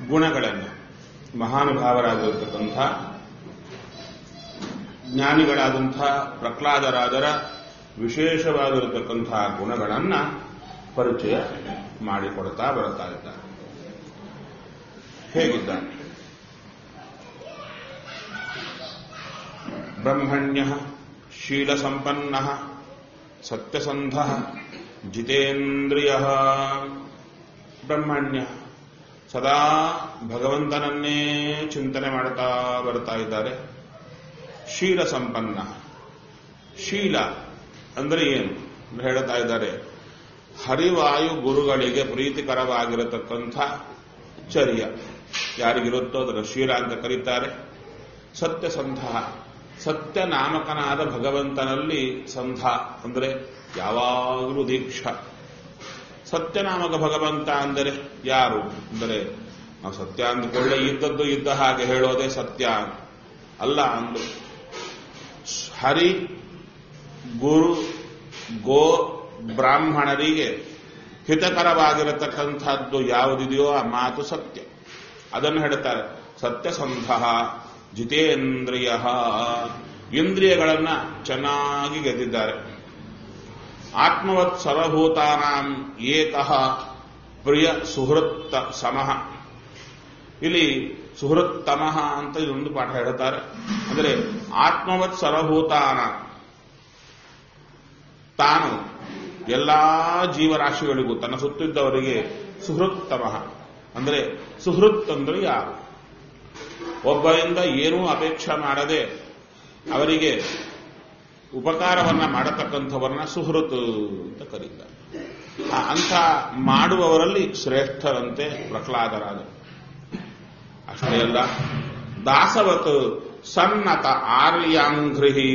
ಗುಣಗಳನ್ನು ಮಹಾನುಭಾವರಾಗಿರ್ತಕ್ಕಂಥ ಜ್ಞಾನಿಗಳಾದಂಥ ಪ್ರಹ್ಲಾದರಾದರ ವಿಶೇಷವಾಗಿರತಕ್ಕಂತಹ ಗುಣಗಳನ್ನ ಪರಿಚಯ ಮಾಡಿಕೊಡ್ತಾ ಬರ್ತಾ ಇದ್ದಾರೆ ಹೇಗಿದ್ದಾನೆ ಬ್ರಹ್ಮಣ್ಯ ಶೀಲಸಂಪನ್ನ ಸತ್ಯಸಂಧ ಜಿತೇಂದ್ರಿಯ ಬ್ರಹ್ಮಣ್ಯ ಸದಾ ಭಗವಂತನನ್ನೇ ಚಿಂತನೆ ಮಾಡ್ತಾ ಬರ್ತಾ ಇದ್ದಾರೆ ಶೀಲ ಸಂಪನ್ನ ಶೀಲ ಅಂದ್ರೆ ಏನು ಅಂತ ಹೇಳ್ತಾ ಇದ್ದಾರೆ ಹರಿವಾಯು ಗುರುಗಳಿಗೆ ಪ್ರೀತಿಕರವಾಗಿರತಕ್ಕಂಥ ಚರ್ಯ ಯಾರಿಗಿರುತ್ತೋ ಅದರ ಶೀಲ ಅಂತ ಕರೀತಾರೆ ಸತ್ಯಸಂಧ ಸತ್ಯ ನಾಮಕನಾದ ಭಗವಂತನಲ್ಲಿ ಸಂಧ ಅಂದ್ರೆ ಯಾವಾಗಲೂ ದೀಕ್ಷಾ ಸತ್ಯನಾಮಕ ಭಗವಂತ ಅಂದರೆ ಯಾರು ಅಂದರೆ ನಾವು ಸತ್ಯ ಅಂದುಕೊಳ್ಳೆ ಇದ್ದದ್ದು ಇದ್ದ ಹಾಗೆ ಹೇಳೋದೇ ಸತ್ಯ ಅಲ್ಲ ಅಂದು ಹರಿ ಗುರು ಗೋ ಬ್ರಾಹ್ಮಣರಿಗೆ ಹಿತಕರವಾಗಿರತಕ್ಕಂಥದ್ದು ಯಾವುದಿದೆಯೋ ಆ ಮಾತು ಸತ್ಯ ಅದನ್ನು ಹೇಳ್ತಾರೆ ಸತ್ಯಸಂಧ ಜಿತೇಂದ್ರಿಯ ಇಂದ್ರಿಯಗಳನ್ನ ಚೆನ್ನಾಗಿ ಗೆದ್ದಿದ್ದಾರೆ ಆತ್ಮವತ್ ಸರ್ವಭೂತಾನಾಂ ಏಕಃ ಪ್ರಿಯ ಸುಹೃತ್ತ ಸಮಃ ಇಲ್ಲಿ ಸುಹೃತ್ತಮಃ ಅಂತ ಇದೊಂದು ಪಾಠ ಹೇಳ್ತಾರೆ ಅಂದರೆ ಆತ್ಮವತ್ ಸರ್ವಭೂತಾನ ತಾನು ಎಲ್ಲಾ ಜೀವರಾಶಿಗಳಿಗೂ ತನ್ನ ಸುತ್ತಿದ್ದವರಿಗೆ ಸುಹೃತ್ತಮಃ ಅಂದರೆ ಸುಹೃತ್ ಅಂದ್ರೆ ಯಾರು ಒಬ್ಬರಿಂದ ಏನೂ ಅಪೇಕ್ಷೆ ಮಾಡದೆ ಅವರಿಗೆ ಉಪಕಾರವನ್ನ ಮಾಡತಕ್ಕಂಥವರನ್ನ ಸುಹೃತ್ ಅಂತ ಕರೀತಾರೆ ಆ ಅಂಥ ಮಾಡುವವರಲ್ಲಿ ಶ್ರೇಷ್ಠರಂತೆ ಪ್ರಹ್ಲಾದರಾದ ಅಷ್ಟೇ ಅಲ್ಲ ದಾಸವತ್ ಸನ್ನತ ಆರ್ಯಾಂಘ್ರಿಹಿ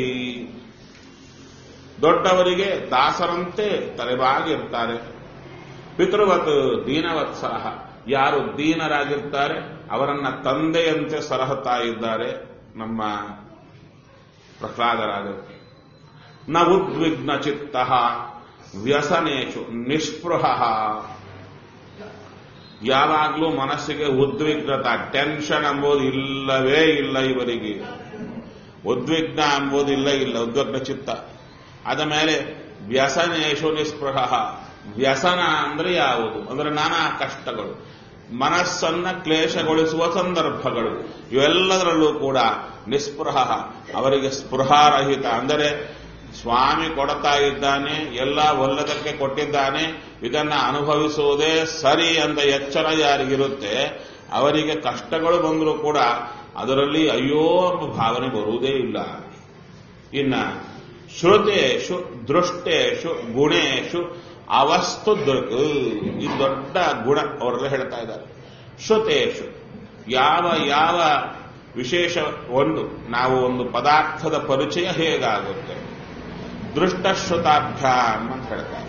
ದೊಡ್ಡವರಿಗೆ ದಾಸರಂತೆ ತಲೆಬಾಗಿರ್ತಾರೆ ಪಿತೃವತ್ ದೀನವತ್ಸರ ಯಾರು ದೀನರಾಗಿರ್ತಾರೆ ಅವರನ್ನ ತಂದೆಯಂತೆ ಸಲಹುತ್ತಾ ಇದ್ದಾರೆ ನಮ್ಮ ಪ್ರಹ್ಲಾದರಾದರು ನ ಉದ್ವಿಗ್ನ ಚಿತ್ತ ವ್ಯಸನೇಶು ನಿಸ್ಪೃಹ ಯಾವಾಗಲೂ ಮನಸ್ಸಿಗೆ ಉದ್ವಿಗ್ನತ ಟೆನ್ಷನ್ ಎಂಬುದು ಇಲ್ಲವೇ ಇಲ್ಲ ಇವರಿಗೆ ಉದ್ವಿಗ್ನ ಎಂಬುದು ಇಲ್ಲ ಇಲ್ಲ ಉದ್ವಿಗ್ನ ಚಿತ್ತ ಅದ ಮೇಲೆ ವ್ಯಸನೇಶು ನಿಸ್ಪೃಹ ವ್ಯಸನ ಅಂದ್ರೆ ಯಾವುದು ಅಂದ್ರೆ ನಾನಾ ಕಷ್ಟಗಳು ಮನಸ್ಸನ್ನ ಕ್ಲೇಶಗೊಳಿಸುವ ಸಂದರ್ಭಗಳು ಇವೆಲ್ಲದರಲ್ಲೂ ಕೂಡ ನಿಸ್ಪೃಹ ಅವರಿಗೆ ಸ್ಪೃಹಾರಹಿತ ಅಂದರೆ ಸ್ವಾಮಿ ಕೊಡ್ತಾ ಇದ್ದಾನೆ ಎಲ್ಲ ಒಲ್ಲದಕ್ಕೆ ಕೊಟ್ಟಿದ್ದಾನೆ ಇದನ್ನ ಅನುಭವಿಸುವುದೇ ಸರಿ ಅಂತ ಎಚ್ಚರ ಯಾರಿಗಿರುತ್ತೆ ಅವರಿಗೆ ಕಷ್ಟಗಳು ಬಂದರೂ ಕೂಡ ಅದರಲ್ಲಿ ಅಯ್ಯೋ ಎಂಬ ಭಾವನೆ ಬರುವುದೇ ಇಲ್ಲ ಇನ್ನ ಶ್ರುತೇಶು ದೃಷ್ಟೇಶು ಗುಣೇಶು ಅವಸ್ತು ದೃಕ್ ಈ ದೊಡ್ಡ ಗುಣ ಅವರೆಲ್ಲ ಹೇಳ್ತಾ ಇದ್ದಾರೆ ಶ್ರುತೇಶು ಯಾವ ಯಾವ ವಿಶೇಷ ಒಂದು ನಾವು ಒಂದು ಪದಾರ್ಥದ ಪರಿಚಯ ಹೇಗಾಗುತ್ತೆ ದೃಷ್ಟಶ್ರುತಾಭ್ಯಾಮ್ ಅಂತ ಹೇಳ್ತಾರೆ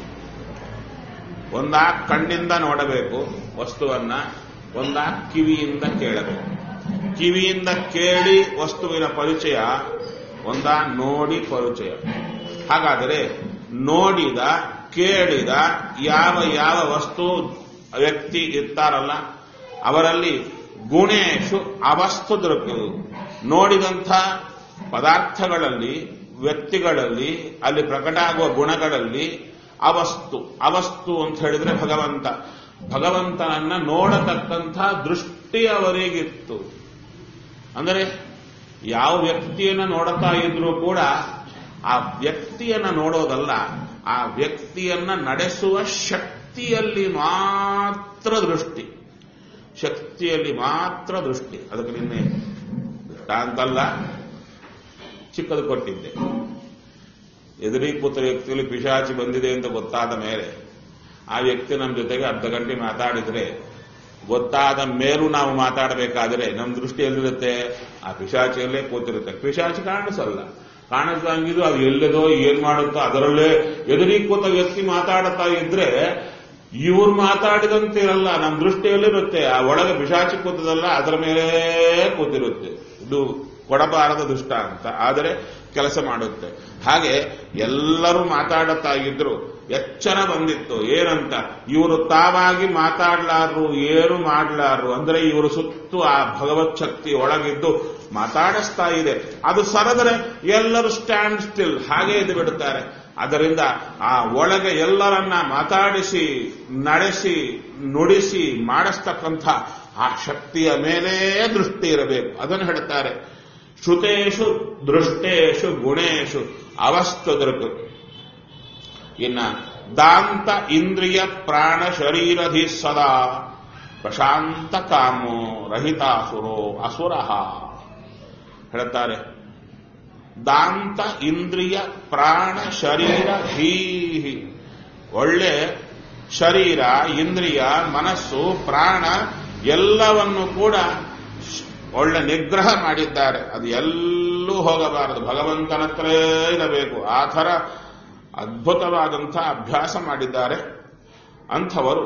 ಒಂದಾ ಕಣ್ಣಿಂದ ನೋಡಬೇಕು ವಸ್ತುವನ್ನ ಒಂದಾ ಕಿವಿಯಿಂದ ಕೇಳಬೇಕು ಕಿವಿಯಿಂದ ಕೇಳಿ ವಸ್ತುವಿನ ಪರಿಚಯ ಒಂದಾ ನೋಡಿ ಪರಿಚಯ ಹಾಗಾದರೆ ನೋಡಿದ ಕೇಳಿದ ಯಾವ ಯಾವ ವಸ್ತು ವ್ಯಕ್ತಿ ಇರ್ತಾರಲ್ಲ ಅವರಲ್ಲಿ ಗುಣೇಶು ಅವಸ್ತು ದೃಕ್ ನೋಡಿದಂಥ ಪದಾರ್ಥಗಳಲ್ಲಿ ವ್ಯಕ್ತಿಗಳಲ್ಲಿ ಅಲ್ಲಿ ಪ್ರಕಟ ಆಗುವ ಗುಣಗಳಲ್ಲಿ ಅವಸ್ತು ಅವಸ್ತು ಅಂತ ಹೇಳಿದ್ರೆ ಭಗವಂತ ಭಗವಂತನನ್ನ ನೋಡತಕ್ಕಂಥ ದೃಷ್ಟಿ ಅವರಿಗಿತ್ತು ಅಂದರೆ ಯಾವ ವ್ಯಕ್ತಿಯನ್ನ ನೋಡುತ್ತಾ ಇದ್ರೂ ಕೂಡ ಆ ವ್ಯಕ್ತಿಯನ್ನ ನೋಡೋದಲ್ಲ ಆ ವ್ಯಕ್ತಿಯನ್ನ ನಡೆಸುವ ಶಕ್ತಿಯಲ್ಲಿ ಮಾತ್ರ ದೃಷ್ಟಿ ಶಕ್ತಿಯಲ್ಲಿ ಮಾತ್ರ ದೃಷ್ಟಿ ಅದಕ್ಕೆ ನಿನ್ನೆ ಅಂತಲ್ಲ ಚಿಕ್ಕದು ಕೊಟ್ಟಿದ್ದೆ ಎದುರಿ ಕೂತ ವ್ಯಕ್ತಿಯಲ್ಲಿ ಪಿಶಾಚಿ ಬಂದಿದೆ ಅಂತ ಗೊತ್ತಾದ ಮೇಲೆ ಆ ವ್ಯಕ್ತಿ ನಮ್ಮ ಜೊತೆಗೆ ಅರ್ಧ ಗಂಟೆ ಮಾತಾಡಿದ್ರೆ ಗೊತ್ತಾದ ಮೇಲೂ ನಾವು ಮಾತಾಡಬೇಕಾದ್ರೆ ನಮ್ಮ ದೃಷ್ಟಿ ಎಲ್ಲಿರುತ್ತೆ ಆ ಪಿಶಾಚಿಯಲ್ಲೇ ಕೂತಿರುತ್ತೆ ಪಿಶಾಚಿ ಕಾಣಿಸಲ್ಲ ಕಾಣಿಸ್ದಂಗಿದು ಅದು ಎಲ್ಲದೋ ಏನ್ ಮಾಡುತ್ತೋ ಅದರಲ್ಲೇ ಎದುರಿ ಕೂತ ವ್ಯಕ್ತಿ ಮಾತಾಡುತ್ತಾ ಇದ್ರೆ ಇವ್ರು ಮಾತಾಡಿದಂತಿರಲ್ಲ ನಮ್ಮ ದೃಷ್ಟಿಯಲ್ಲಿರುತ್ತೆ ಆ ಒಳಗೆ ಪಿಶಾಚಿ ಕೂತದಲ್ಲ ಅದರ ಮೇಲೆ ಕೂತಿರುತ್ತೆ ಇದು ಕೊಡಬಾರದ ದುಷ್ಟ ಅಂತ ಆದರೆ ಕೆಲಸ ಮಾಡುತ್ತೆ ಹಾಗೆ ಎಲ್ಲರೂ ಮಾತಾಡುತ್ತಾ ಇದ್ರು ಎಚ್ಚರ ಬಂದಿತ್ತು ಏನಂತ ಇವರು ತಾವಾಗಿ ಮಾತಾಡ್ಲಾರ್ರು ಏನು ಮಾಡ್ಲಾರ್ರು ಅಂದ್ರೆ ಇವರು ಸುತ್ತು ಆ ಭಗವತ್ ಶಕ್ತಿ ಒಳಗಿದ್ದು ಮಾತಾಡಿಸ್ತಾ ಇದೆ ಅದು ಸರದರೆ ಎಲ್ಲರೂ ಸ್ಟ್ಯಾಂಡ್ ಸ್ಟಿಲ್ ಹಾಗೆ ಇದು ಬಿಡುತ್ತಾರೆ ಅದರಿಂದ ಆ ಒಳಗೆ ಎಲ್ಲರನ್ನ ಮಾತಾಡಿಸಿ ನಡೆಸಿ ನುಡಿಸಿ ಮಾಡಿಸ್ತಕ್ಕಂಥ ಆ ಶಕ್ತಿಯ ಮೇಲೇ ದೃಷ್ಟಿ ಇರಬೇಕು ಅದನ್ನು ಹೇಳ್ತಾರೆ ಶ್ರುತೇಶು ದೃಷ್ಟೇಶು ಗುಣೇಶು ಅವಸ್ತು ದೃಕ್ ಇನ್ನ ದಾಂತ ಇಂದ್ರಿಯ ಪ್ರಾಣ ಶರೀರಧಿ ಸದಾ ಪ್ರಶಾಂತ ಕಾಮೋ ರಹಿತಾಸುರೋ ಅಸುರ ಹೇಳ್ತಾರೆ ದಾಂತ ಇಂದ್ರಿಯ ಪ್ರಾಣ ಶರೀರ ಧೀಹಿ ಒಳ್ಳೆ ಶರೀರ ಇಂದ್ರಿಯ ಮನಸ್ಸು ಪ್ರಾಣ ಎಲ್ಲವನ್ನು ಕೂಡ ಒಳ್ಳೆ ನಿಗ್ರಹ ಮಾಡಿದ್ದಾರೆ ಅದು ಎಲ್ಲೂ ಹೋಗಬಾರದು ಭಗವಂತನ ಹತ್ರೇ ಇರಬೇಕು ಆ ಥರ ಅದ್ಭುತವಾದಂಥ ಅಭ್ಯಾಸ ಮಾಡಿದ್ದಾರೆ ಅಂಥವರು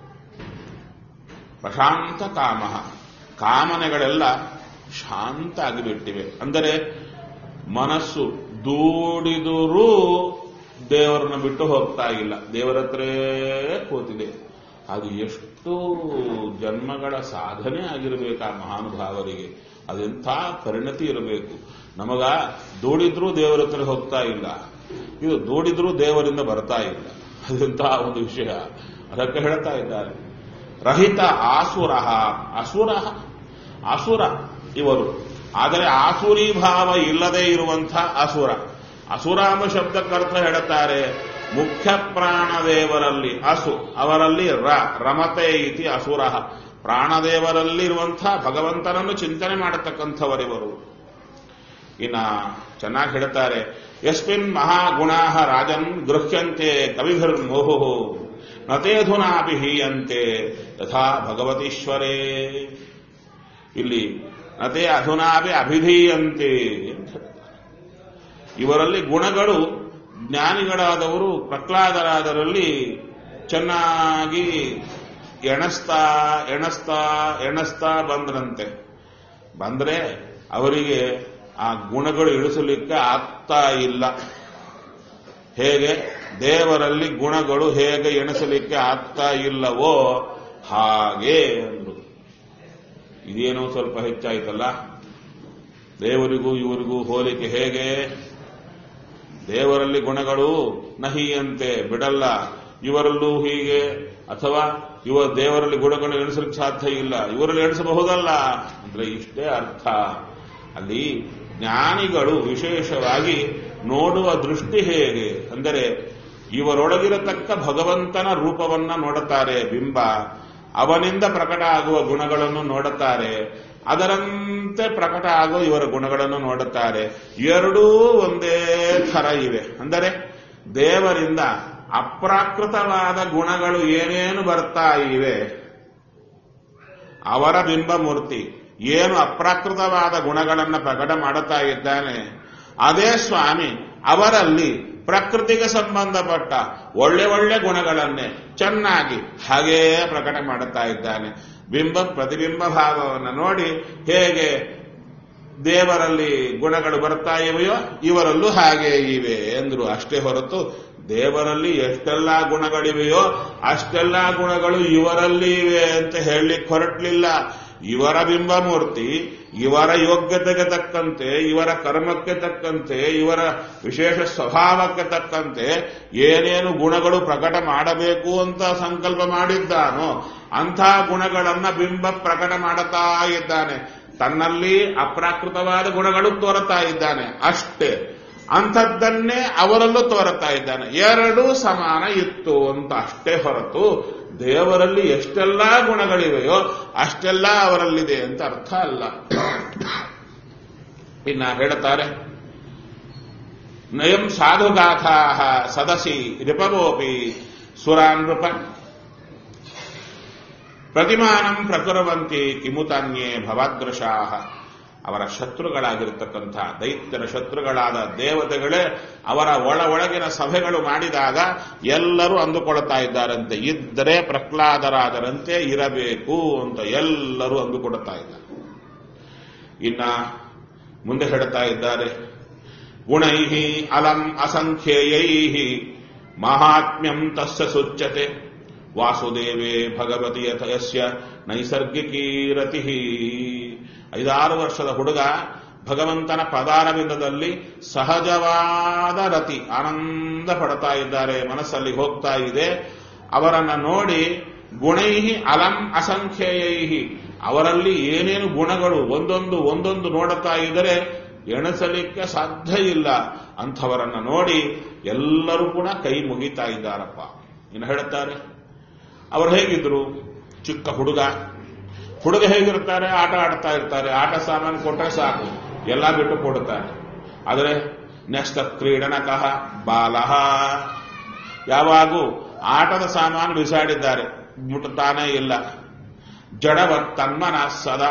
ಪ್ರಶಾಂತ ಕಾಮ ಕಾಮನೆಗಳೆಲ್ಲ ಶಾಂತ ಆಗಿಬಿಟ್ಟಿವೆ ಅಂದರೆ ಮನಸ್ಸು ದೂಡಿದರೂ ದೇವರನ್ನ ಬಿಟ್ಟು ಹೋಗ್ತಾ ಇಲ್ಲ ದೇವರ ಹತ್ರೇ ಕೂತಿದೆ ಅದು ಎಷ್ಟು ಜನ್ಮಗಳ ಸಾಧನೆ ಆಗಿರಬೇಕು ಆ ಮಹಾನುಭಾವರಿಗೆ ಅದೆಂಥ ಪರಿಣತಿ ಇರಬೇಕು ನಮಗ ದೂಡಿದ್ರೂ ದೇವರ ಹತ್ರ ಹೋಗ್ತಾ ಇಲ್ಲ ಇದು ದೂಡಿದ್ರೂ ದೇವರಿಂದ ಬರ್ತಾ ಇಲ್ಲ ಅದೆಂಥ ಒಂದು ವಿಷಯ ಅದಕ್ಕೆ ಹೇಳ್ತಾ ಇದ್ದಾರೆ ರಹಿತ ಆಸುರ ಅಸುರ ಅಸುರ ಇವರು ಆದರೆ ಆಸುರಿ ಭಾವ ಇಲ್ಲದೆ ಇರುವಂಥ ಅಸುರ ಅಸುರ ಎಂಬ ಶಬ್ದಕ್ಕರ್ಥ ಹೇಳುತ್ತಾರೆ ಮುಖ್ಯ ಪ್ರಾಣದೇವರಲ್ಲಿ ಅಸು ಅವರಲ್ಲಿ ರ ರಮತೆ ಇತಿ ಅಸುರ ಪ್ರಾಣದೇವರಲ್ಲಿರುವಂಥ ಭಗವಂತನನ್ನು ಚಿಂತನೆ ಮಾಡತಕ್ಕಂಥವರಿವರು ಇನ್ನ ಚೆನ್ನಾಗಿ ಹೇಳ್ತಾರೆ ಯಸ್ಮಿನ್ ಮಹಾಗುಣಾ ರಾಜನ್ ಗೃಹ್ಯಂತೆ ಕವಿಭಿರ್ಮೋಹು ನತೇಧುನಾಪಿ ಹೀಯಂತೆ ಯಥಾ ಭಗವತೀಶ್ವರೇ ಇಲ್ಲಿ ನತೆ ಅಧುನಾಪಿ ಅಭಿಧೀಯಂತೆ ಅಂತ ಹೇಳ್ತಾರೆ. ಇವರಲ್ಲಿ ಗುಣಗಳು ಜ್ಞಾನಿಗಳಾದವರು ಪ್ರಹ್ಲಾದರಾದರಲ್ಲಿ ಚೆನ್ನಾಗಿ ಎಣಸ್ತಾ ಎಣಸ್ತಾ ಎಣಸ್ತಾ ಬಂದ್ರಂತೆ ಬಂದ್ರೆ ಅವರಿಗೆ ಆ ಗುಣಗಳು ಇಳಿಸಲಿಕ್ಕೆ ಆಗ್ತಾ ಇಲ್ಲ ಹೇಗೆ ದೇವರಲ್ಲಿ ಗುಣಗಳು ಹೇಗೆ ಎಣಿಸಲಿಕ್ಕೆ ಆಗ್ತಾ ಇಲ್ಲವೋ ಹಾಗೆ ಅಂದ್ರು ಇದೇನೋ ಸ್ವಲ್ಪ ಹೆಚ್ಚಾಯ್ತಲ್ಲ ದೇವರಿಗೂ ಇವರಿಗೂ ಹೋಲಿಕೆ ಹೇಗೆ ದೇವರಲ್ಲಿ ಗುಣಗಳು ನಹಿಯಂತೆ ಬಿಡಲ್ಲ ಇವರಲ್ಲೂ ಹೀಗೆ ಅಥವಾ ಇವ ದೇವರಲ್ಲಿ ಗುಣಗಳು ಎಣಿಸಲಿಕ್ಕೆ ಸಾಧ್ಯ ಇಲ್ಲ ಇವರಲ್ಲಿ ಎಣಿಸಬಹುದಲ್ಲ ಅಂದ್ರೆ ಇಷ್ಟೇ ಅರ್ಥ ಅಲ್ಲಿ ಜ್ಞಾನಿಗಳು ವಿಶೇಷವಾಗಿ ನೋಡುವ ದೃಷ್ಟಿ ಹೇಗೆ ಅಂದರೆ ಇವರೊಳಗಿರತಕ್ಕ ಭಗವಂತನ ರೂಪವನ್ನ ನೋಡುತ್ತಾರೆ ಬಿಂಬ ಅವನಿಂದ ಪ್ರಕಟ ಆಗುವ ಗುಣಗಳನ್ನು ನೋಡುತ್ತಾರೆ ಅದರಂತೆ ಪ್ರಕಟ ಆಗುವ ಇವರ ಗುಣಗಳನ್ನು ನೋಡುತ್ತಾರೆ ಎರಡೂ ಒಂದೇ ಥರ ಇವೆ ಅಂದರೆ ದೇವರಿಂದ ಅಪ್ರಾಕೃತವಾದ ಗುಣಗಳು ಏನೇನು ಬರ್ತಾ ಇವೆ ಅವರ ಬಿಂಬ ಮೂರ್ತಿ ಏನು ಅಪ್ರಾಕೃತವಾದ ಗುಣಗಳನ್ನು ಪ್ರಕಟ ಮಾಡುತ್ತಾ ಇದ್ದಾನೆ ಅದೇ ಸ್ವಾಮಿ ಅವರಲ್ಲಿ ಪ್ರಕೃತಿಗೆ ಸಂಬಂಧಪಟ್ಟ ಒಳ್ಳೆ ಒಳ್ಳೆ ಗುಣಗಳನ್ನೇ ಚೆನ್ನಾಗಿ ಹಾಗೇ ಪ್ರಕಟ ಮಾಡುತ್ತಾ ಇದ್ದಾನೆ ಬಿಂಬ ಪ್ರತಿಬಿಂಬ ಭಾವವನ್ನು ನೋಡಿ ಹೇಗೆ ದೇವರಲ್ಲಿ ಗುಣಗಳು ಬರ್ತಾ ಇವೆಯೋ ಇವರಲ್ಲೂ ಹಾಗೆ ಇವೆ ಎಂದ್ರು ಅಷ್ಟೇ ಹೊರತು ದೇವರಲ್ಲಿ ಎಷ್ಟೆಲ್ಲ ಗುಣಗಳಿವೆಯೋ ಅಷ್ಟೆಲ್ಲ ಗುಣಗಳು ಇವರಲ್ಲಿ ಇವೆ ಅಂತ ಹೇಳಲಿಕ್ಕೆ ಹೊರಟ್ಲಿಲ್ಲ ಇವರ ಬಿಂಬ ಮೂರ್ತಿ ಇವರ ಯೋಗ್ಯತೆಗೆ ತಕ್ಕಂತೆ ಇವರ ಕರ್ಮಕ್ಕೆ ತಕ್ಕಂತೆ ಇವರ ವಿಶೇಷ ಸ್ವಭಾವಕ್ಕೆ ತಕ್ಕಂತೆ ಏನೇನು ಗುಣಗಳು ಪ್ರಕಟ ಮಾಡಬೇಕು ಅಂತ ಸಂಕಲ್ಪ ಮಾಡಿದ್ದಾನೋ ಅಂಥ ಗುಣಗಳನ್ನ ಬಿಂಬ ಪ್ರಕಟ ಮಾಡುತ್ತಾ ಇದ್ದಾನೆ ತನ್ನಲ್ಲಿ ಅಪ್ರಾಕೃತವಾದ ಗುಣಗಳು ತೋರುತ್ತಾ ಇದ್ದಾನೆ ಅಷ್ಟೇ ಅಂಥದ್ದನ್ನೇ ಅವರಲ್ಲೂ ತೋರುತ್ತಾ ಇದ್ದಾನೆ ಎರಡೂ ಸಮಾನ ಇತ್ತು ಅಂತ ಅಷ್ಟೇ ಹೊರತು ದೇವರಲ್ಲಿ ಎಷ್ಟೆಲ್ಲ ಗುಣಗಳಿವೆಯೋ ಅಷ್ಟೆಲ್ಲ ಅವರಲ್ಲಿದೆ ಅಂತ ಅರ್ಥ ಅಲ್ಲ ಇನ್ನ ಹೇಳ್ತಾರೆ ನಯಂ ಸಾಧುಗಾಥಾ ಸದಸಿ ರಿಪವೋಪಿ ಸುರಾನ್ ನೃಪ ಪ್ರತಿಮಾನಂ ಪ್ರಕುರವಂತಿ ಕಿಮುತಾನ್ಯೇ ಭವಾದೃಶಾಹ ಅವರ ಶತ್ರುಗಳಾಗಿರ್ತಕ್ಕಂಥ ದೈತ್ಯರ ಶತ್ರುಗಳಾದ ದೇವತೆಗಳೇ ಅವರ ಒಳ ಒಳಗಿನ ಸಭೆಗಳು ಮಾಡಿದಾಗ ಎಲ್ಲರೂ ಅಂದುಕೊಳ್ತಾ ಇದ್ದಾರಂತೆ ಇದ್ದರೆ ಪ್ರಹ್ಲಾದರಾದರಂತೆ ಇರಬೇಕು ಅಂತ ಎಲ್ಲರೂ ಅಂದುಕೊಡುತ್ತಾ ಇದ್ದಾರೆ ಇನ್ನ ಮುಂದೆ ಹೇಳ್ತಾ ಇದ್ದಾರೆ ಗುಣೈ ಅಲಂ ಅಸಂಖ್ಯೇಯೈ ಮಾಹಾತ್ಮ್ಯಂ ತಸ್ಯ ಸುಚ್ಯತೆ ವಾಸುದೇವೇ ಭಗವತಿ ಯಥ ಯಸ್ಯ ನೈಸರ್ಗಿಕೀ ರತಿ ಐದಾರು ವರ್ಷದ ಹುಡುಗ ಭಗವಂತನ ಪದಾರವಿಂದದಲ್ಲಿ ಸಹಜವಾದ ರತಿ ಆನಂದ ಪಡ್ತಾ ಇದ್ದಾರೆ ಮನಸ್ಸಲ್ಲಿ ಹೋಗ್ತಾ ಇದೆ ಅವರನ್ನ ನೋಡಿ ಗುಣೈಹಿ ಅಲಂ ಅಸಂಖ್ಯೇಯೈಹಿ ಅವರಲ್ಲಿ ಏನೇನು ಗುಣಗಳು ಒಂದೊಂದು ಒಂದೊಂದು ನೋಡುತ್ತಾ ಇದ್ದರೆ ಎಣಿಸಲಿಕ್ಕೆ ಸಾಧ್ಯ ಇಲ್ಲ ಅಂಥವರನ್ನ ನೋಡಿ ಎಲ್ಲರೂ ಕೂಡ ಕೈ ಮುಗಿತಾ ಇದ್ದಾರಪ್ಪ ಇನ್ನು ಹೇಳುತ್ತಾರೆ ಅವರು ಹೇಗಿದ್ರು ಚಿಕ್ಕ ಹುಡುಗ ಹುಡುಗ ಹೇಗಿರ್ತಾರೆ ಆಟ ಆಡ್ತಾ ಇರ್ತಾರೆ ಆಟ ಸಾಮಾನು ಕೊಟ್ಟರೆ ಸಾಕು ಎಲ್ಲ ಬಿಟ್ಟು ಕೊಡುತ್ತಾರೆ ಆದರೆ ನೆಕ್ಸ್ಟ್ ಕ್ರೀಡನಕಃ ಬಾಲಹ ಯಾವಾಗೂ ಆಟದ ಸಾಮಾನು ಬಿಸಾಡಿದ್ದಾರೆ ಮುಟ್ಟುತ್ತಾನೇ ಇಲ್ಲ ಜಡವ ತನ್ಮನ ಸದಾ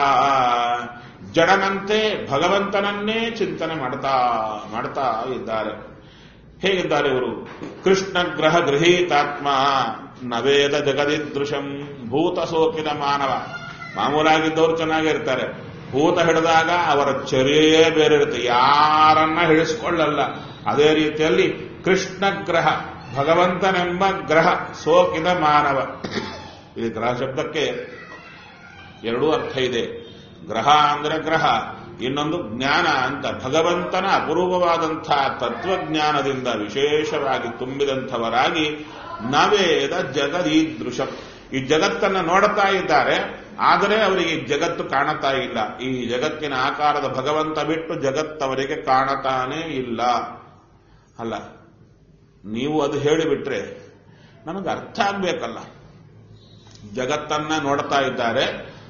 ಜಡನಂತೆ ಭಗವಂತನನ್ನೇ ಚಿಂತನೆ ಮಾಡ್ತಾ ಮಾಡ್ತಾ ಇದ್ದಾರೆ ಹೇಗಿದ್ದಾರೆ ಇವರು ಕೃಷ್ಣ ಗ್ರಹ ಗೃಹೀತಾತ್ಮ ನವೇದ ಜಗದಿದೃಶಂ ಭೂತ ಸೋಕಿದ ಮಾನವ ಮಾಮೂಲಾಗಿದ್ದವರು ಚೆನ್ನಾಗಿರ್ತಾರೆ ಭೂತ ಹಿಡಿದಾಗ ಅವರ ಚರ್ಯೆಯೇ ಬೇರೆ ಇರುತ್ತೆ ಯಾರನ್ನ ಹಿಡಿಸ್ಕೊಳ್ಳಲ್ಲ ಅದೇ ರೀತಿಯಲ್ಲಿ ಕೃಷ್ಣ ಗ್ರಹ ಭಗವಂತನೆಂಬ ಗ್ರಹ ಸೋಕಿದ ಮಾನವ ಈ ಗ್ರಹ ಶಬ್ದಕ್ಕೆ ಎರಡೂ ಅರ್ಥ ಇದೆ ಗ್ರಹ ಅಂದ್ರೆ ಗ್ರಹ ಇನ್ನೊಂದು ಜ್ಞಾನ ಅಂತ ಭಗವಂತನ ಅಪರೂಪವಾದಂತಹ ತತ್ವಜ್ಞಾನದಿಂದ ವಿಶೇಷವಾಗಿ ತುಂಬಿದಂಥವರಾಗಿ ನವೇದ ಜಗದೀದೃಶ ಈ ಜಗತ್ತನ್ನು ನೋಡುತ್ತಾ ಇದ್ದಾರೆ ಆದರೆ ಅವರಿಗೆ ಜಗತ್ತು ಕಾಣತಾ ಇಲ್ಲ ಈ ಜಗತ್ತಿನ ಆಕಾರದ ಭಗವಂತ ಬಿಟ್ಟು ಜಗತ್ತವರಿಗೆ ಕಾಣತಾನೇ ಇಲ್ಲ ಅಲ್ಲ ನೀವು ಅದು ಹೇಳಿಬಿಟ್ರೆ ನಮಗೆ ಅರ್ಥ ಆಗ್ಬೇಕಲ್ಲ ಜಗತ್ತನ್ನ ನೋಡ್ತಾ ಇದ್ದಾರೆ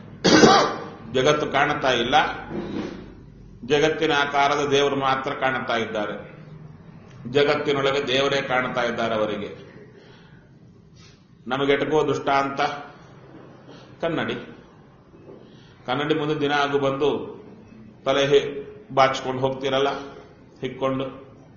ಜಗತ್ತು ಕಾಣುತ್ತಾ ಇಲ್ಲ ಜಗತ್ತಿನ ಆಕಾರದ ದೇವರು ಮಾತ್ರ ಕಾಣುತ್ತಾ ಇದ್ದಾರೆ ಜಗತ್ತಿನೊಳಗೆ ದೇವರೇ ಕಾಣುತ್ತಾ ಇದ್ದಾರೆ ಅವರಿಗೆ ನಮಗೆಟಕೋ ದೃಷ್ಟಾಂತ ಕನ್ನಡಿ ಕನ್ನಡಿ ಮುಂದೆ ದಿನ ಆಗು ಬಂದು ತಲೆ ಹಿ- ಬಾಚ್ಕೊಂಡು ಹೋಗ್ತಿರಲ್ಲ ಹಿಕ್ಕೊಂಡು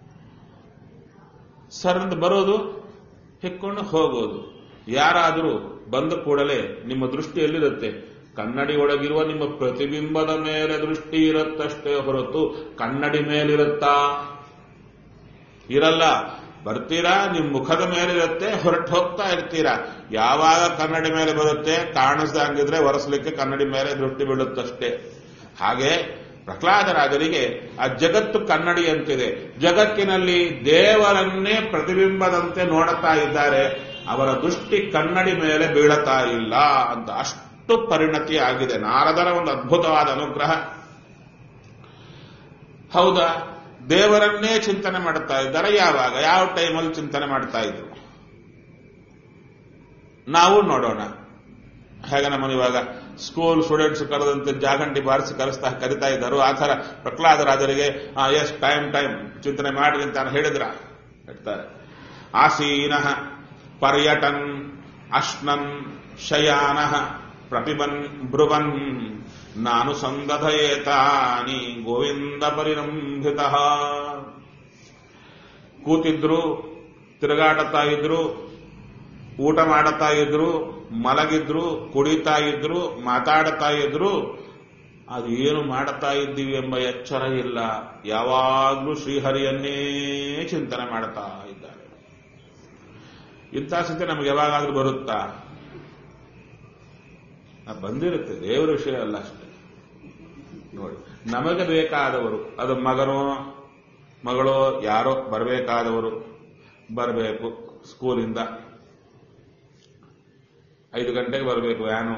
ಸರ್ ಅಂತ ಬರೋದು ಹಿಕ್ಕೊಂಡು ಹೋಗೋದು ಯಾರಾದರೂ ಬಂದ ಕೂಡಲೇ ನಿಮ್ಮ ದೃಷ್ಟಿ ಎಲ್ಲಿರುತ್ತೆ ಕನ್ನಡಿ ಒಳಗಿರುವ ನಿಮ್ಮ ಪ್ರತಿಬಿಂಬದ ಮೇಲೆ ದೃಷ್ಟಿ ಇರುತ್ತಷ್ಟೇ ಹೊರತು ಕನ್ನಡಿ ಮೇಲಿರುತ್ತಾ ಇರಲ್ಲ ಬರ್ತೀರಾ ನಿಮ್ ಮುಖದ ಮೇಲೆ ಇರುತ್ತೆ ಹೊರಟು ಹೋಗ್ತಾ ಇರ್ತೀರಾ ಯಾವಾಗ ಕನ್ನಡಿ ಮೇಲೆ ಬರುತ್ತೆ ಕಾಣಿಸ್ದಂಗಿದ್ರೆ ಒರೆಸ್ಲಿಕ್ಕೆ ಕನ್ನಡಿ ಮೇಲೆ ದೃಷ್ಟಿ ಬೀಳುತ್ತಷ್ಟೇ ಹಾಗೆ ಪ್ರಹ್ಲಾದರಾಜರಿಗೆ ಆ ಜಗತ್ತು ಕನ್ನಡಿ ಅಂತಿದೆ ಜಗತ್ತಿನಲ್ಲಿ ದೇವರನ್ನೇ ಪ್ರತಿಬಿಂಬದಂತೆ ನೋಡುತ್ತಾ ಇದ್ದಾರೆ ಅವರ ದೃಷ್ಟಿ ಕನ್ನಡಿ ಮೇಲೆ ಬೀಳತಾ ಇಲ್ಲ ಅಂತ ಅಷ್ಟು ಪರಿಣತಿ ಆಗಿದೆ ನಾರದರ ಒಂದು ಅದ್ಭುತವಾದ ಅನುಗ್ರಹ ಹೌದಾ ದೇವರನ್ನೇ ಚಿಂತನೆ ಮಾಡುತ್ತಾ ಇದ್ದಾರೆ ಯಾವಾಗ ಯಾವ ಟೈಮಲ್ಲಿ ಚಿಂತನೆ ಮಾಡ್ತಾ ಇದ್ರು ನಾವು ನೋಡೋಣ ಹೇಗೆ ನಮ್ಮನ್ನು ಇವಾಗ ಸ್ಕೂಲ್ ಸ್ಟೂಡೆಂಟ್ಸ್ ಕರೆದಂತೆ ಜಾಗಂಟಿ ಬಾರಿಸಿ ಕರೆಸ್ತಾ ಕರಿತಾ ಇದ್ದರು ಆ ಥರ ಪ್ರಹ್ಲಾದರಾಜರಿಗೆ ಎಸ್ ಟೈಮ್ ಟೈಮ್ ಚಿಂತನೆ ಮಾಡಿ ಅಂತ ಹೇಳಿದ್ರ ಹೇಳ್ತಾರೆ ಆಸೀನ ಪರ್ಯಟನ್ ಅಶ್ನನ್ ಶಯಾನ ಪ್ರಪಿಬನ್ ಬ್ರುವನ್ ನಾನು ಸಂದಧಯೇತಾನಿ ಗೋವಿಂದ ಪರಿರಂಭಿತ ಕೂತಿದ್ರು ತಿರುಗಾಡುತ್ತಾ ಇದ್ರು ಊಟ ಮಾಡುತ್ತಾ ಇದ್ರು ಮಲಗಿದ್ರು ಕುಡಿತಾ ಇದ್ರು ಮಾತಾಡುತ್ತಾ ಇದ್ರು ಅದು ಏನು ಮಾಡುತ್ತಾ ಇದ್ದೀವಿ ಎಂಬ ಎಚ್ಚರ ಇಲ್ಲ ಯಾವಾಗಲೂ ಶ್ರೀಹರಿಯನ್ನೇ ಚಿಂತನೆ ಮಾಡುತ್ತಾ ಇದ್ದಾರೆ ಇಂಥ ಸ್ಥಿತಿ ನಮ್ಗೆ ಯಾವಾಗಾದ್ರೂ ಬರುತ್ತಾ ಆ, ಬಂದಿರುತ್ತೆ ದೇವರ ವಿಷಯ ಅಲ್ಲ ಅಷ್ಟೇ ನೋಡಿ ನಮಗೆ ಬೇಕಾದವರು ಅದು ಮಗನೋ ಮಗಳೋ ಯಾರೋ ಬರಬೇಕಾದವರು ಬರಬೇಕು ಸ್ಕೂಲಿಂದ ಐದು ಗಂಟೆಗೆ ಬರಬೇಕು ವ್ಯಾನು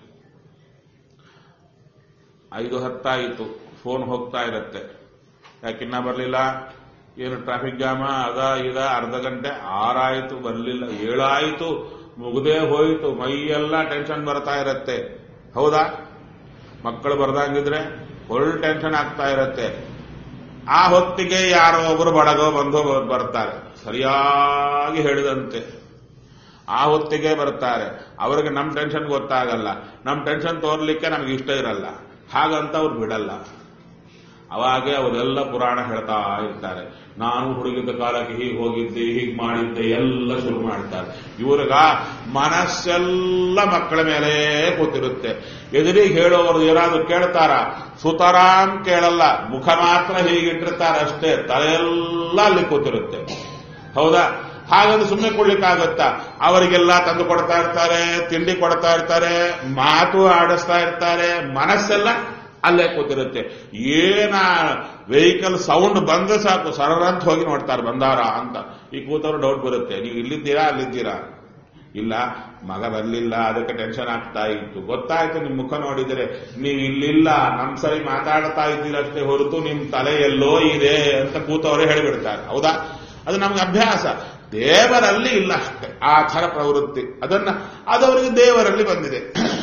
ಐದು ಹತ್ತಾಯಿತು ಫೋನ್ ಹೋಗ್ತಾ ಇರುತ್ತೆ ಯಾಕಿನ್ನ ಬರಲಿಲ್ಲ ಏನು ಟ್ರಾಫಿಕ್ ಜಾಮ ಅದ ಇದ ಅರ್ಧ ಗಂಟೆ ಆರಾಯಿತು ಬರಲಿಲ್ಲ ಏಳಾಯಿತು ಮುಗ್ದೇ ಹೋಯಿತು ಮೈಯೆಲ್ಲ ಟೆನ್ಷನ್ ಬರ್ತಾ ಇರತ್ತೆ ಹೌದಾ ಮಕ್ಕಳು ಬರ್ದಂಗಿದ್ರೆ ಫುಲ್ ಟೆನ್ಷನ್ ಆಗ್ತಾ ಇರತ್ತೆ ಆ ಹೊತ್ತಿಗೆ ಯಾರೋ ಒಬ್ಬರು ಬಡಗೋ ಬಂದು ಬರ್ತಾರೆ ಸರಿಯಾಗಿ ಹೇಳಿದಂತೆ ಆ ಹೊತ್ತಿಗೆ ಬರ್ತಾರೆ ಅವರಿಗೆ ನಮ್ಮ ಟೆನ್ಷನ್ ಗೊತ್ತಾಗಲ್ಲ ನಮ್ಮ ಟೆನ್ಷನ್ ತೋರ್ಲಿಕ್ಕೆ ನಮ್ಗೆ ಇಷ್ಟ ಇರಲ್ಲ ಹಾಗಂತ ಅವ್ರು ಬಿಡಲ್ಲ ಅವಾಗೆ ಅವರೆಲ್ಲ ಪುರಾಣ ಹೇಳ್ತಾ ಇರ್ತಾರೆ ನಾನು ಹುಡುಗಿದ್ದ ಕಾಲಕ್ಕೆ ಹೀಗೆ ಹೋಗಿದ್ದೆ ಹೀಗೆ ಮಾಡಿದ್ದೆ ಎಲ್ಲ ಶುರು ಮಾಡ್ತಾರೆ ಇವ್ರಿಗ ಮನಸ್ಸೆಲ್ಲ ಮಕ್ಕಳ ಮೇಲೆ ಕೂತಿರುತ್ತೆ ಎದುರಿಗೆ ಹೇಳೋರು ಏನಾದ್ರು ಕೇಳ್ತಾರ ಸುತರಾಮ್ ಕೇಳಲ್ಲ ಮುಖ ಮಾತ್ರ ಹೀಗಿಟ್ಟಿರ್ತಾರೆ ಅಷ್ಟೇ ತಲೆಯೆಲ್ಲ ಅಲ್ಲಿ ಕೂತಿರುತ್ತೆ ಹೌದಾ ಹಾಗಂದ್ರೆ ಸುಮ್ಮನೆ ಕೊಡ್ಲಿಕ್ಕಾಗತ್ತಾ ಅವರಿಗೆಲ್ಲ ತಂದು ಕೊಡ್ತಾ ಇರ್ತಾರೆ ತಿಂಡಿ ಕೊಡ್ತಾ ಇರ್ತಾರೆ ಮಾತು ಆಡಿಸ್ತಾ ಇರ್ತಾರೆ ಮನಸ್ಸೆಲ್ಲ ಅಲ್ಲೇ ಕೂತಿರುತ್ತೆ ಏನ ವೆಹಿಕಲ್ ಸೌಂಡ್ ಬಂದ್ರೆ ಸಾಕು ಸರರಂತ ಹೋಗಿ ನೋಡ್ತಾರೆ ಬಂದಾರ ಅಂತ ಈ ಕೂತವ್ರು ಡೌಟ್ ಬರುತ್ತೆ ನೀವು ಇಲ್ಲಿದ್ದೀರಾ ಅಲ್ಲಿದ್ದೀರಾ ಇಲ್ಲ ಮಗ ಬರ್ಲಿಲ್ಲ ಅದಕ್ಕೆ ಟೆನ್ಷನ್ ಆಗ್ತಾ ಇತ್ತು ಗೊತ್ತಾಯ್ತು ನಿಮ್ ಮುಖ ನೋಡಿದರೆ ನೀವು ಇಲ್ಲಿಲ್ಲ ನಮ್ ಸರಿ ಮಾತಾಡ್ತಾ ಇದ್ದೀರಷ್ಟೇ ಹೊರತು ನಿಮ್ ತಲೆ ಎಲ್ಲೋ ಇದೆ ಅಂತ ಕೂತವರೇ ಹೇಳಿಬಿಡ್ತಾರೆ ಹೌದಾ ಅದು ನಮ್ಗೆ ಅಭ್ಯಾಸ ದೇವರಲ್ಲಿ ಇಲ್ಲ ಅಷ್ಟೇ ಆ ಥರ ಪ್ರವೃತ್ತಿ ಅದನ್ನ ಅದವರಿಗೆ ದೇವರಲ್ಲಿ ಬಂದಿದೆ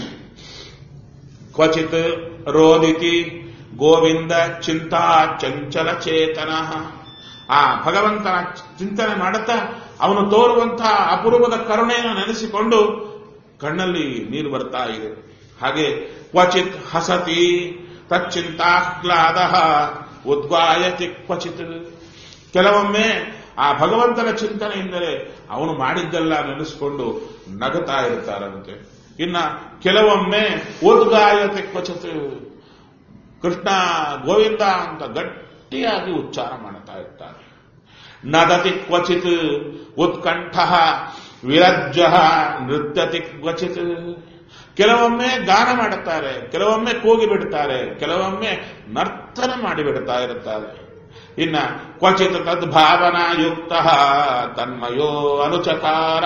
ಕ್ವಚಿತ್ ರೋದಿತಿ ಗೋವಿಂದ ಚಿಂತಾ ಚಂಚಲ ಚೇತನ ಆ ಭಗವಂತನ ಚಿಂತನೆ ಮಾಡುತ್ತಾ ಅವನು ತೋರುವಂತಹ ಅಪೂರ್ವದ ಕರುಣೆಯನ್ನು ನೆನೆಸಿಕೊಂಡು ಕಣ್ಣಲ್ಲಿ ನೀರು ಬರ್ತಾ ಇದೆ ಹಾಗೆ ಕ್ವಚಿತ್ ಹಸತಿ ತಚ್ಚಿಂತಾಹ್ಲಾದ ಉದ್ಗಾಯತಿ ಕ್ವಚಿತ್ ಕೆಲವೊಮ್ಮೆ ಆ ಭಗವಂತನ ಚಿಂತನೆಯಿಂದಲೇ ಅವನು ಮಾಡಿದ್ದೆಲ್ಲ ನೆನೆಸಿಕೊಂಡು ನಗುತ್ತಾ ಇರ್ತಾರಂತೆ ಇನ್ನ ಕೆಲವೊಮ್ಮೆ ಉದ್ಗಾಯತೆ ಕ್ವಚಿತ್ ಕೃಷ್ಣ ಗೋವಿಂದ ಅಂತ ಗಟ್ಟಿಯಾಗಿ ಉಚ್ಚಾರ ಮಾಡ್ತಾ ಇರ್ತಾರೆ ನದತಿ ಕ್ವಚಿತ್ ಉತ್ಕಂಠ ವಿರಜ್ಜ ನೃತ್ಯತಿ ಕ್ವಚಿತ್ ಕೆಲವೊಮ್ಮೆ ಗಾನ ಮಾಡುತ್ತಾರೆ ಕೆಲವೊಮ್ಮೆ ಕೂಗಿ ಬಿಡುತ್ತಾರೆ ಕೆಲವೊಮ್ಮೆ ನರ್ತನ ಮಾಡಿಬಿಡ್ತಾ ಇರುತ್ತಾರೆ ಇನ್ನ ಕ್ವಚಿತ್ ತದ್ಭಾವನಾಯುಕ್ತ ತನ್ಮಯೋ ಅನುಚಕಾರ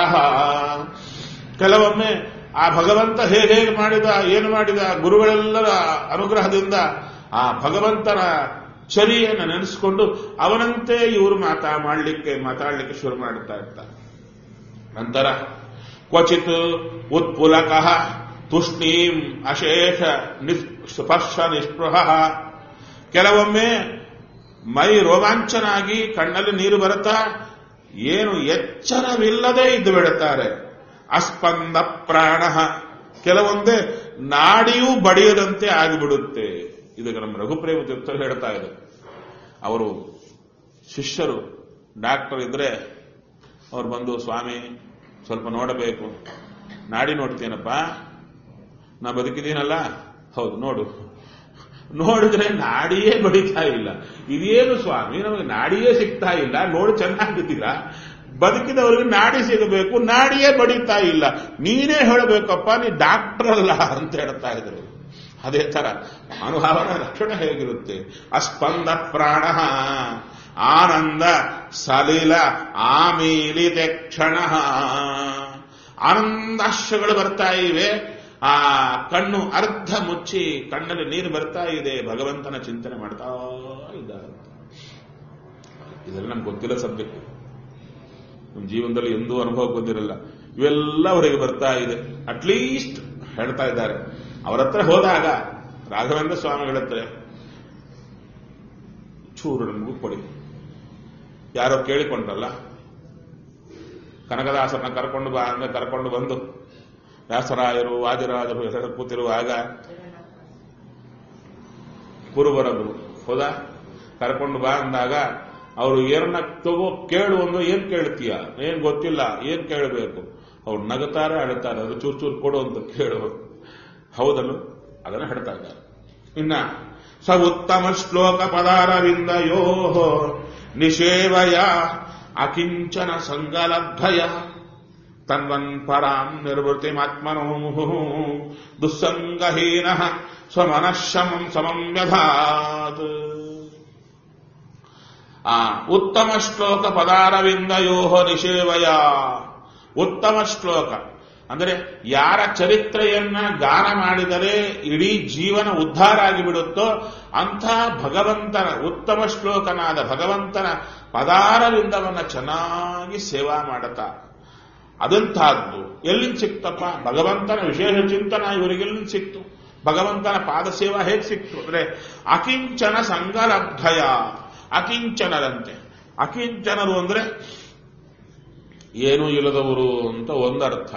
ಕೆಲವೊಮ್ಮೆ ಆ ಭಗವಂತ ಹೇಗೆ ಹೇಗೆ ಮಾಡಿದ ಏನು ಮಾಡಿದ ಗುರುಗಳೆಲ್ಲರ ಅನುಗ್ರಹದಿಂದ ಆ ಭಗವಂತನ ಚರಿಯನ್ನು ನೆನೆಸಿಕೊಂಡು ಅವನಂತೆ ಇವರು ಮಾತಾ ಮಾಡಲಿಕ್ಕೆ ಮಾತಾಡಲಿಕ್ಕೆ ಶುರು ಮಾಡುತ್ತಾ ಇರ್ತಾರೆ ನಂತರ ಕ್ವಚಿತ್ ಉತ್ಪುಲಕ ತುಷ್ಣೀಂ ಅಶೇಷ ಸ್ಪರ್ಶ ನಿಸ್ಪೃಹ ಕೆಲವೊಮ್ಮೆ ಮೈ ರೋಮಾಂಚನಾಗಿ ಕಣ್ಣಲ್ಲಿ ನೀರು ಬರುತ್ತಾ ಏನು ಎಚ್ಚರವಿಲ್ಲದೆ ಇದ್ದು ಬಿಡುತ್ತಾರೆ ಅಸ್ಪಂದ ಪ್ರಾಣ ಕೆಲವೊಂದೇ ನಾಡಿಯೂ ಬಡಿಯದಂತೆ ಆಗಿಬಿಡುತ್ತೆ ಇದಕ್ಕೆ ನಮ್ಮ ರಘುಪ್ರೇಮ ತೀರ್ಥರು ಹೇಳ್ತಾ ಇದೆ ಅವರು ಶಿಷ್ಯರು ಡಾಕ್ಟರ್ ಇದ್ರೆ ಅವ್ರು ಬಂದು ಸ್ವಾಮಿ ಸ್ವಲ್ಪ ನೋಡಬೇಕು ನಾಡಿ ನೋಡ್ತೀನಪ್ಪ ನಾ ಬದುಕಿದ್ದೀನಲ್ಲ ಹೌದು ನೋಡು ನೋಡಿದ್ರೆ ನಾಡಿಯೇ ಬಡಿತಾ ಇಲ್ಲ ಇದೇನು ಸ್ವಾಮಿ ನಮಗೆ ನಾಡಿಯೇ ಸಿಗ್ತಾ ಇಲ್ಲ ನೋಡಿ ಚೆನ್ನಾಗಿದ್ದೀರಾ ಬದುಕಿದವರಿಗೆ ನಾಡಿ ಸಿಗಬೇಕು ನಾಡಿಯೇ ಬಡಿತಾ ಇಲ್ಲ ನೀನೇ ಹೇಳಬೇಕಪ್ಪ ನೀ ಡಾಕ್ಟರ್ ಅಲ್ಲ ಅಂತ ಹೇಳ್ತಾ ಇದ್ರು ಅದೇ ತರ ಅನುಭವನ ಲಕ್ಷಣ ಹೇಗಿರುತ್ತೆ ಅಸ್ಪಂದ ಪ್ರಾಣ ಆನಂದ ಸಲಿಲ ಆಮೀಲಿತೆ ಕ್ಷಣ ಆನಂದಾಶ್ರಗಳು ಬರ್ತಾ ಇವೆ ಆ ಕಣ್ಣು ಅರ್ಧ ಮುಚ್ಚಿ ಕಣ್ಣಲ್ಲಿ ನೀರು ಬರ್ತಾ ಇದೆ ಭಗವಂತನ ಚಿಂತನೆ ಮಾಡ್ತಾ ಇದ್ದಾರೆ ಇದೆಲ್ಲ ನಮ್ಗೆ ಗೊತ್ತಿಲ್ಲ ಸಬ್ಜೆಕ್ಟ್ ನಮ್ಮ ಜೀವನದಲ್ಲಿ ಎಂದೂ ಅನುಭವ ಬಂದಿರಲ್ಲ ಇವೆಲ್ಲ ಅವರಿಗೆ ಬರ್ತಾ ಇದೆ ಅಟ್ಲೀಸ್ಟ್ ಹೇಳ್ತಾ ಇದ್ದಾರೆ ಅವರ ಹತ್ರ ಹೋದಾಗ ರಾಘವೇಂದ್ರ ಸ್ವಾಮಿಗಳ ಹತ್ರ ಚೂರು ನಮಗೂ ಕೊಡಿ ಯಾರೋ ಕೇಳಿಕೊಂಡ್ರಲ್ಲ ಕನಕದಾಸರನ್ನ ಕರ್ಕೊಂಡು ಬಾ ಅಂದ್ರೆ ಕರ್ಕೊಂಡು ಬಂದು ವ್ಯಾಸರಾಯರು ವಾದಿರಾಜರು ಹೆಸರು ಕೂತಿರುವಾಗ ಕುರುಬರರು ಹೌದಾ ಕರ್ಕೊಂಡು ಬಾ ಅಂದಾಗ ಅವರು ಏನನ್ನ ತಗೋ ಕೇಳು ಅಂದ್ರೆ ಏನ್ ಕೇಳ್ತೀಯ ಏನ್ ಗೊತ್ತಿಲ್ಲ ಏನ್ ಕೇಳಬೇಕು ಅವ್ರು ನಗುತ್ತಾರೆ ಅಳುತ್ತಾರೆ ಅದು ಚೂರ್ ಚೂರ್ ಕೊಡು ಅಂತ ಕೇಳು ಹೌದಲ್ಲ ಅದನ್ನ ಹೇಳ್ತಾ ಇದ್ದಾರೆ ಇನ್ನ ಸ ಉತ್ತಮ ಶ್ಲೋಕ ಪದಾರವಿಂದ ಯೋ ನಿಷೇವಯ ಅಕಿಂಚನ ಸಂಗಲಬ್ಧಯ ತನ್ವನ್ ಪರಾಂ ನಿರ್ವೃತಿಮಾತ್ಮನೋ ದುಸ್ಸಂಗಹೀನ ಸ್ವಮನಃಶಮಂ ಸಮಂ ವ್ಯಧಾತ್ ಆ ಉತ್ತಮ ಶ್ಲೋಕ ಪದಾರವಿಂದಯೋ ನಿಷೇವಯ ಉತ್ತಮ ಶ್ಲೋಕ ಅಂದರೆ ಯಾರ ಚರಿತ್ರೆಯನ್ನ ಗಾನ ಮಾಡಿದರೆ ಇಡೀ ಜೀವನ ಉದ್ಧಾರ ಆಗಿಬಿಡುತ್ತೋ ಅಂಥ ಭಗವಂತನ ಉತ್ತಮ ಶ್ಲೋಕನಾದ ಭಗವಂತನ ಪದಾರವಿಂದವನ್ನ ಚೆನ್ನಾಗಿ ಸೇವಾ ಮಾಡುತ್ತಾ ಅದಂತಹದ್ದು ಎಲ್ಲಿಂದ ಸಿಕ್ತಪ್ಪ ಭಗವಂತನ ವಿಶೇಷ ಚಿಂತನ ಇವರಿಗೆಲ್ಲಿಂದ ಸಿಕ್ತು ಭಗವಂತನ ಪಾದ ಸೇವಾ ಹೇಗೆ ಸಿಕ್ತು ಅಂದ್ರೆ ಅಕಿಂಚನ ಸಂಗಲಬ್ಧಯ ಅಕಿಂಚನರಂತೆ ಅಕಿಂಚನರು ಅಂದ್ರೆ ಏನೂ ಇಲ್ಲದವರು ಅಂತ ಒಂದರ್ಥ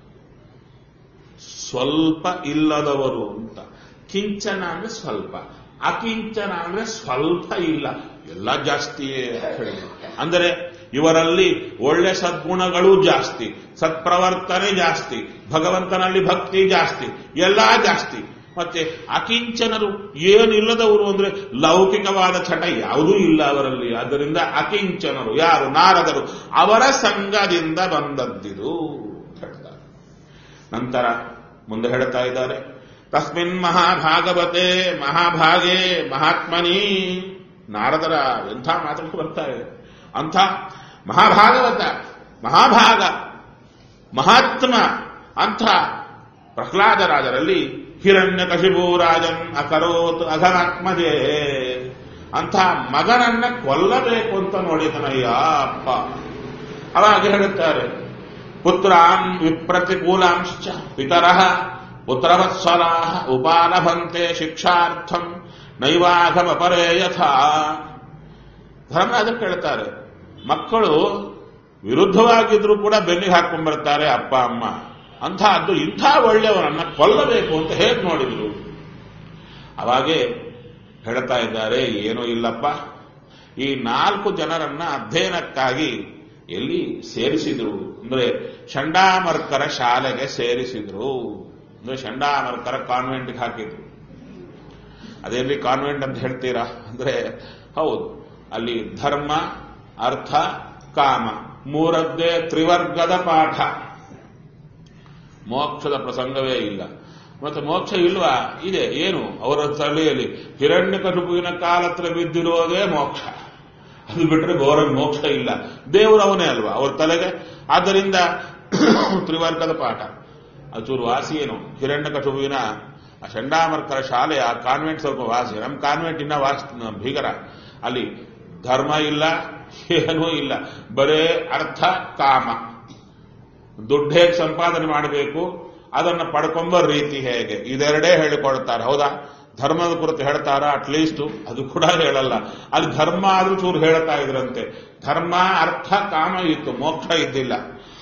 ಸ್ವಲ್ಪ ಇಲ್ಲದವರು ಅಂತ ಕಿಂಚನ ಅಂದ್ರೆ ಸ್ವಲ್ಪ ಅಕಿಂಚನ ಅಂದ್ರೆ ಸ್ವಲ್ಪ ಇಲ್ಲ ಎಲ್ಲ ಜಾಸ್ತಿಯೇ ಅಂತ ಹೇಳಿದ್ರು ಅಂದರೆ ಇವರಲ್ಲಿ ಒಳ್ಳೆ ಸದ್ಗುಣಗಳು ಜಾಸ್ತಿ ಸತ್ಪ್ರವರ್ತನೆ ಜಾಸ್ತಿ ಭಗವಂತನಲ್ಲಿ ಭಕ್ತಿ ಜಾಸ್ತಿ ಎಲ್ಲಾ ಜಾಸ್ತಿ ಮತ್ತೆ ಅಕಿಂಚನರು ಏನಿಲ್ಲದವರು ಅಂದ್ರೆ ಲೌಕಿಕವಾದ ಚಟ ಯಾವುದೂ ಇಲ್ಲ ಅವರಲ್ಲಿ ಆದ್ದರಿಂದ ಅಕಿಂಚನರು ಯಾರು ನಾರದರು ಅವರ ಸಂಘದಿಂದ ಬಂದದ್ದಿದು ಹೇಳ್ತಾರೆ ನಂತರ ಮುಂದೆ ಹೇಳ್ತಾ ಇದ್ದಾರೆ ತಸ್ಮಿನ್ ಮಹಾಭಾಗವತೆ ಮಹಾಭಾಗೆ ಮಹಾತ್ಮನಿ ನಾರದರ ಎಂಥ ಮಾತುಗಳು ಬರ್ತಾ ಇದೆ ಅಂಥ ಮಹಾಭಾಗವತ ಮಹಾಭಾಗ ಮಹಾತ್ಮ ಅಂಥ ಪ್ರಹ್ಲಾದರಾಜರಲ್ಲಿ ಹಿರಣ್ಯ ಕಶಿಭೂರಾಜನ್ ಅಕರೋತ್ ಅಘನಾತ್ಮಜೇ ಅಂಥ ಮಗನನ್ನ ಕೊಲ್ಲಬೇಕು ಅಂತ ನೋಡಿದನಯ್ಯ ಅಪ್ಪ ಅವಾಗ ಹೇಳುತ್ತಾರೆ ಪುತ್ರಾನ್ ವಿಪ್ರತಿಕೂಲಾಂಶ್ಚ ಪಿತರಃ ಪುತ್ರವತ್ಸಲಾ ಉಪಾಲಭಂತೆ ಶಿಕ್ಷಾರ್ಥಂ ನೈವಾಘಮಪರೇ ಯಥಾ ಧರ್ಮರಾಜ ಕೇಳ್ತಾರೆ ಮಕ್ಕಳು ವಿರುದ್ಧವಾಗಿದ್ರು ಕೂಡ ಬೆನ್ನಿಗೆ ಹಾಕೊಂಡ್ ಬರ್ತಾರೆ ಅಪ್ಪ ಅಮ್ಮ ಅಂತಹದ್ದು ಇಂಥ ಒಳ್ಳೆಯವರನ್ನ ಕೊಲ್ಲಬೇಕು ಅಂತ ಹೇಗೆ ನೋಡಿದ್ರು ಅವಾಗೆ ಹೇಳ್ತಾ ಇದ್ದಾರೆ ಏನೂ ಇಲ್ಲಪ್ಪ ಈ ನಾಲ್ಕು ಜನರನ್ನ ಅಧ್ಯಯನಕ್ಕಾಗಿ ಎಲ್ಲಿ ಸೇರಿಸಿದ್ರು ಅಂದ್ರೆ ಚಂಡಾಮರ್ಕರ ಶಾಲೆಗೆ ಸೇರಿಸಿದ್ರು ಅಂದ್ರೆ ಚಂಡಾಮರ್ಕರ ಕಾನ್ವೆಂಟ್ಗೆ ಹಾಕಿದ್ರು ಅದೇನ್ರಿ ಕಾನ್ವೆಂಟ್ ಅಂತ ಹೇಳ್ತೀರಾ ಅಂದ್ರೆ ಹೌದು ಅಲ್ಲಿ ಧರ್ಮ ಅರ್ಥ ಕಾಮ ಮೂರದ್ದೇ ತ್ರಿವರ್ಗದ ಪಾಠ ಮೋಕ್ಷದ ಪ್ರಸಂಗವೇ ಇಲ್ಲ ಮತ್ತೆ ಮೋಕ್ಷ ಇಲ್ವಾ ಇದೆ ಏನು ಅವರ ತಲೆಯಲ್ಲಿ ಹಿರಣ್ಯ ಕಟುಪುವಿನ ಕಾಲತ್ರ ಬಿದ್ದಿರೋದೇ ಮೋಕ್ಷ ಅದು ಬಿಟ್ಟರೆ ಗೌರ ಮೋಕ್ಷ ಇಲ್ಲ ದೇವರು ಅವನೇ ಅಲ್ವಾ ಅವ್ರ ತಲೆಗೆ ಆದ್ದರಿಂದ ತ್ರಿವರ್ಗದ ಪಾಠ ಅಚೂರು ವಾಸಿ ಏನು ಹಿರಣ್ಯ ಕಟುಪುವಿನ ಆ ಚಂಡಾಮರ್ಕರ ಶಾಲೆ ಆ ಕಾನ್ವೆಂಟ್ ಸ್ವಲ್ಪ ವಾಸಿ ನಮ್ಮ ಕಾನ್ವೆಂಟ್ ಇನ್ನ ವಾಸ್ ಭೀಕರ ಅಲ್ಲಿ ಧರ್ಮ ಇಲ್ಲ ಏನೂ ಇಲ್ಲ ಬರೇ ಅರ್ಥ ಕಾಮ ದುಡ್ಡು ಹೇಗೆ ಸಂಪಾದನೆ ಮಾಡಬೇಕು ಅದನ್ನು ಪಡ್ಕೊಂಬ ರೀತಿ ಹೇಗೆ ಇದೆರಡೇ ಹೇಳಿಕೊಡ್ತಾರೆ ಹೌದಾ ಧರ್ಮದ ಕುರಿತು ಹೇಳ್ತಾರ ಅಟ್ಲೀಸ್ಟ್ ಅದು ಕೂಡ ಹೇಳಲ್ಲ ಅಲ್ಲಿ ಧರ್ಮ ಆದ್ರೂ ಚೂರು ಹೇಳ್ತಾ ಇದ್ರಂತೆ ಧರ್ಮ ಅರ್ಥ ಕಾಮ ಇತ್ತು ಮೋಕ್ಷ ಇದ್ದಿಲ್ಲ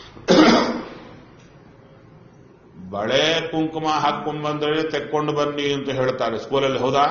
ಬಳೆ ಕುಂಕುಮ ಹಾಕೊಂಡ್ ಬಂದ್ರೆ ತೆಕ್ಕೊಂಡು ಬನ್ನಿ ಅಂತ ಹೇಳ್ತಾರೆ ಸ್ಕೂಲಲ್ಲಿ ಹೌದಾ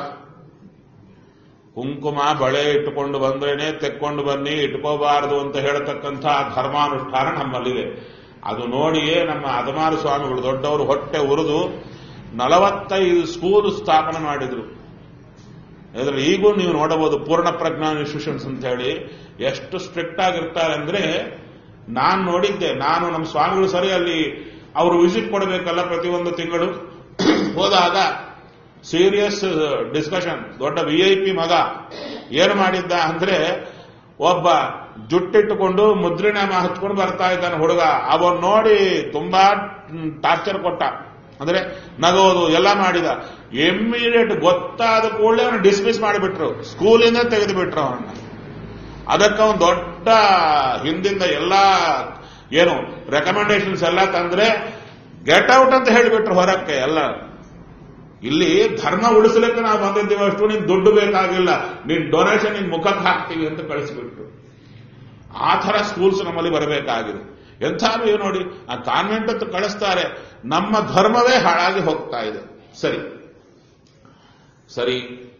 ಕುಂಕುಮ ಬಳೆ ಇಟ್ಟುಕೊಂಡು ಬಂದ್ರೇನೆ ತೆಕ್ಕೊಂಡು ಬನ್ನಿ ಇಟ್ಕೋಬಾರದು ಅಂತ ಹೇಳ್ತಕ್ಕಂಥ ಧರ್ಮಾನುಷ್ಠಾನ ನಮ್ಮಲ್ಲಿದೆ ಅದು ನೋಡಿಯೇ ನಮ್ಮ ಅದಮಾರು ಸ್ವಾಮಿಗಳು ದೊಡ್ಡವರು ಹೊಟ್ಟೆ ಉರಿದು ನಲವತ್ತೈದು ಸ್ಕೂಲ್ ಸ್ಥಾಪನೆ ಮಾಡಿದ್ರು ಇದರಲ್ಲಿ ಈಗೂ ನೀವು ನೋಡಬಹುದು ಪೂರ್ಣ ಪ್ರಜ್ಞಾನ ಇನ್ಸ್ಟಿಟ್ಯೂಷನ್ಸ್ ಅಂತ ಹೇಳಿ ಎಷ್ಟು ಸ್ಟ್ರಿಕ್ಟ್ ಆಗಿರ್ತಾರೆ ಅಂದ್ರೆ ನಾನು ನೋಡಿದ್ದೆ ನಾನು ನಮ್ಮ ಸ್ವಾಮಿಗಳು ಸರಿ ಅಲ್ಲಿ ಅವರು ವಿಸಿಟ್ ಕೊಡಬೇಕಲ್ಲ ಪ್ರತಿಯೊಂದು ತಿಂಗಳು ಹೋದಾಗ ಸೀರಿಯಸ್ ಡಿಸ್ಕಷನ್ ದೊಡ್ಡ ವಿ ಐ ಪಿ ಮಗ ಏನು ಮಾಡಿದ್ದ ಅಂದ್ರೆ ಒಬ್ಬ ಜುಟ್ಟಿಟ್ಟುಕೊಂಡು ಮುದ್ರಿನಾಮ ಹಚ್ಕೊಂಡು ಬರ್ತಾ ಇದ್ದಾನೆ ಹುಡುಗ ಅವನ್ ನೋಡಿ ತುಂಬಾ ಟಾರ್ಚರ್ ಕೊಟ್ಟ ಅಂದ್ರೆ ನಗೋದು ಎಲ್ಲ ಮಾಡಿದ ಇಮ್ಮಿಡಿಯೇಟ್ ಗೊತ್ತಾದ ಕೂಡಲೇ ಅವನು ಡಿಸ್ಮಿಸ್ ಮಾಡಿಬಿಟ್ರು ಸ್ಕೂಲಿಂದ ತೆಗೆದು ಬಿಟ್ರು ಅವನ್ನ ಅದಕ್ಕೆ ಅವನು ದೊಡ್ಡ ಹಿಂದಿಂದ ಎಲ್ಲ ಏನು ರೆಕಮೆಂಡೇಶನ್ಸ್ ಎಲ್ಲ ತಂದ್ರೆ ಗೆಟ್ ಔಟ್ ಅಂತ ಹೇಳಿಬಿಟ್ರು ಹೊರಕ್ಕೆ ಎಲ್ಲ ಇಲ್ಲಿ ಧರ್ಮ ಉಳಿಸ್ಲಿಕ್ಕೆ ನಾವು ಬಂದಿದ್ದೀವಿ ಅಷ್ಟು ನಿನ್ ದುಡ್ಡು ಬೇಕಾಗಿಲ್ಲ ನೀನ್ ಡೊನೇಷನ್ ನಿನ್ ಮುಖಕ್ಕೆ ಹಾಕ್ತೀವಿ ಅಂತ ಕಳಿಸ್ಬಿಟ್ರು ಆ ಥರ ಸ್ಕೂಲ್ಸ್ ನಮ್ಮಲ್ಲಿ ಬರಬೇಕಾಗಿದೆ ಎಂಥಾರು ನೋಡಿ ಆ ಕಾನ್ವೆಂಟ್ ಅಂತ ಕಳಿಸ್ತಾರೆ ನಮ್ಮ ಧರ್ಮವೇ ಹಾಳಾಗಿ ಹೋಗ್ತಾ ಇದೆ ಸರಿ ಸರಿ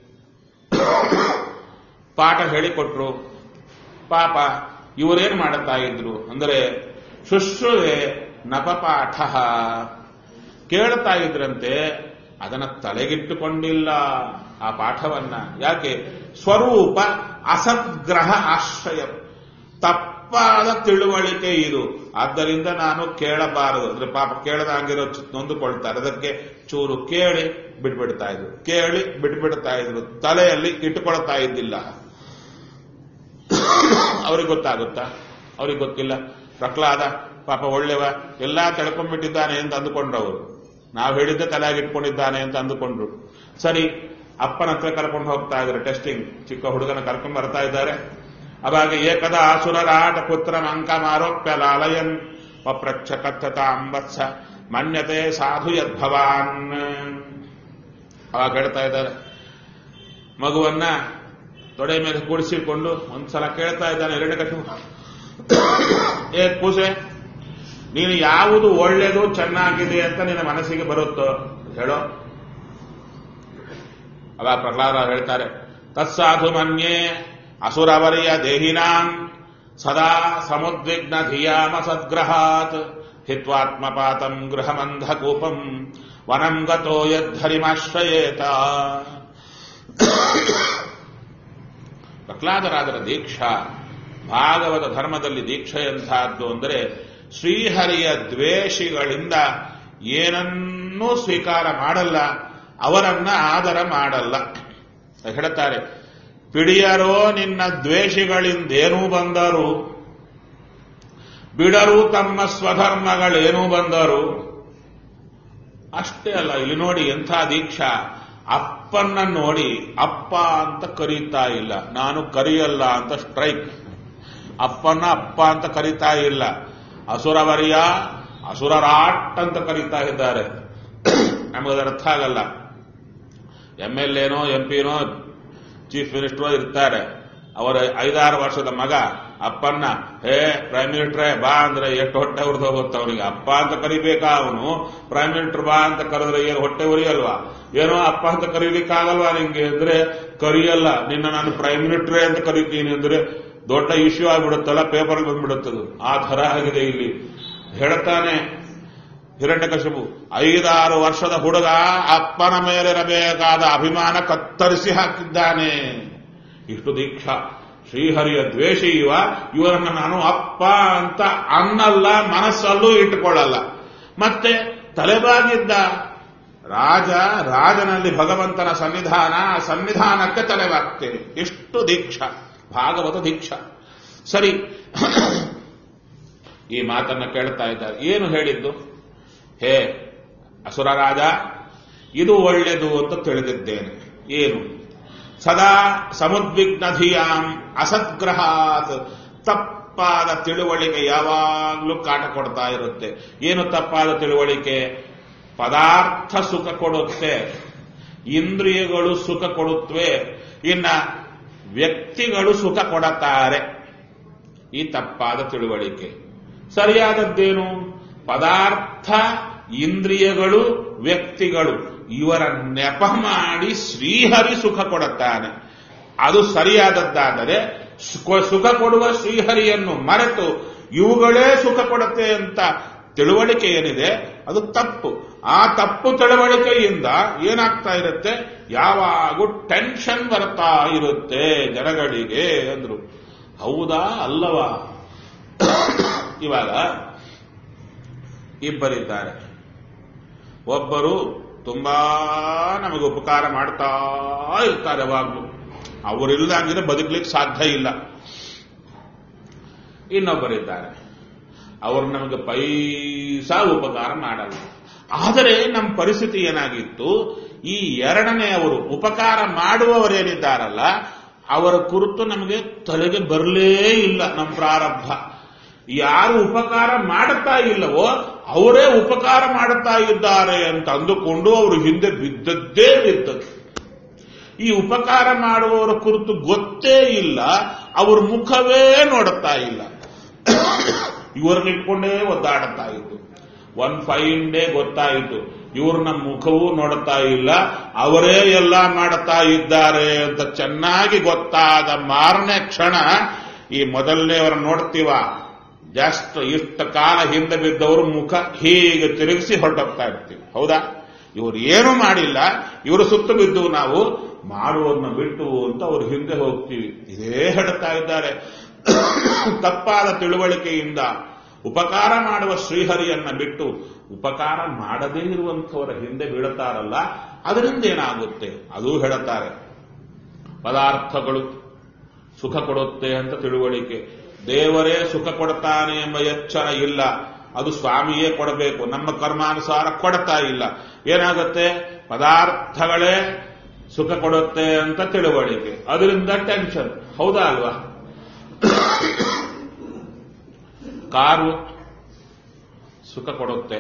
ಪಾಠ ಹೇಳಿಕೊಟ್ರು ಪಾಪ ಇವರೇನ್ ಮಾಡುತ್ತಾ ಇದ್ರು ಅಂದರೆ ಶುಶ್ರುವೆ ನಪಪಾಠ ಕೇಳ್ತಾ ಇದ್ರಂತೆ ಅದನ್ನ ತಲೆಗಿಟ್ಟುಕೊಂಡಿಲ್ಲ ಆ ಪಾಠವನ್ನ ಯಾಕೆ ಸ್ವರೂಪ ಅಸದ್ಗ್ರಹ ಆಶ್ರಯ ತಪ್ಪಾದ ತಿಳುವಳಿಕೆ ಇದು ಆದ್ದರಿಂದ ನಾನು ಕೇಳಬಾರದು ಅಂದ್ರೆ ಪಾಪ ಕೇಳದಾಗಿರೋ ನೊಂದುಕೊಳ್ತಾರೆ ಅದಕ್ಕೆ ಚೂರು ಕೇಳಿ ಬಿಟ್ಬಿಡ್ತಾ ಇದ್ರು ಕೇಳಿ ಬಿಟ್ಬಿಡ್ತಾ ಇದ್ರು ತಲೆಯಲ್ಲಿ ಇಟ್ಟುಕೊಳ್ತಾ ಇದ್ದಿಲ್ಲ ಅವ್ರಿಗೆ ಗೊತ್ತಾಗುತ್ತಾ ಅವ್ರಿಗೆ ಗೊತ್ತಿಲ್ಲ ಪ್ರಹ್ಲಾದ ಪಾಪ ಒಳ್ಳೆವ ಎಲ್ಲಾ ತಳ್ಕೊಂಡ್ಬಿಟ್ಟಿದ್ದಾನೆ ಅಂತ ಅಂದುಕೊಂಡ್ರವರು ನಾವು ಹೇಳಿದ್ದೆ ತಲೆಯಾಗಿ ಇಟ್ಕೊಂಡಿದ್ದಾನೆ ಅಂತ ಅಂದುಕೊಂಡ್ರು ಸರಿ ಅಪ್ಪನ ಹತ್ರ ಕರ್ಕೊಂಡು ಹೋಗ್ತಾ ಇದ್ದಾರೆ ಟೆಸ್ಟಿಂಗ್ ಚಿಕ್ಕ ಹುಡುಗನ ಕರ್ಕೊಂಡು ಬರ್ತಾ ಇದ್ದಾರೆ ಅವಾಗ ಏಕದ ಆಸುರರಾಟ ಪುತ್ರ ಅಂಕ ಮಾರೋಪ್ಯ ಲಾಲಯನ್ ಅಪ್ರಚ್ಛ ಕಥತ ಅಂಬತ್ಸ ಮನ್ಯತೆ ಸಾಧು ಯದ್ಭವಾನ್ ಅವಾಗ ಹೇಳ್ತಾ ಇದ್ದಾರೆ ಮಗುವನ್ನ ತೊಡೆ ಮೇಲೆ ಕೂಡಿಸಿಕೊಂಡು ಒಂದ್ಸಲ ಕೇಳ್ತಾ ಇದ್ದಾನೆ ಎರಡು ಕಟ್ಟು ಏ ಕೂಸೆ ನೀನು ಯಾವುದು ಒಳ್ಳೆಯದು ಚೆನ್ನಾಗಿದೆ ಅಂತ ನಿನ್ನ ಮನಸ್ಸಿಗೆ ಬರುತ್ತೋ ಹೇಳೋ ಅಲ್ಲ ಪ್ರಹ್ಲಾದ ಹೇಳ್ತಾರೆ ತತ್ಸಾಧು ಮನ್ಯೆ ಅಸುರವರಿಯ ದೇಹಿನಾಂ ಸದಾ ಸಮುದ್ವಿಗ್ನ ಧಿಯಾಮ ಸದ್ಗ್ರಹಾತ್ ಹಿತ್ವಾತ್ಮಪಾತಂ ಗೃಹಮಂಧ ಕೂಪಂ ವನಂ ಗತೋ ಯದ್ಧರಿಮಾಶ್ರಯೇತ ಪ್ರಹ್ಲಾದರಾಜರ ದೀಕ್ಷಾ ಭಾಗವತ ಧರ್ಮದಲ್ಲಿ ದೀಕ್ಷೆ ಎಂಥದ್ದು ಅಂದರೆ ಶ್ರೀಹರಿಯ ದ್ವೇಷಿಗಳಿಂದ ಏನನ್ನೂ ಸ್ವೀಕಾರ ಮಾಡಲ್ಲ ಅವರನ್ನ ಆದರ ಮಾಡಲ್ಲ ಹೇಳ್ತಾರೆ ಪಿಡಿಯರೋ ನಿನ್ನ ದ್ವೇಷಿಗಳಿಂದೇನೂ ಬಂದರು ಬಿಡರು ತಮ್ಮ ಸ್ವಧರ್ಮಗಳೇನೂ ಬಂದರು ಅಷ್ಟೇ ಅಲ್ಲ ಇಲ್ಲಿ ನೋಡಿ ಎಂಥ ದೀಕ್ಷಾ ಅಪ್ಪನ್ನ ನೋಡಿ ಅಪ್ಪ ಅಂತ ಕರೀತಾ ಇಲ್ಲ ನಾನು ಕರೆಯಲ್ಲ ಅಂತ ಸ್ಟ್ರೈಕ್ ಅಪ್ಪನ್ನ ಅಪ್ಪ ಅಂತ ಕರೀತಾ ಇಲ್ಲ ಅಸುರವರ್ಯ ಅಸುರರಾಟ್ ಅಂತ ಕರೀತಾ ಇದ್ದಾರೆ ನಮಗದ ಅರ್ಥ ಆಗಲ್ಲ ಎಂ ಎಲ್ ಎನೋ ಎಂ ಪಿನೋ ಚೀಫ್ ಮಿನಿಸ್ಟರ್ ಇರ್ತಾರೆ ಅವರ ಐದಾರು ವರ್ಷದ ಮಗ ಅಪ್ಪನ್ನ ಹೇ ಪ್ರೈಮ್ ಮಿನಿಸ್ಟ್ರೇ ಬಾ ಅಂದ್ರೆ ಎಷ್ಟು ಹೊಟ್ಟೆ ಉರಿದು ಹೋಗುತ್ತೆ ಅವನಿಗೆ ಅಪ್ಪ ಅಂತ ಕರಿಬೇಕಾ ಅವನು ಪ್ರೈಮ್ ಮಿನಿಸ್ಟರ್ ಬಾ ಅಂತ ಕರೆದ್ರೆ ಏನು ಹೊಟ್ಟೆ ಉರಿಯಲ್ವಾ ಏನೋ ಅಪ್ಪ ಅಂತ ಕರೀಲಿಕ್ಕಾಗಲ್ವಾ ನಿಂಗೆ ಅಂದ್ರೆ ಕರಿಯಲ್ಲ ನಿನ್ನ ನಾನು ಪ್ರೈಮ್ ಮಿನಿಸ್ಟ್ರೇ ಅಂತ ಕರಿತೀನಿ ಅಂದ್ರೆ ದೊಡ್ಡ ಇಶ್ಯೂ ಆಗ್ಬಿಡುತ್ತಲ್ಲ ಪೇಪರ್ ಬಂದ್ಬಿಡುತ್ತದು ಆ ಥರ ಆಗಿದೆ ಇಲ್ಲಿ ಹೇಳ್ತಾನೆ ಹಿರಣ್ಯಕಶಿಪು ಐದಾರು ವರ್ಷದ ಹುಡುಗ ಅಪ್ಪನ ಮೇಲಿರಬೇಕಾದ ಅಭಿಮಾನ ಕತ್ತರಿಸಿ ಹಾಕಿದ್ದಾನೆ ಇಷ್ಟು ದೀಕ್ಷಾ ಶ್ರೀಹರಿಯ ದ್ವೇಷಿ ಇವ ಇವರನ್ನ ನಾನು ಅಪ್ಪ ಅಂತ ಅನ್ನಲ್ಲ ಮನಸ್ಸಲ್ಲೂ ಇಟ್ಟುಕೊಳ್ಳಲ್ಲ ಮತ್ತೆ ತಲೆಬಾಗಿದ್ದ ರಾಜ ರಾಜನಲ್ಲಿ ಭಗವಂತನ ಸನ್ನಿಧಾನ ಆ ಸನ್ನಿಧಾನಕ್ಕೆ ತಲೆಬಾಗ್ತೇನೆ ಎಷ್ಟು ದೀಕ್ಷಾ ಭಾಗವತ ದೀಕ್ಷಾ ಸರಿ ಈ ಮಾತನ್ನ ಕೇಳ್ತಾ ಇದ್ದಾರೆ ಏನು ಹೇಳಿದ್ದು ಹೇ ಅಸುರ ರಾಜ ಇದು ಒಳ್ಳೆಯದು ಅಂತ ತಿಳಿದಿದ್ದೇನೆ ಏನು ಸದಾ ಸಮುದ್ವಿಗ್ನಧಿಯಾಂ ಅಸದ್ಗ್ರಹಾತ್ ತಪ್ಪಾದ ತಿಳುವಳಿಕೆ ಯಾವಾಗಲೂ ಕಾಟ ಕೊಡ್ತಾ ಇರುತ್ತೆ ಏನು ತಪ್ಪಾದ ತಿಳುವಳಿಕೆ ಪದಾರ್ಥ ಸುಖ ಕೊಡುತ್ತೆ ಇಂದ್ರಿಯಗಳು ಸುಖ ಕೊಡುತ್ತವೆ ಇನ್ನ ವ್ಯಕ್ತಿಗಳು ಸುಖ ಕೊಡುತ್ತಾರೆ ಈ ತಪ್ಪಾದ ತಿಳುವಳಿಕೆ ಸರಿಯಾದದ್ದೇನು ಪದಾರ್ಥ ಇಂದ್ರಿಯಗಳು ವ್ಯಕ್ತಿಗಳು ಇವರ ನೆಪ ಮಾಡಿ ಶ್ರೀಹರಿ ಸುಖ ಕೊಡುತ್ತಾನೆ ಅದು ಸರಿಯಾದದ್ದಾದರೆ ಸುಖ ಕೊಡುವ ಶ್ರೀಹರಿಯನ್ನು ಮರೆತು ಇವುಗಳೇ ಸುಖ ಕೊಡುತ್ತೆ ಅಂತ ತಿಳುವಳಿಕೆ ಏನಿದೆ ಅದು ತಪ್ಪು ಆ ತಪ್ಪು ತಿಳುವಳಿಕೆಯಿಂದ ಏನಾಗ್ತಾ ಇರುತ್ತೆ ಯಾವಾಗೂ ಟೆನ್ಷನ್ ಬರ್ತಾ ಇರುತ್ತೆ ಜನಗಳಿಗೆ ಅಂದ್ರು ಹೌದಾ ಅಲ್ಲವಾ ಇವಾಗ ಇಬ್ಬರಿದ್ದಾರೆ ಒಬ್ಬರು ತುಂಬಾ ನಮಗೆ ಉಪಕಾರ ಮಾಡ್ತಾ ಇರ್ತಾರೆ ಯಾವಾಗಲೂ ಅವರಿಲ್ಲದಂಗಿದ್ರೆ ಬದುಕಲಿಕ್ಕೆ ಸಾಧ್ಯ ಇಲ್ಲ ಇನ್ನೊಬ್ಬರಿದ್ದಾರೆ ಅವರು ನಮಗೆ ಪೈಸಾ ಉಪಕಾರ ಮಾಡಲ್ಲ ಆದರೆ ನಮ್ಮ ಪರಿಸ್ಥಿತಿ ಏನಾಗಿತ್ತು ಈ ಎರಡನೇ ಅವರು ಉಪಕಾರ ಮಾಡುವವರೇನಿದ್ದಾರಲ್ಲ ಅವರ ಕುರಿತು ನಮಗೆ ತಲೆಗೆ ಬರಲೇ ಇಲ್ಲ ನಮ್ಮ ಪ್ರಾರಬ್ಧ ಯಾರು ಉಪಕಾರ ಮಾಡುತ್ತಾ ಇಲ್ಲವೋ ಅವರೇ ಉಪಕಾರ ಮಾಡುತ್ತಾ ಇದ್ದಾರೆ ಅಂತ ಅಂದುಕೊಂಡು ಅವರು ಹಿಂದೆ ಬಿದ್ದದ್ದೇ ಬಿದ್ದದ್ದು ಈ ಉಪಕಾರ ಮಾಡುವವರ ಕುರಿತು ಗೊತ್ತೇ ಇಲ್ಲ ಅವ್ರ ಮುಖವೇ ನೋಡುತ್ತಾ ಇಲ್ಲ ಇವ್ರನ್ನ ಇಟ್ಕೊಂಡೇ ಒದ್ದಾಡುತ್ತಾ ಇತ್ತು ಒನ್ ಫೈನ್ ಡೇ ಗೊತ್ತಾಯಿತು ಇವ್ರನ್ನ ಮುಖವೂ ನೋಡುತ್ತಾ ಇಲ್ಲ ಅವರೇ ಎಲ್ಲ ಮಾಡುತ್ತಾ ಇದ್ದಾರೆ ಅಂತ ಚೆನ್ನಾಗಿ ಗೊತ್ತಾದ ಮಾರನೇ ಕ್ಷಣ ಈ ಮೊದಲನೇವರ ನೋಡ್ತೀವ ಜಸ್ಟ್ ಇಷ್ಟ ಕಾಲ ಹಿಂದೆ ಬಿದ್ದವರು ಮುಖ ಹೀಗೆ ತಿರುಗಿಸಿ ಹೊರಟೋಗ್ತಾ ಇರ್ತೀವಿ ಹೌದಾ ಇವರು ಏನು ಮಾಡಿಲ್ಲ ಇವರು ಸುತ್ತು ಬಿದ್ದು ನಾವು ಮಾಡುವನ್ನ ಬಿಟ್ಟು ಅಂತ ಅವ್ರು ಹಿಂದೆ ಹೋಗ್ತೀವಿ ಇದೇ ಹೇಳ್ತಾ ಇದ್ದಾರೆ ತಪ್ಪಾದ ತಿಳುವಳಿಕೆಯಿಂದ ಉಪಕಾರ ಮಾಡುವ ಶ್ರೀಹರಿಯನ್ನ ಬಿಟ್ಟು ಉಪಕಾರ ಮಾಡದೇ ಇರುವಂಥವರ ಹಿಂದೆ ಬೀಳುತ್ತಾರಲ್ಲ ಅದರಿಂದ ಏನಾಗುತ್ತೆ ಅದು ಹೇಳುತ್ತಾರೆ ಪದಾರ್ಥಗಳು ಸುಖ ಕೊಡುತ್ತೆ ಅಂತ ತಿಳುವಳಿಕೆ ದೇವರೇ ಸುಖ ಕೊಡ್ತಾನೆ ಎಂಬ ಎಚ್ಚರ ಇಲ್ಲ ಅದು ಸ್ವಾಮಿಯೇ ಕೊಡಬೇಕು ನಮ್ಮ ಕರ್ಮಾನುಸಾರ ಕೊಡ್ತಾ ಇಲ್ಲ ಏನಾಗುತ್ತೆ ಪದಾರ್ಥಗಳೇ ಸುಖ ಕೊಡುತ್ತೆ ಅಂತ ತಿಳುವಳಿಕೆ ಅದರಿಂದ ಟೆನ್ಷನ್ ಹೌದಾ ಅಲ್ವಾ ಕಾರು ಸುಖ ಕೊಡುತ್ತೆ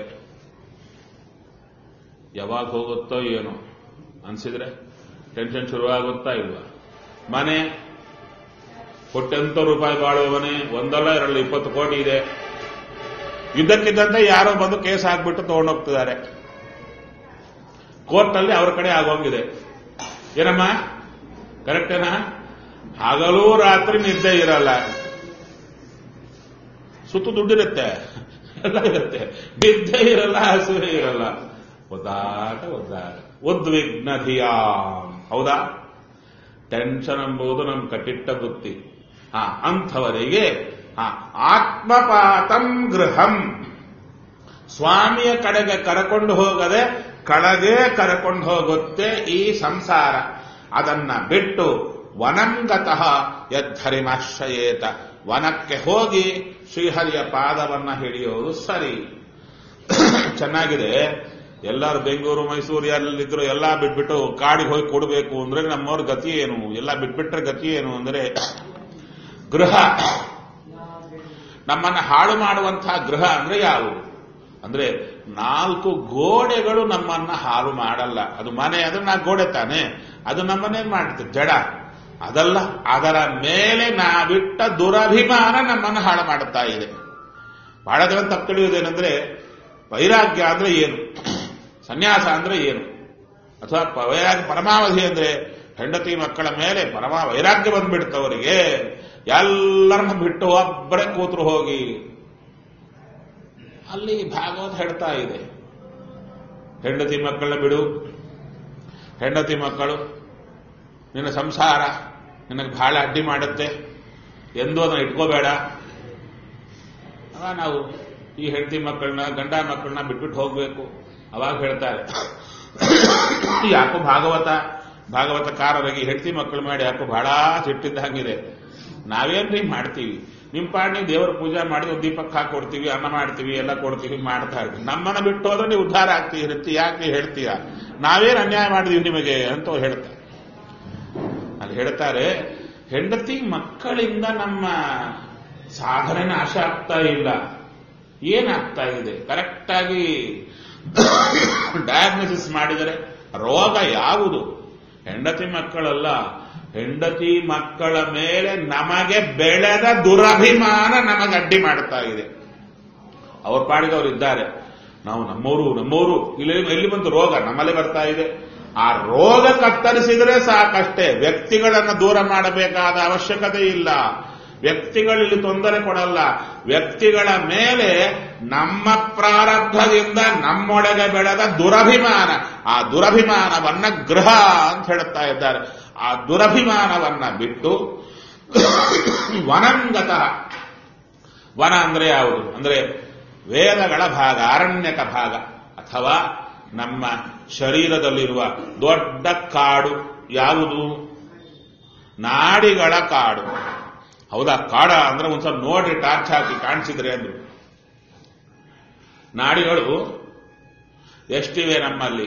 ಯಾವಾಗ ಹೋಗುತ್ತೋ ಏನೋ ಅನ್ಸಿದ್ರೆ ಟೆನ್ಷನ್ ಶುರುವಾಗುತ್ತಾ ಇಲ್ವಾ ಮನೆ ಕೋಟ್ಯಂತ ರೂಪಾಯಿ ಬಾಳುವ ಮನೆ ಒಂದಲ್ಲ ಎರಡಲ್ಲ ಇಪ್ಪತ್ತು ಕೋಟಿ ಇದೆ ಇದ್ದಕ್ಕಿದ್ದಂತೆ ಯಾರೋ ಬಂದು ಕೇಸ್ ಹಾಕ್ಬಿಟ್ಟು ತಗೊಂಡೋಗ್ತಿದ್ದಾರೆ ಕೋರ್ಟಲ್ಲಿ ಅವ್ರ ಕಡೆ ಆಗೋಂಗಿದೆ ಏನಮ್ಮ ಕರೆಕ್ಟೇನಾ ಹಗಲೂ ರಾತ್ರಿ ನಿದ್ದೆ ಇರಲ್ಲ ಸುತ್ತು ದುಡ್ಡಿರುತ್ತೆ ಎಲ್ಲ ಇರುತ್ತೆ ನಿದ್ದೆ ಇರಲ್ಲ ಹಸಿವೆ ಇರಲ್ಲ ಒದ್ದಾಟ ಒದ್ದಾಟ ಉದ್ವಿಗ್ನಧಿಯ ಹೌದಾ ಟೆನ್ಷನ್ ಎಂಬುದು ನಮ್ಮ ಕಟ್ಟಿಟ್ಟ ಬುತ್ತಿ ಹಾ ಅಂಥವರಿಗೆ ಹಾ ಆತ್ಮಪಾತಂ ಗೃಹಂ ಸ್ವಾಮಿಯ ಕಡೆಗೆ ಕರಕೊಂಡು ಹೋಗದೆ ಕಳಗೆ ಕರಕೊಂಡು ಹೋಗುತ್ತೆ ಈ ಸಂಸಾರ ಅದನ್ನ ಬಿಟ್ಟು ವನಂಗತಃ ಯದ್ಧರಿಮಾಶ್ರಯೇತ ವನಕ್ಕೆ ಹೋಗಿ ಶ್ರೀಹರಿಯ ಪಾದವನ್ನ ಹಿಡಿಯೋದು ಸರಿ ಚೆನ್ನಾಗಿದೆ ಎಲ್ಲರೂ ಬೆಂಗಳೂರು ಮೈಸೂರು ಎಲ್ಲಿದ್ರು ಎಲ್ಲ ಬಿಟ್ಬಿಟ್ಟು ಕಾಡಿಗೆ ಹೋಗಿ ಕೊಡಬೇಕು ಅಂದ್ರೆ ನಮ್ಮವ್ರ ಗತಿ ಏನು ಎಲ್ಲ ಬಿಟ್ಬಿಟ್ರೆ ಗತಿ ಏನು ಅಂದ್ರೆ ಗೃಹ ನಮ್ಮನ್ನ ಹಾಳು ಮಾಡುವಂತಹ ಗೃಹ ಅಂದ್ರೆ ಯಾವುದು ಅಂದ್ರೆ ನಾಲ್ಕು ಗೋಡೆಗಳು ನಮ್ಮನ್ನ ಹಾಳು ಮಾಡಲ್ಲ ಅದು ಮನೆ ಅಂದ್ರೆ ನಾ ಗೋಡೆ ತಾನೆ ಅದು ನಮ್ಮನ್ನೇನ್ ಮಾಡುತ್ತೆ ಜಡ ಅದಲ್ಲ ಅದರ ಮೇಲೆ ನಾವಿಟ್ಟ ದುರಭಿಮಾನ ನಮ್ಮನ್ನು ಹಾಳು ಮಾಡುತ್ತಾ ಇದೆ ಬಹಳ ಜನ ತಪ್ಪು ತಿಳಿಯುವುದೇನೆಂದ್ರೆ ವೈರಾಗ್ಯ ಅಂದ್ರೆ ಏನು ಸನ್ಯಾಸ ಅಂದ್ರೆ ಏನು ಅಥವಾ ಪ- ವೈರಾಗ್ಯ ಪರಮಾವಧಿ ಅಂದ್ರೆ ಹೆಂಡತಿ ಮಕ್ಕಳ ಮೇಲೆ ಪರಮ ವೈರಾಗ್ಯ ಬಂದ್ಬಿಡ್ತವರಿಗೆ ಎಲ್ಲರನ್ನ ಬಿಟ್ಟು ಒಬ್ಬರೇ ಕೂತ್ರು ಹೋಗಿ ಅಲ್ಲಿ ಭಾಗವತ ಹೇಳ್ತಾ ಇದೆ ಹೆಂಡತಿ ಮಕ್ಕಳನ್ನ ಬಿಡು ಹೆಂಡತಿ ಮಕ್ಕಳು ನಿನ್ನ ಸಂಸಾರ ನಿನಗೆ ಬಹಳ ಅಡ್ಡಿ ಮಾಡುತ್ತೆ ಎಂದೂ ಅದನ್ನ ಇಟ್ಕೋಬೇಡ ಅವಾಗ ನಾವು ಈ ಹೆಂಡತಿ ಮಕ್ಕಳನ್ನ ಗಂಡ ಮಕ್ಕಳನ್ನ ಬಿಟ್ಬಿಟ್ಟು ಹೋಗ್ಬೇಕು ಅವಾಗ ಹೇಳ್ತಾರೆ ಯಾಕೋ ಭಾಗವತ ಭಾಗವತಕಾರರಿಗೆ ಹೆಂಡತಿ ಮಕ್ಕಳು ಮಾಡಿ ಯಾಕೋ ಬಹಳ ಸಿಟ್ಟಿದ್ದ ಹಾಗಿದೆ ನಾವೇನ್ರಿ ಮಾಡ್ತೀವಿ ನಿಮ್ ಪಾಡ್ ನೀವು ದೇವರ ಪೂಜೆ ಮಾಡಿ ಒಂದು ದೀಪಕ್ಕೆ ಹಾಕೊಡ್ತೀವಿ ಅನ್ನ ಮಾಡ್ತೀವಿ ಎಲ್ಲ ಕೊಡ್ತೀವಿ ಮಾಡ್ತಾ ಇರ್ತೀವಿ ನಮ್ಮನ್ನ ಬಿಟ್ಟು ಹೋದ್ರೆ ನೀವು ಉದ್ಧಾರ ಆಗ್ತೀವಿ ಇರ್ತಿ ಯಾಕೆ ನೀವು ಹೇಳ್ತೀಯ ನಾವೇನ್ ಅನ್ಯಾಯ ಮಾಡಿದೀವಿ ನಿಮಗೆ ಅಂತ ಅವ್ರು ಹೇಳ್ತಾರೆ ಅಲ್ಲಿ ಹೇಳ್ತಾರೆ ಹೆಂಡತಿ ಮಕ್ಕಳಿಂದ ನಮ್ಮ ಸಾಧನೆ ನಾಶ ಆಗ್ತಾ ಇಲ್ಲ ಏನಾಗ್ತಾ ಇದೆ ಕರೆಕ್ಟ್ ಆಗಿ ಡಯಾಗ್ನೋಸಿಸ್ ಮಾಡಿದರೆ ರೋಗ ಯಾವುದು ಹೆಂಡತಿ ಮಕ್ಕಳಲ್ಲ ಹೆಂಡತಿ ಮಕ್ಕಳ ಮೇಲೆ ನಮಗೆ ಬೆಳೆದ ದುರಭಿಮಾನ ನಮಗೆ ಅಡ್ಡಿ ಮಾಡ್ತಾ ಇದೆ ಅವ್ರ ಪಾಡಿಗೆ ಅವ್ರು ಇದ್ದಾರೆ ನಾವು ನಮ್ಮವರು ನಮ್ಮವರು ಇಲ್ಲಿ ಎಲ್ಲಿ ಬಂತು ರೋಗ ನಮ್ಮಲ್ಲಿ ಬರ್ತಾ ಇದೆ ಆ ರೋಗ ಕತ್ತರಿಸಿದರೆ ಸಾಕಷ್ಟೇ ವ್ಯಕ್ತಿಗಳನ್ನು ದೂರ ಮಾಡಬೇಕಾದ ಅವಶ್ಯಕತೆ ಇಲ್ಲ ವ್ಯಕ್ತಿಗಳಲ್ಲಿ ತೊಂದರೆ ಕೊಡಲ್ಲ ವ್ಯಕ್ತಿಗಳ ಮೇಲೆ ನಮ್ಮ ಪ್ರಾರಬ್ಧದಿಂದ ನಮ್ಮೊಳಗೆ ಬೆಳೆದ ದುರಭಿಮಾನ ಆ ದುರಭಿಮಾನವನ್ನ ಗೃಹ ಅಂತ ಹೇಳುತ್ತಾ ಇದ್ದಾರೆ ಆ ದುರಭಿಮಾನವನ್ನ ಬಿಟ್ಟು ವನಂಗತಃ ವನ ಅಂದ್ರೆ ಯಾವುದು ಅಂದ್ರೆ ವೇದಗಳ ಭಾಗ ಅರಣ್ಯಕ ಭಾಗ ಅಥವಾ ನಮ್ಮ ಶರೀರದಲ್ಲಿರುವ ದೊಡ್ಡ ಕಾಡು ಯಾವುದು ನಾಡಿಗಳ ಕಾಡು ಹೌದಾ ಕಾಡ ಅಂದ್ರೆ ಒಂದ್ಸಲ ನೋಡ್ರಿ ಟಾರ್ಚ್ ಹಾಕಿ ಕಾಣಿಸಿದ್ರೆ ಅಂದ್ರು ನಾಡಿಗಳು ಎಷ್ಟಿವೆ ನಮ್ಮಲ್ಲಿ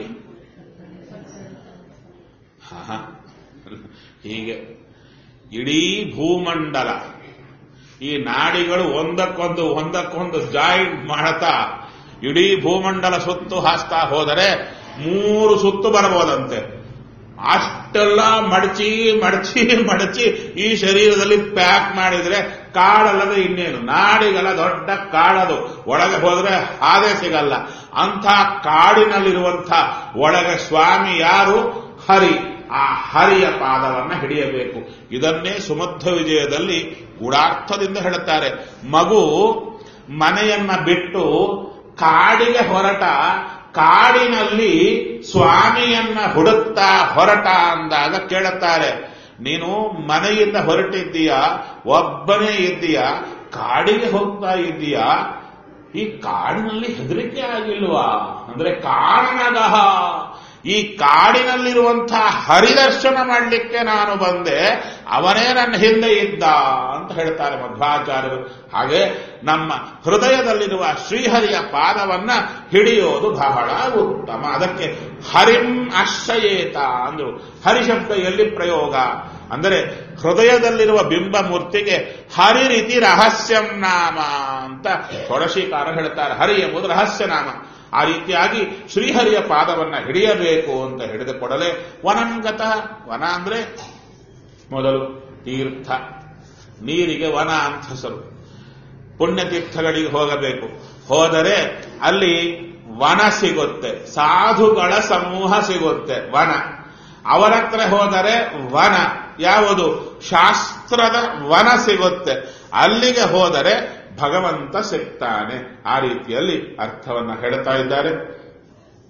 ಹಾ ಹೀಗೆ ಇಡೀ ಭೂಮಂಡಲ ಈ ನಾಡಿಗಳು ಒಂದಕ್ಕೊಂದು ಒಂದಕ್ಕೊಂದು ಜಾಯಿಂಟ್ ಮಾಡ್ತಾ ಇಡೀ ಭೂಮಂಡಲ ಸುತ್ತು ಹಾಸ್ತಾ ಹೋದರೆ ಮೂರು ಸುತ್ತು ಬರಬಹುದಂತೆ ಅಷ್ಟೆಲ್ಲ ಮಡಚಿ ಮಡಚಿ ಮಡಚಿ ಈ ಶರೀರದಲ್ಲಿ ಪ್ಯಾಕ್ ಮಾಡಿದ್ರೆ ಕಾಡಲ್ಲದೆ ಇನ್ನೇನು ನಾಡಿಗಳ ದೊಡ್ಡ ಕಾಡದು ಒಳಗೆ ಹೋದ್ರೆ ಹಾದೇ ಸಿಗಲ್ಲ ಅಂಥ ಕಾಡಿನಲ್ಲಿರುವಂಥ ಒಳಗೆ ಸ್ವಾಮಿ ಯಾರು ಹರಿ ಆ ಹರಿಯ ಪಾದವನ್ನ ಹಿಡಿಯಬೇಕು ಇದನ್ನೇ ಸುಮಧ್ವ ವಿಜಯದಲ್ಲಿ ಗೂಢಾರ್ಥದಿಂದ ಹೇಳುತ್ತಾರೆ ಮಗು ಮನೆಯನ್ನ ಬಿಟ್ಟು ಕಾಡಿಗೆ ಹೊರಟ ಕಾಡಿನಲ್ಲಿ ಸ್ವಾಮಿಯನ್ನ ಹುಡುಕ್ತಾ ಹೊರಟ ಅಂದಾಗ ಕೇಳುತ್ತಾರೆ ನೀನು ಮನೆಯಿಂದ ಹೊರಟಿದ್ದೀಯಾ ಒಬ್ಬನೇ ಇದ್ದೀಯಾ ಕಾಡಿಗೆ ಹೋಗ್ತಾ ಇದ್ದೀಯಾ ಈ ಕಾಡಿನಲ್ಲಿ ಹೆದರಿಕೆ ಆಗಿಲ್ವಾ ಅಂದ್ರೆ ಕಾರಣಗಹ ಈ ಕಾಡಿನಲ್ಲಿರುವಂತಹ ಹರಿದರ್ಶನ ಮಾಡಲಿಕ್ಕೆ ನಾನು ಬಂದೆ ಅವನೇ ನನ್ನ ಹಿಂದೆ ಇದ್ದ ಅಂತ ಹೇಳ್ತಾರೆ ಮಧ್ವಾಚಾರ್ಯರು ಹಾಗೆ ನಮ್ಮ ಹೃದಯದಲ್ಲಿರುವ ಶ್ರೀಹರಿಯ ಪಾದವನ್ನ ಹಿಡಿಯೋದು ಬಹಳ ಉತ್ತಮ ಅದಕ್ಕೆ ಹರಿಂ ಆಶ್ರಯೇತ ಅಂದ್ರು ಹರಿ ಶಬ್ದ ಎಲ್ಲಿ ಪ್ರಯೋಗ ಅಂದರೆ ಹೃದಯದಲ್ಲಿರುವ ಬಿಂಬ ಮೂರ್ತಿಗೆ ಹರಿ ರೀತಿ ರಹಸ್ಯಂ ನಾಮ ಅಂತ ಷೋಡಶೀಕಾರ ಹೇಳ್ತಾರೆ ಹರಿ ಎಂಬುದು ರಹಸ್ಯ ನಾಮ ಆ ರೀತಿಯಾಗಿ ಶ್ರೀಹರಿಯ ಪಾದವನ್ನ ಹಿಡಿಯಬೇಕು ಅಂತ ಹಿಡಿದು ಕೊಡಲೆ ವನಂಗತ ವನ ಅಂದ್ರೆ ಮೊದಲು ತೀರ್ಥ ನೀರಿಗೆ ವನ ಅಂತ ಹೆಸರು ಪುಣ್ಯತೀರ್ಥಗಳಿಗೆ ಹೋಗಬೇಕು ಹೋದರೆ ಅಲ್ಲಿ ವನ ಸಿಗುತ್ತೆ ಸಾಧುಗಳ ಸಮೂಹ ಸಿಗುತ್ತೆ ವನ ಅವರ ಹತ್ರ ಹೋದರೆ ವನ ಯಾವುದು ಶಾಸ್ತ್ರದ ವನ ಸಿಗುತ್ತೆ ಅಲ್ಲಿಗೆ ಹೋದರೆ ಭಗವಂತ ಸಿಗ್ತಾನೆ ಆ ರೀತಿಯಲ್ಲಿ ಅರ್ಥವನ್ನ ಹೇಳ್ತಾ ಇದ್ದಾರೆ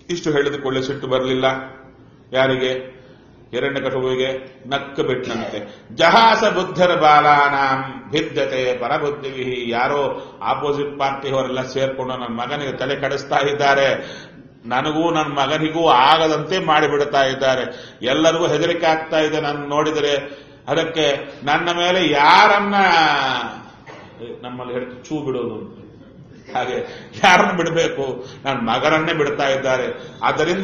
ಇಷ್ಟು ಹೇಳಿದ ಕೊಳ್ಳೆ ಸಿಟ್ಟು ಬರಲಿಲ್ಲ ಯಾರಿಗೆ ಹಿರಣ್ಯಕಟುವಿಗೆ ನಕ್ಕ ಬಿಟ್ಟಂತೆ ಜಹಾಸ ಬುದ್ಧರ ಬಾಲಾನಾಂ ಭಿದ್ಯತೆ ಪರಬುದ್ಧಿ ಯಾರೋ ಆಪೋಸಿಟ್ ಪಾರ್ಟಿಯವರೆಲ್ಲ ಸೇರ್ಕೊಂಡು ನನ್ನ ಮಗನಿಗೆ ತಲೆ ಕಡಿಸ್ತಾ ಇದ್ದಾರೆ ನನಗೂ ನನ್ನ ಮಗನಿಗೂ ಆಗದಂತೆ ಮಾಡಿಬಿಡ್ತಾ ಇದ್ದಾರೆ ಎಲ್ಲರಿಗೂ ಹೆದರಿಕೆ ಆಗ್ತಾ ಇದೆ ನಾನು ನೋಡಿದರೆ ಅದಕ್ಕೆ ನನ್ನ ಮೇಲೆ ಯಾರನ್ನ ನಮ್ಮಲ್ಲಿ ಹೇಳ್ತು ಚೂ ಬಿಡೋದು ಅಂತ. ಹಾಗೆ ಯಾರನ್ನು ಬಿಡಬೇಕು ನನ್ನ ಮಗನನ್ನೇ ಬಿಡ್ತಾ ಇದ್ದಾರೆ ಆದ್ದರಿಂದ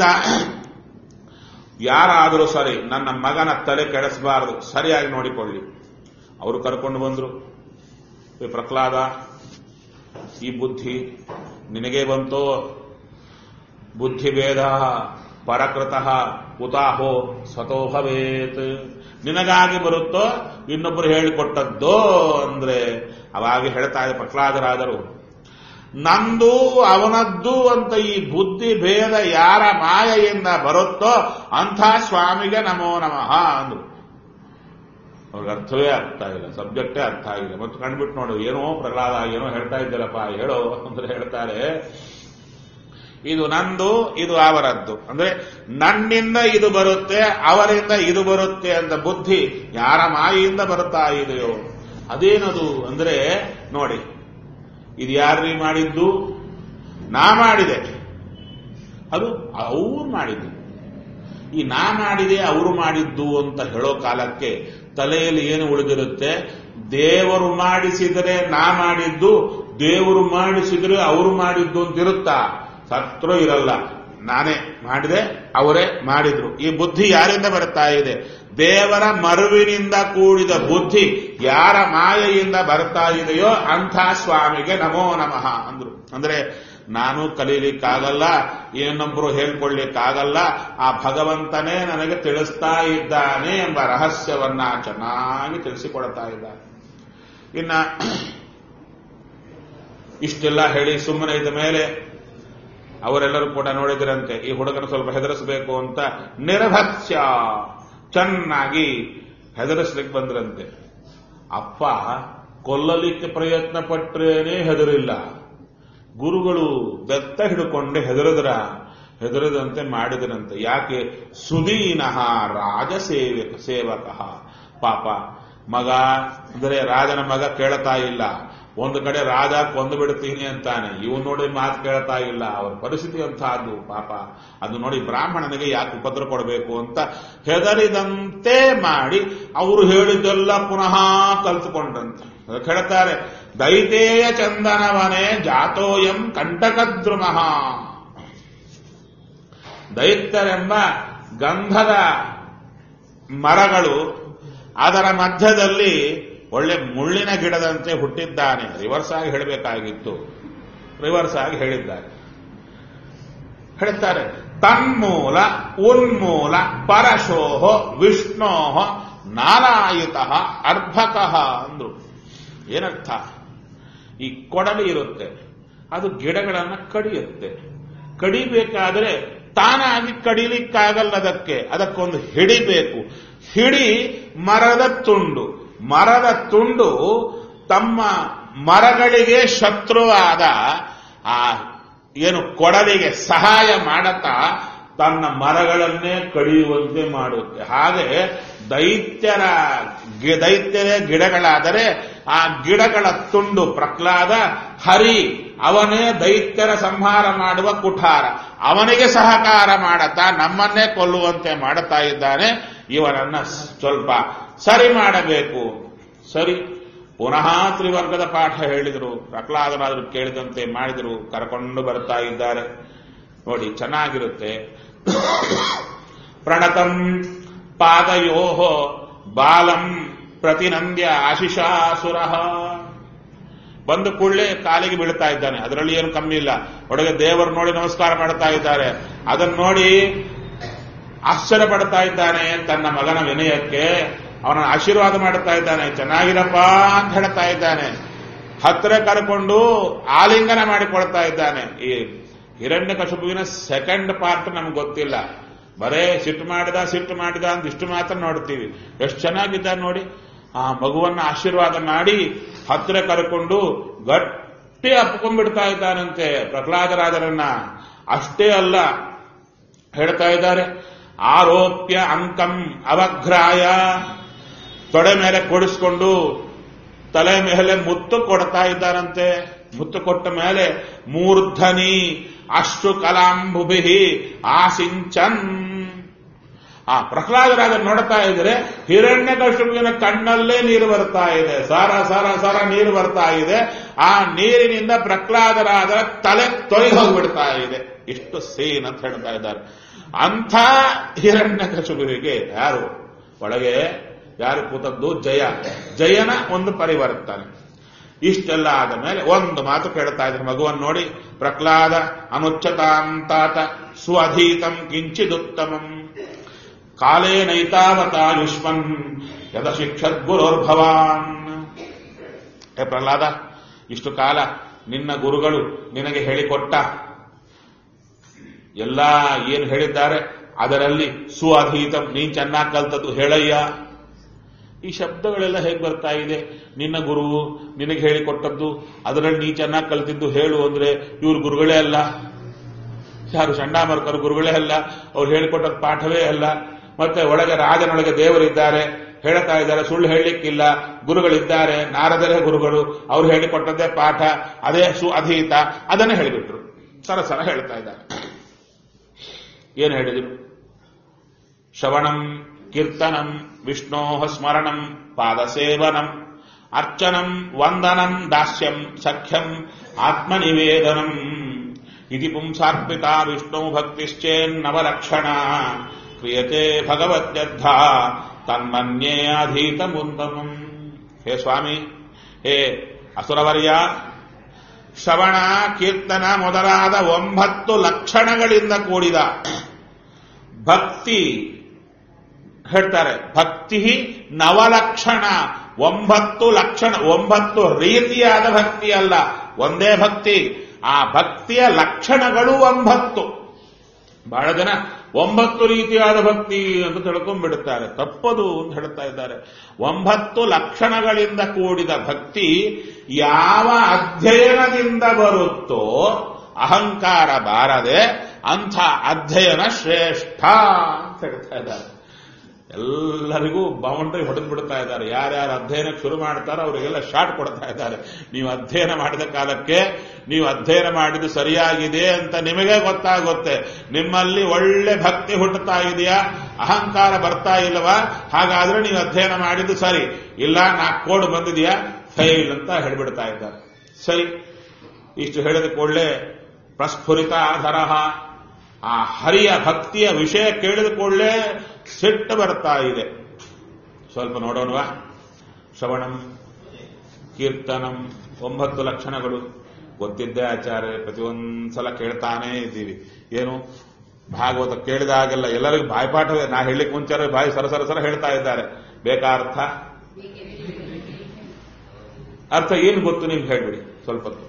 ಯಾರಾದರೂ ಸರಿ ನನ್ನ ಮಗನ ತಲೆ ಕೆಡಿಸಬಾರದು ಸರಿಯಾಗಿ ನೋಡಿಕೊಳ್ಳಿ ಅವರು ಕರ್ಕೊಂಡು ಬಂದ್ರು ಏ ಪ್ರಹ್ಲಾದ ಈ ಬುದ್ಧಿ ನಿನಗೆ ಬಂತೋ ಬುದ್ಧಿಭೇದ ಪರಕೃತಃ ಕುತಾಹೋ ಸ್ವತೋ ಭವೇತ್ ನಿನಗಾಗಿ ಬರುತ್ತೋ ಇನ್ನೊಬ್ಬರು ಹೇಳಿಕೊಟ್ಟದ್ದೋ ಅಂದ್ರೆ ಅವಾಗ ಹೇಳ್ತಾ ಇದೆ ಪ್ರಹ್ಲಾದರಾದರು ನಂದು ಅವನದ್ದು ಅಂತ ಈ ಬುದ್ಧಿ ಭೇದ ಯಾರ ಮಾಯೆಯಿಂದ ಬರುತ್ತೋ ಅಂಥ ಸ್ವಾಮಿಗೆ ನಮೋ ನಮಃ ಅಂದ್ರು ಅವ್ರಿಗೆ ಅರ್ಥವೇ ಆಗ್ತಾ ಇಲ್ಲ ಸಬ್ಜೆಕ್ಟೇ ಅರ್ಥ ಆಗಿದೆ ಮತ್ತು ಕಂಡ್ಬಿಟ್ಟು ನೋಡು ಏನೋ ಪ್ರಹ್ಲಾದ ಏನೋ ಹೇಳ್ತಾ ಇದ್ದಲ್ಲಪ್ಪ ಹೇಳೋ ಅಂದ್ರೆ ಹೇಳ್ತಾರೆ ಇದು ನಂದು ಇದು ಅವರದ್ದು ಅಂದ್ರೆ ನನ್ನಿಂದ ಇದು ಬರುತ್ತೆ ಅವರಿಂದ ಇದು ಬರುತ್ತೆ ಅಂತ ಬುದ್ಧಿ ಯಾರ ಮಾಯೆಯಿಂದ ಬರ್ತಾ ಇದೆಯೋ ಅದೇನದು ಅಂದ್ರೆ ನೋಡಿ ಇದು ಯಾರ್ರೀ ಮಾಡಿದ್ದು ನಾ ಮಾಡಿದೆ ಅದು ಅವ್ರು ಮಾಡಿದ್ದು ಈ ನಾ ಮಾಡಿದೆ ಅವರು ಮಾಡಿದ್ದು ಅಂತ ಹೇಳೋ ಕಾಲಕ್ಕೆ ತಲೆಯಲ್ಲಿ ಏನು ಉಳಿದಿರುತ್ತೆ ದೇವರು ಮಾಡಿಸಿದರೆ ನಾ ಮಾಡಿದ್ದು ದೇವರು ಮಾಡಿಸಿದರೆ ಅವರು ಮಾಡಿದ್ದು ಅಂತ ಇರುತ್ತಾ ಸತ್ರು ಇರಲ್ಲ ನಾನೇ ಮಾಡಿದೆ ಅವರೇ ಮಾಡಿದ್ರು ಈ ಬುದ್ಧಿ ಯಾರಿಂದ ಬರ್ತಾ ಇದೆ ದೇವರ ಮರುವಿನಿಂದ ಕೂಡಿದ ಬುದ್ಧಿ ಯಾರ ಮಾಯೆಯಿಂದ ಬರ್ತಾ ಇದೆಯೋ ಅಂಥ ಸ್ವಾಮಿಗೆ ನಮೋ ನಮಃ ಅಂದ್ರು ಅಂದ್ರೆ ನಾನು ಕಲೀಲಿಕ್ಕಾಗಲ್ಲ ಏನೊಬ್ರು ಹೇಳ್ಕೊಳ್ಳಿಕ್ಕಾಗಲ್ಲ ಆ ಭಗವಂತನೇ ನನಗೆ ತಿಳಿಸ್ತಾ ಇದ್ದಾನೆ ಎಂಬ ರಹಸ್ಯವನ್ನ ಚೆನ್ನಾಗಿ ತಿಳಿಸಿಕೊಡ್ತಾ ಇದ್ದಾನೆ ಇನ್ನ ಇಷ್ಟೆಲ್ಲ ಹೇಳಿ ಸುಮ್ಮನೆ ಇದ್ದ ಮೇಲೆ ಅವರೆಲ್ಲರೂ ಕೂಡ ನೋಡಿದ್ರಂತೆ ಈ ಹುಡುಗನ ಸ್ವಲ್ಪ ಹೆದರಿಸಬೇಕು ಅಂತ ನಿರ್ಭಕ್ಷ್ಯ ಚೆನ್ನಾಗಿ ಹೆದರಿಸ್ಲಿಕ್ಕೆ ಬಂದ್ರಂತೆ ಅಪ್ಪ ಕೊಲ್ಲಲಿಕ್ಕೆ ಪ್ರಯತ್ನ ಪಟ್ರೇನೆ ಹೆದರಿಲ್ಲ ಗುರುಗಳು ಬೆತ್ತ ಹಿಡ್ಕೊಂಡೆ ಹೆದರಿದ್ರ ಹೆದರದಂತೆ ಮಾಡಿದರಂತೆ ಯಾಕೆ ಸುದೀನಃ ರಾಜಸೇವಕ ಸೇವಕ ಪಾಪ ಮಗ ಅಂದರೆ ರಾಜನ ಮಗ ಕೇಳ್ತಾ ಇಲ್ಲ ಒಂದು ಕಡೆ ರಾಜ ಕೊಂದು ಬಿಡ್ತೀನಿ ಅಂತಾನೆ ಇವ್ ನೋಡಿ ಮಾತು ಕೇಳ್ತಾ ಇಲ್ಲ ಅವರ ಪರಿಸ್ಥಿತಿ ಅಂತಹದ್ದು ಪಾಪ ಅದು ನೋಡಿ ಬ್ರಾಹ್ಮಣನಿಗೆ ಯಾಕೆ ಉಪದ್ರ ಕೊಡಬೇಕು ಅಂತ ಹೆದರಿದಂತೆ ಮಾಡಿ ಅವರು ಹೇಳಿದ್ದೆಲ್ಲ ಪುನಃ ಕಲ್ತುಕೊಂಡ್ರಂತೆ ಅದಕ್ಕೆ ಹೇಳ್ತಾರೆ ದೈತೇಯ ಚಂದನವನೇ ಜಾತೋಯಂ ಕಂಟಕದ್ರುಮಃ ದೈತ್ಯರೆಂಬ ಗಂಧದ ಮರಗಳು ಅದರ ಮಧ್ಯದಲ್ಲಿ ಒಳ್ಳೆ ಮುಳ್ಳಿನ ಗಿಡದಂತೆ ಹುಟ್ಟಿದ್ದಾನೆ ರಿವರ್ಸ್ ಆಗಿ ಹೇಳಬೇಕಾಗಿತ್ತು ರಿವರ್ಸ್ ಆಗಿ ಹೇಳಿದ್ದಾರೆ ಹೇಳ್ತಾರೆ ತನ್ಮೂಲ ಉನ್ಮೂಲ ಪರಶೋಹ ವಿಷ್ಣೋಹ ನಾರಾಯುತ ಅರ್ಭಕಃ ಅಂದ್ರು ಏನರ್ಥ ಈ ಕೊಡಲಿ ಇರುತ್ತೆ ಅದು ಗಿಡಗಳನ್ನ ಕಡಿಯುತ್ತೆ ಕಡಿಬೇಕಾದ್ರೆ ತಾನಾಗಿ ಕಡಿಲಿಕ್ಕಾಗಲ್ಲ ಅದಕ್ಕೆ ಅದಕ್ಕೊಂದು ಹಿಡಿಬೇಕು ಹಿಡಿ ಮರದ ತುಂಡು ಮರದ ತುಂಡು ತಮ್ಮ ಮರಗಳಿಗೆ ಶತ್ರುವಾದ ಆ ಏನು ಕೊಡಲಿಗೆ ಸಹಾಯ ಮಾಡತಾ ತನ್ನ ಮರಗಳನ್ನೇ ಕಡಿಯುವಂತೆ ಮಾಡುತ್ತೆ ಹಾಗೆ ದೈತ್ಯರ ಗಿ- ದೈತ್ಯರೇ ಗಿಡಗಳಾದರೆ ಆ ಗಿಡಗಳ ತುಂಡು ಪ್ರಹ್ಲಾದ ಹರಿ ಅವನೇ ದೈತ್ಯರ ಸಂಹಾರ ಮಾಡುವ ಕುಠಾರ ಅವನಿಗೆ ಸಹಕಾರ ಮಾಡತಾ ನಮ್ಮನ್ನೇ ಕೊಲ್ಲುವಂತೆ ಮಾಡುತ್ತಾ ಇದ್ದಾನೆ ಇವನನ್ನ ಸ್ವಲ್ಪ ಸರಿ ಮಾಡಬೇಕು ಸರಿ ಪುನಃ ತ್ರಿವರ್ಗದ ಪಾಠ ಹೇಳಿದರು ಪ್ರಹ್ಲಾದರಾದರು ಕೇಳಿದಂತೆ ಮಾಡಿದರು ಕರ್ಕೊಂಡು ಬರ್ತಾ ಇದ್ದಾರೆ ನೋಡಿ ಚೆನ್ನಾಗಿರುತ್ತೆ ಪ್ರಣತಂ ಪಾದಯೋ ಬಾಲಂ ಪ್ರತಿನಂದ್ಯ ಆಶಿಷಾಸುರ ಬಂದು ಕೂಡಲೇ ಕಾಲಿಗೆ ಬೀಳ್ತಾ ಇದ್ದಾನೆ ಅದರಲ್ಲಿ ಏನು ಕಮ್ಮಿ ಇಲ್ಲ ಒಳಗೆ ದೇವರು ನೋಡಿ ನಮಸ್ಕಾರ ಮಾಡ್ತಾ ಇದ್ದಾರೆ ಅದನ್ನು ನೋಡಿ ಆಶ್ಚರ್ಯ ಪಡ್ತಾ ಇದ್ದಾನೆ ತನ್ನ ಮಗನ ವಿನಯಕ್ಕೆ ಅವನ ಆಶೀರ್ವಾದ ಮಾಡ್ತಾ ಇದ್ದಾನೆ ಚೆನ್ನಾಗಿರಪ್ಪ ಅಂತ ಹೇಳ್ತಾ ಇದ್ದಾನೆ ಹತ್ತಿರ ಕರ್ಕೊಂಡು ಆಲಿಂಗನ ಮಾಡಿಕೊಳ್ತಾ ಇದ್ದಾನೆ ಈ ಹಿರಣ್ಯ ಕಶುಪುವಿನ ಸೆಕೆಂಡ್ ಪಾರ್ಟ್ ನಮ್ಗೆ ಗೊತ್ತಿಲ್ಲ ಬರೇ ಸಿಟ್ಟು ಮಾಡಿದ ಸಿಟ್ಟು ಮಾಡಿದ ಅಂತ ಇಷ್ಟು ಮಾತ್ರ ನೋಡ್ತೀವಿ ಎಷ್ಟು ಚೆನ್ನಾಗಿದ್ದ ನೋಡಿ ಆ ಮಗುವನ್ನ ಆಶೀರ್ವಾದ ಮಾಡಿ ಹತ್ತಿರ ಕರ್ಕೊಂಡು ಗಟ್ಟಿ ಅಪ್ಕೊಂಡ್ಬಿಡ್ತಾ ಇದ್ದಾನಂತೆ ಪ್ರಹ್ಲಾದರಾಜರನ್ನ ಅಷ್ಟೇ ಅಲ್ಲ ಹೇಳ್ತಾ ಇದ್ದಾರೆ ಆರೋಪ್ಯ ಅಂಕಂ ಅವಘ್ರಾಯ ತೊಡೆ ಮೇಲೆ ಕೊಡಿಸ್ಕೊಂಡು ತಲೆ ಮೇಲೆ ಮುತ್ತು ಕೊಡ್ತಾ ಇದ್ದಾರಂತೆ ಮುತ್ತು ಕೊಟ್ಟ ಮೇಲೆ ಮೂರ್ಧನಿ ಅಷ್ಟು ಕಲಾಂಬುಭಿ ಆಸಿಂಚನ್ ಆ ಪ್ರಹ್ಲಾದರಾಗ ನೋಡ್ತಾ ಇದ್ರೆ ಹಿರಣ್ಯ ಕಶುವಿನ ಕಣ್ಣಲ್ಲೇ ನೀರು ಬರ್ತಾ ಇದೆ ಸರ ಸರ ಸರ ನೀರು ಬರ್ತಾ ಇದೆ ಆ ನೀರಿನಿಂದ ಪ್ರಹ್ಲಾದರಾದ ತಲೆ ತೊಯ್ದು ಹೋಗ್ಬಿಡ್ತಾ ಇದೆ ಇಷ್ಟು ಸೀನ್ ಅಂತ ಹೇಳ್ತಾ ಇದ್ದಾರೆ ಅಂಥ ಹಿರಣ್ಯ ಕಶುವಿಗೆ ಯಾರು ಒಳಗೆ ಯಾರು ಕೂತದ್ದು ಜಯ ಜಯನ ಒಂದು ಪರಿವರ್ತನೆ ಇಷ್ಟೆಲ್ಲ ಆದ ಮೇಲೆ ಒಂದು ಮಾತು ಕೇಳ್ತಾ ಇದ್ರೆ ಮಗುವನ್ನು ನೋಡಿ ಪ್ರಹ್ಲಾದ ಅನುಚ್ಚತಾಂತಾತ ಸ್ವಧೀತಂ ಕಿಂಚಿದುತ್ತಮಂ ಕಾಲೇ ನೈತಾವತಾಯುಷ್ಮನ್ ಯದ ಶಿಕ್ಷದ್ಗುರೋರ್ಭವಾನ್ ಹೇ ಪ್ರಹ್ಲಾದ ಇಷ್ಟು ಕಾಲ ನಿನ್ನ ಗುರುಗಳು ನಿನಗೆ ಹೇಳಿಕೊಟ್ಟ ಎಲ್ಲ ಏನು ಹೇಳಿದ್ದಾರೆ ಅದರಲ್ಲಿ ಸುಅಧೀತಂ ನೀನ್ ಚೆನ್ನಾಗಿ ಕಲ್ತದ್ದು ಹೇಳಯ್ಯ ಈ ಶಬ್ದಗಳೆಲ್ಲ ಹೇಗೆ ಬರ್ತಾ ಇದೆ ನಿನ್ನ ಗುರು ನಿನಗೆ ಹೇಳಿಕೊಟ್ಟದ್ದು ಅದರಲ್ಲಿ ನೀ ಚೆನ್ನಾಗಿ ಕಲ್ತಿದ್ದು ಹೇಳು ಅಂದ್ರೆ ಇವ್ರ ಗುರುಗಳೇ ಅಲ್ಲ ಯಾರು ಚಂಡಾಮರ್ಕರು ಗುರುಗಳೇ ಅಲ್ಲ ಅವ್ರು ಹೇಳಿಕೊಟ್ಟ ಪಾಠವೇ ಅಲ್ಲ ಮತ್ತೆ ಒಳಗೆ ರಾಜನೊಳಗೆ ದೇವರಿದ್ದಾರೆ ಹೇಳ್ತಾ ಇದ್ದಾರೆ ಸುಳ್ಳು ಹೇಳಲಿಕ್ಕಿಲ್ಲ ಗುರುಗಳಿದ್ದಾರೆ ನಾರದರೇ ಗುರುಗಳು ಅವ್ರು ಹೇಳಿಕೊಟ್ಟದ್ದೇ ಪಾಠ ಅದೇ ಸು ಅಧೀತ ಅದನ್ನೇ ಹೇಳಿಬಿಟ್ರು ಸರ ಸರ ಹೇಳ್ತಾ ಇದ್ದಾರೆ ಏನು ಹೇಳಿದರು ಶ್ರವಣಂ ಕೀರ್ತನಂ ವಿಷ್ಣೋ ಸ್ಮರಣಂ ಪಾದಸೇವನಂ ಅರ್ಚನಂ ವಂದನಂ ದಾಸ್ಯಂ ಸಖ್ಯಂ ಆತ್ಮನಿವೇದನಂ ಇತಿ ಪುಂಸಾರ್ಪಿತ ವಿಷ್ಣು ಭಕ್ತಿಶ್ಚೇನ್ನವಲಕ್ಷಣ ಕ್ರಿಯತೆ ಭಗವತ್ಯರ್ಥ ತನ್ಮನ್ಯೇ ಅಧೀತ ಮುಂದಮಂ ಹೇ ಸ್ವಾಮಿ ಹೇ ಅಸುರವರ್ಯ ಶ್ರವಣ ಕೀರ್ತನ ಮೊದಲಾದ ಒಂಬತ್ತು ಲಕ್ಷಣಗಳಿಂದ ಕೂಡಿದ ಭಕ್ತಿ ಹೇಳ್ತಾರೆ ಭಕ್ತಿ ನವಲಕ್ಷಣ ಒಂಬತ್ತು ಲಕ್ಷಣ ಒಂಬತ್ತು ರೀತಿಯಾದ ಭಕ್ತಿ ಅಲ್ಲ ಒಂದೇ ಭಕ್ತಿ ಆ ಭಕ್ತಿಯ ಲಕ್ಷಣಗಳು ಒಂಬತ್ತು ಬಹಳ ಜನ ಒಂಬತ್ತು ರೀತಿಯಾದ ಭಕ್ತಿ ಅಂತ ತಿಳ್ಕೊಂಡ್ಬಿಡುತ್ತಾರೆ ತಪ್ಪದು ಅಂತ ಹೇಳ್ತಾ ಇದ್ದಾರೆ ಒಂಬತ್ತು ಲಕ್ಷಣಗಳಿಂದ ಕೂಡಿದ ಭಕ್ತಿ ಯಾವ ಅಧ್ಯಯನದಿಂದ ಬರುತ್ತೋ ಅಹಂಕಾರ ಬಾರದೆ ಅಂಥ ಅಧ್ಯಯನ ಶ್ರೇಷ್ಠ ಅಂತ ಹೇಳ್ತಾ ಇದ್ದಾರೆ ಎಲ್ಲರಿಗೂ ಬೌಂಡ್ರಿ ಹೊಡೆದು ಬಿಡ್ತಾ ಇದ್ದಾರೆ ಯಾರ್ಯಾರು ಅಧ್ಯಯನಕ್ಕೆ ಶುರು ಮಾಡ್ತಾರೋ ಅವರಿಗೆಲ್ಲ ಶಾಟ್ ಕೊಡ್ತಾ ಇದ್ದಾರೆ ನೀವು ಅಧ್ಯಯನ ಮಾಡಿದ ಕಾಲಕ್ಕೆ ನೀವು ಅಧ್ಯಯನ ಮಾಡಿದ್ದು ಸರಿಯಾಗಿದೆ ಅಂತ ನಿಮಗೆ ಗೊತ್ತಾಗುತ್ತೆ ನಿಮ್ಮಲ್ಲಿ ಒಳ್ಳೆ ಭಕ್ತಿ ಹುಟ್ಟುತ್ತಾ ಇದೆಯಾ ಅಹಂಕಾರ ಬರ್ತಾ ಇಲ್ಲವಾ ಹಾಗಾದ್ರೆ ನೀವು ಅಧ್ಯಯನ ಮಾಡಿದ್ದು ಸರಿ ಇಲ್ಲ ನಾಲ್ಕು ಕೋಡ್ ಬಂದಿದೆಯಾ ಫೈಲ್ ಅಂತ ಹೇಳ್ಬಿಡ್ತಾ ಇದ್ದಾರೆ ಸರಿ ಇಷ್ಟು ಹೇಳಿದ ಕೂಡಲೇ ಪ್ರಸ್ಫುರಿತ ಆಧರಹ ಆ ಹರಿಯ ಭಕ್ತಿಯ ವಿಷಯ ಕೇಳಿದ ಕೂಡಲೇ ಸಿಟ್ಟು ಬರ್ತಾ ಇದೆ ಸ್ವಲ್ಪ ನೋಡೋಣವಾ ಶ್ರವಣಂ ಕೀರ್ತನಂ ಒಂಬತ್ತು ಲಕ್ಷಣಗಳು ಗೊತ್ತಿದ್ದೇ ಆಚಾರ್ಯ ಪ್ರತಿಯೊಂದ್ಸಲ ಕೇಳ್ತಾನೇ ಇದ್ದೀವಿ ಏನು ಭಾಗವತ ಕೇಳಿದಾಗೆಲ್ಲ ಎಲ್ಲರಿಗೂ ಬಾಯ್ಪಾಠವೇ ನಾ ಹೇಳಲಿಕ್ಕೆ ಮುಂಚೆ ಬಾಯಿ ಸರ ಸರ ಸರ ಹೇಳ್ತಾ ಇದ್ದಾರೆ ಬೇಕಾ ಅರ್ಥ ಅರ್ಥ ಏನು ಗೊತ್ತು ನೀವು ಹೇಳ್ಬಿಡಿ ಸ್ವಲ್ಪ ಹೊತ್ತು.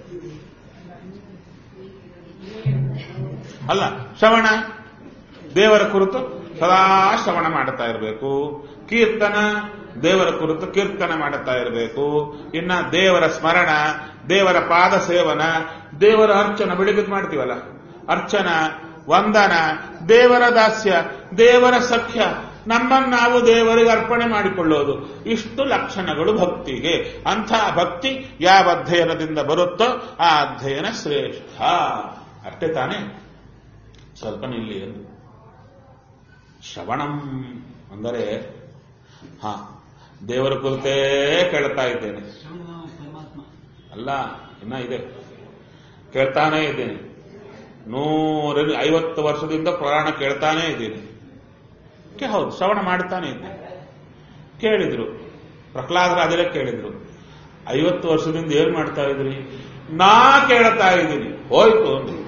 ಅಲ್ಲ ಶ್ರವಣ ದೇವರ ಕುರಿತು ಸದಾ ಶ್ರವಣ ಮಾಡುತ್ತಾ ಇರಬೇಕು ಕೀರ್ತನ ದೇವರ ಕುರಿತು ಕೀರ್ತನ ಮಾಡುತ್ತಾ ಇರಬೇಕು ಇನ್ನ ದೇವರ ಸ್ಮರಣ ದೇವರ ಪಾದ ಸೇವನ ದೇವರ ಅರ್ಚನ ಬೆಳಿಗ್ಗೆ ಮಾಡ್ತೀವಲ್ಲ ಅರ್ಚನ ವಂದನ ದೇವರ ದಾಸ್ಯ ದೇವರ ಸಖ್ಯ ನಮ್ಮನ್ನು ನಾವು ದೇವರಿಗೆ ಅರ್ಪಣೆ ಮಾಡಿಕೊಳ್ಳೋದು ಇಷ್ಟು ಲಕ್ಷಣಗಳು ಭಕ್ತಿಗೆ ಅಂಥ ಭಕ್ತಿ ಯಾವ ಅಧ್ಯಯನದಿಂದ ಬರುತ್ತೋ ಆ ಅಧ್ಯಯನ ಶ್ರೇಷ್ಠ ಅಷ್ಟೇ ತಾನೇ ಸ್ವಲ್ಪ ನಿಲ್ಲಿ ಎಂದು ಶ್ರವಣಂ ಅಂದರೆ ಹಾ ದೇವರ ಕುರಿತೇ ಕೇಳ್ತಾ ಇದ್ದೇನೆ ಅಲ್ಲ ಇನ್ನ ಇದೆ ಕೇಳ್ತಾನೇ ಇದ್ದೇನೆ ನೂರ ಐವತ್ತು ವರ್ಷದಿಂದ ಪುರಾಣ ಕೇಳ್ತಾನೇ ಇದ್ದೀನಿ ಕೆ ಹೌದು ಶ್ರವಣ ಮಾಡ್ತಾನೆ ಇದ್ದೇನೆ ಕೇಳಿದ್ರು ಪ್ರಹ್ಲಾದರಾಜರೇ ಕೇಳಿದ್ರು ಐವತ್ತು ವರ್ಷದಿಂದ ಏನ್ ಮಾಡ್ತಾ ಇದ್ರಿ ನಾ ಕೇಳ್ತಾ ಇದ್ದೀನಿ ಹೋಯ್ತು ಅಂದ್ರು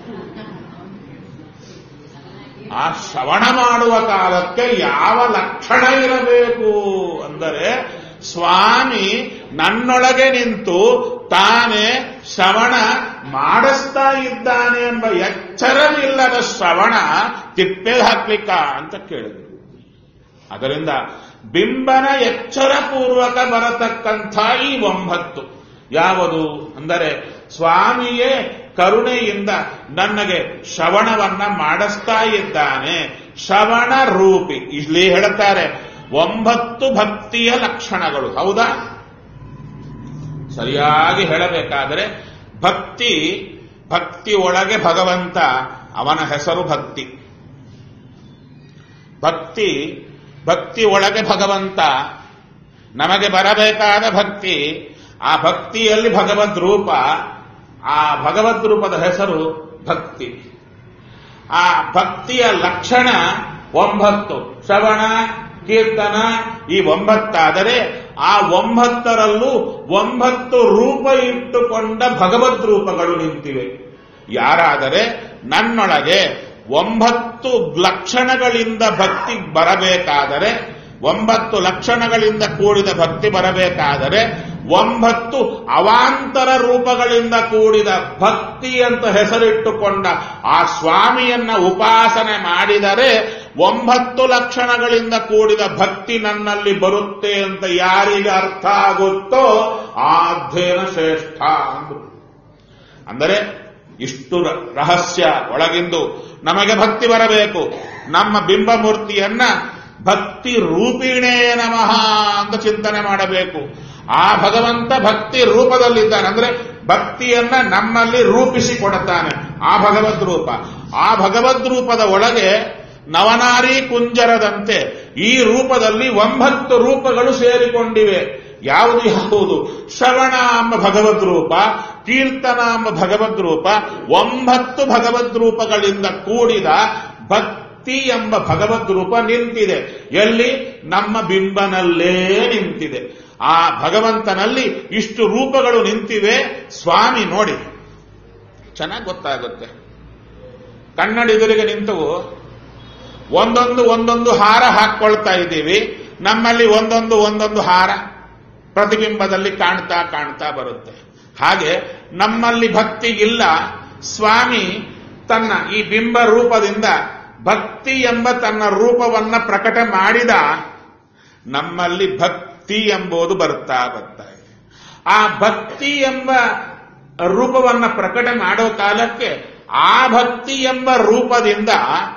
ಆ ಶ್ರವಣ ಮಾಡುವ ಕಾಲಕ್ಕೆ ಯಾವ ಲಕ್ಷಣ ಇರಬೇಕು ಅಂದರೆ ಸ್ವಾಮಿ ನನ್ನೊಳಗೆ ನಿಂತು ತಾನೇ ಶ್ರವಣ ಮಾಡಿಸ್ತಾ ಇದ್ದಾನೆ ಎಂಬ ಎಚ್ಚರವಿಲ್ಲದ ಶ್ರವಣ ತಿಪ್ಪೆ ಹಾಕ್ಲಿಕ್ಕ ಅಂತ ಕೇಳಿದ್ರು ಅದರಿಂದ ಬಿಂಬನ ಎಚ್ಚರಪೂರ್ವಕ ಬರತಕ್ಕಂಥ ಈ ಒಂಬತ್ತು ಯಾವುದು ಅಂದರೆ ಸ್ವಾಮಿಯೇ ಕರುಣೆಯಿಂದ ನನಗೆ ಶ್ರವಣವನ್ನ ಮಾಡಿಸ್ತಾ ಇದ್ದಾನೆ ಶ್ರವಣ ರೂಪಿ ಇಲ್ಲಿ ಹೇಳುತ್ತಾರೆ ಒಂಬತ್ತು ಭಕ್ತಿಯ ಲಕ್ಷಣಗಳು ಹೌದಾ ಸರಿಯಾಗಿ ಹೇಳಬೇಕಾದರೆ ಭಕ್ತಿ ಭಕ್ತಿ ಒಳಗೆ ಭಗವಂತ ಅವನ ಹೆಸರು ಭಕ್ತಿ ಭಕ್ತಿ ಭಕ್ತಿ ಒಳಗೆ ಭಗವಂತ ನಮಗೆ ಬರಬೇಕಾದ ಭಕ್ತಿ ಆ ಭಕ್ತಿಯಲ್ಲಿ ಭಗವದ್ ರೂಪ ಆ ಭಗವದ್ ರೂಪದ ಹೆಸರು ಭಕ್ತಿ ಆ ಭಕ್ತಿಯ ಲಕ್ಷಣ ಒಂಬತ್ತು ಶ್ರವಣ ಕೀರ್ತನ ಈ ಒಂಬತ್ತಾದರೆ ಆ ಒಂಬತ್ತರಲ್ಲೂ ಒಂಬತ್ತು ರೂಪ ಇಟ್ಟುಕೊಂಡ ಭಗವದ್ ರೂಪಗಳು ನಿಂತಿವೆ ಯಾರಾದರೆ ನನ್ನೊಳಗೆ ಒಂಬತ್ತು ಲಕ್ಷಣಗಳಿಂದ ಭಕ್ತಿ ಬರಬೇಕಾದರೆ ಒಂಬತ್ತು ಲಕ್ಷಣಗಳಿಂದ ಕೂಡಿದ ಭಕ್ತಿ ಬರಬೇಕಾದರೆ ಒಂಬತ್ತು ಅವಾಂತರ ರೂಪಗಳಿಂದ ಕೂಡಿದ ಭಕ್ತಿ ಅಂತ ಹೆಸರಿಟ್ಟುಕೊಂಡ ಆ ಸ್ವಾಮಿಯನ್ನ ಉಪಾಸನೆ ಮಾಡಿದರೆ ಒಂಬತ್ತು ಲಕ್ಷಣಗಳಿಂದ ಕೂಡಿದ ಭಕ್ತಿ ನನ್ನಲ್ಲಿ ಬರುತ್ತೆ ಅಂತ ಯಾರಿಗೆ ಅರ್ಥ ಆಗುತ್ತೋ ಆ ಅಧ್ಯಯನ ಶ್ರೇಷ್ಠ ಅಂದ್ರು ಅಂದರೆ ಇಷ್ಟು ರ- ರಹಸ್ಯ ಒಳಗಿಂದು ನಮಗೆ ಭಕ್ತಿ ಬರಬೇಕು ನಮ್ಮ ಬಿಂಬಮೂರ್ತಿಯನ್ನ ಭಕ್ತಿ ರೂಪಿಣೇ ನಮಃ ಅಂತ ಚಿಂತನೆ ಮಾಡಬೇಕು ಆ ಭಗವಂತ ಭಕ್ತಿ ರೂಪದಲ್ಲಿದ್ದಾನೆ ಅಂದ್ರೆ ಭಕ್ತಿಯನ್ನ ನಮ್ಮಲ್ಲಿ ರೂಪಿಸಿ ಕೊಡುತ್ತಾನೆ ಆ ಭಗವದ್ ರೂಪ ಆ ಭಗವದ್ ರೂಪದ ಒಳಗೆ ನವನಾರಿ ಕುಂಜರದಂತೆ ಈ ರೂಪದಲ್ಲಿ ಒಂಬತ್ತು ರೂಪಗಳು ಸೇರಿಕೊಂಡಿವೆ ಯಾವುದು ಯಾವುದು ಶ್ರವಣ ಎಂಬ ಭಗವದ್ ರೂಪ ಕೀರ್ತನ ಎಂಬ ಭಗವದ್ ರೂಪ ಒಂಬತ್ತು ಭಗವದ್ ರೂಪಗಳಿಂದ ಕೂಡಿದ ಭಕ್ತಿ ಎಂಬ ಭಗವದ್ ರೂಪ ನಿಂತಿದೆ ಎಲ್ಲಿ ನಮ್ಮ ಬಿಂಬನಲ್ಲೇ ನಿಂತಿದೆ ಆ ಭಗವಂತನಲ್ಲಿ ಇಷ್ಟು ರೂಪಗಳು ನಿಂತಿವೆ ಸ್ವಾಮಿ ನೋಡಿ ಚೆನ್ನಾಗಿ ಗೊತ್ತಾಗುತ್ತೆ ಕನ್ನಡಿಗರಿಗೆ ನಿಂತವು ಒಂದೊಂದು ಒಂದೊಂದು ಹಾರ ಹಾಕ್ಕೊಳ್ತಾ ಇದ್ದೀವಿ ನಮ್ಮಲ್ಲಿ ಒಂದೊಂದು ಒಂದೊಂದು ಹಾರ ಪ್ರತಿಬಿಂಬದಲ್ಲಿ ಕಾಣ್ತಾ ಕಾಣ್ತಾ ಬರುತ್ತೆ ಹಾಗೆ ನಮ್ಮಲ್ಲಿ ಭಕ್ತಿ ಇಲ್ಲ ಸ್ವಾಮಿ ತನ್ನ ಈ ಬಿಂಬ ರೂಪದಿಂದ ಭಕ್ತಿ ಎಂಬ ತನ್ನ ರೂಪವನ್ನ ಪ್ರಕಟ ಮಾಡಿದ ನಮ್ಮಲ್ಲಿ ಭಕ್ತಿ ಎಂಬುದು ಬರ್ತಾ ಬರ್ತಾ ಇದೆ ಆ ಭಕ್ತಿ ಎಂಬ ರೂಪವನ್ನ ಪ್ರಕಟ ಮಾಡೋ ಕಾಲಕ್ಕೆ ಆ ಭಕ್ತಿ ಎಂಬ ರೂಪದಿಂದ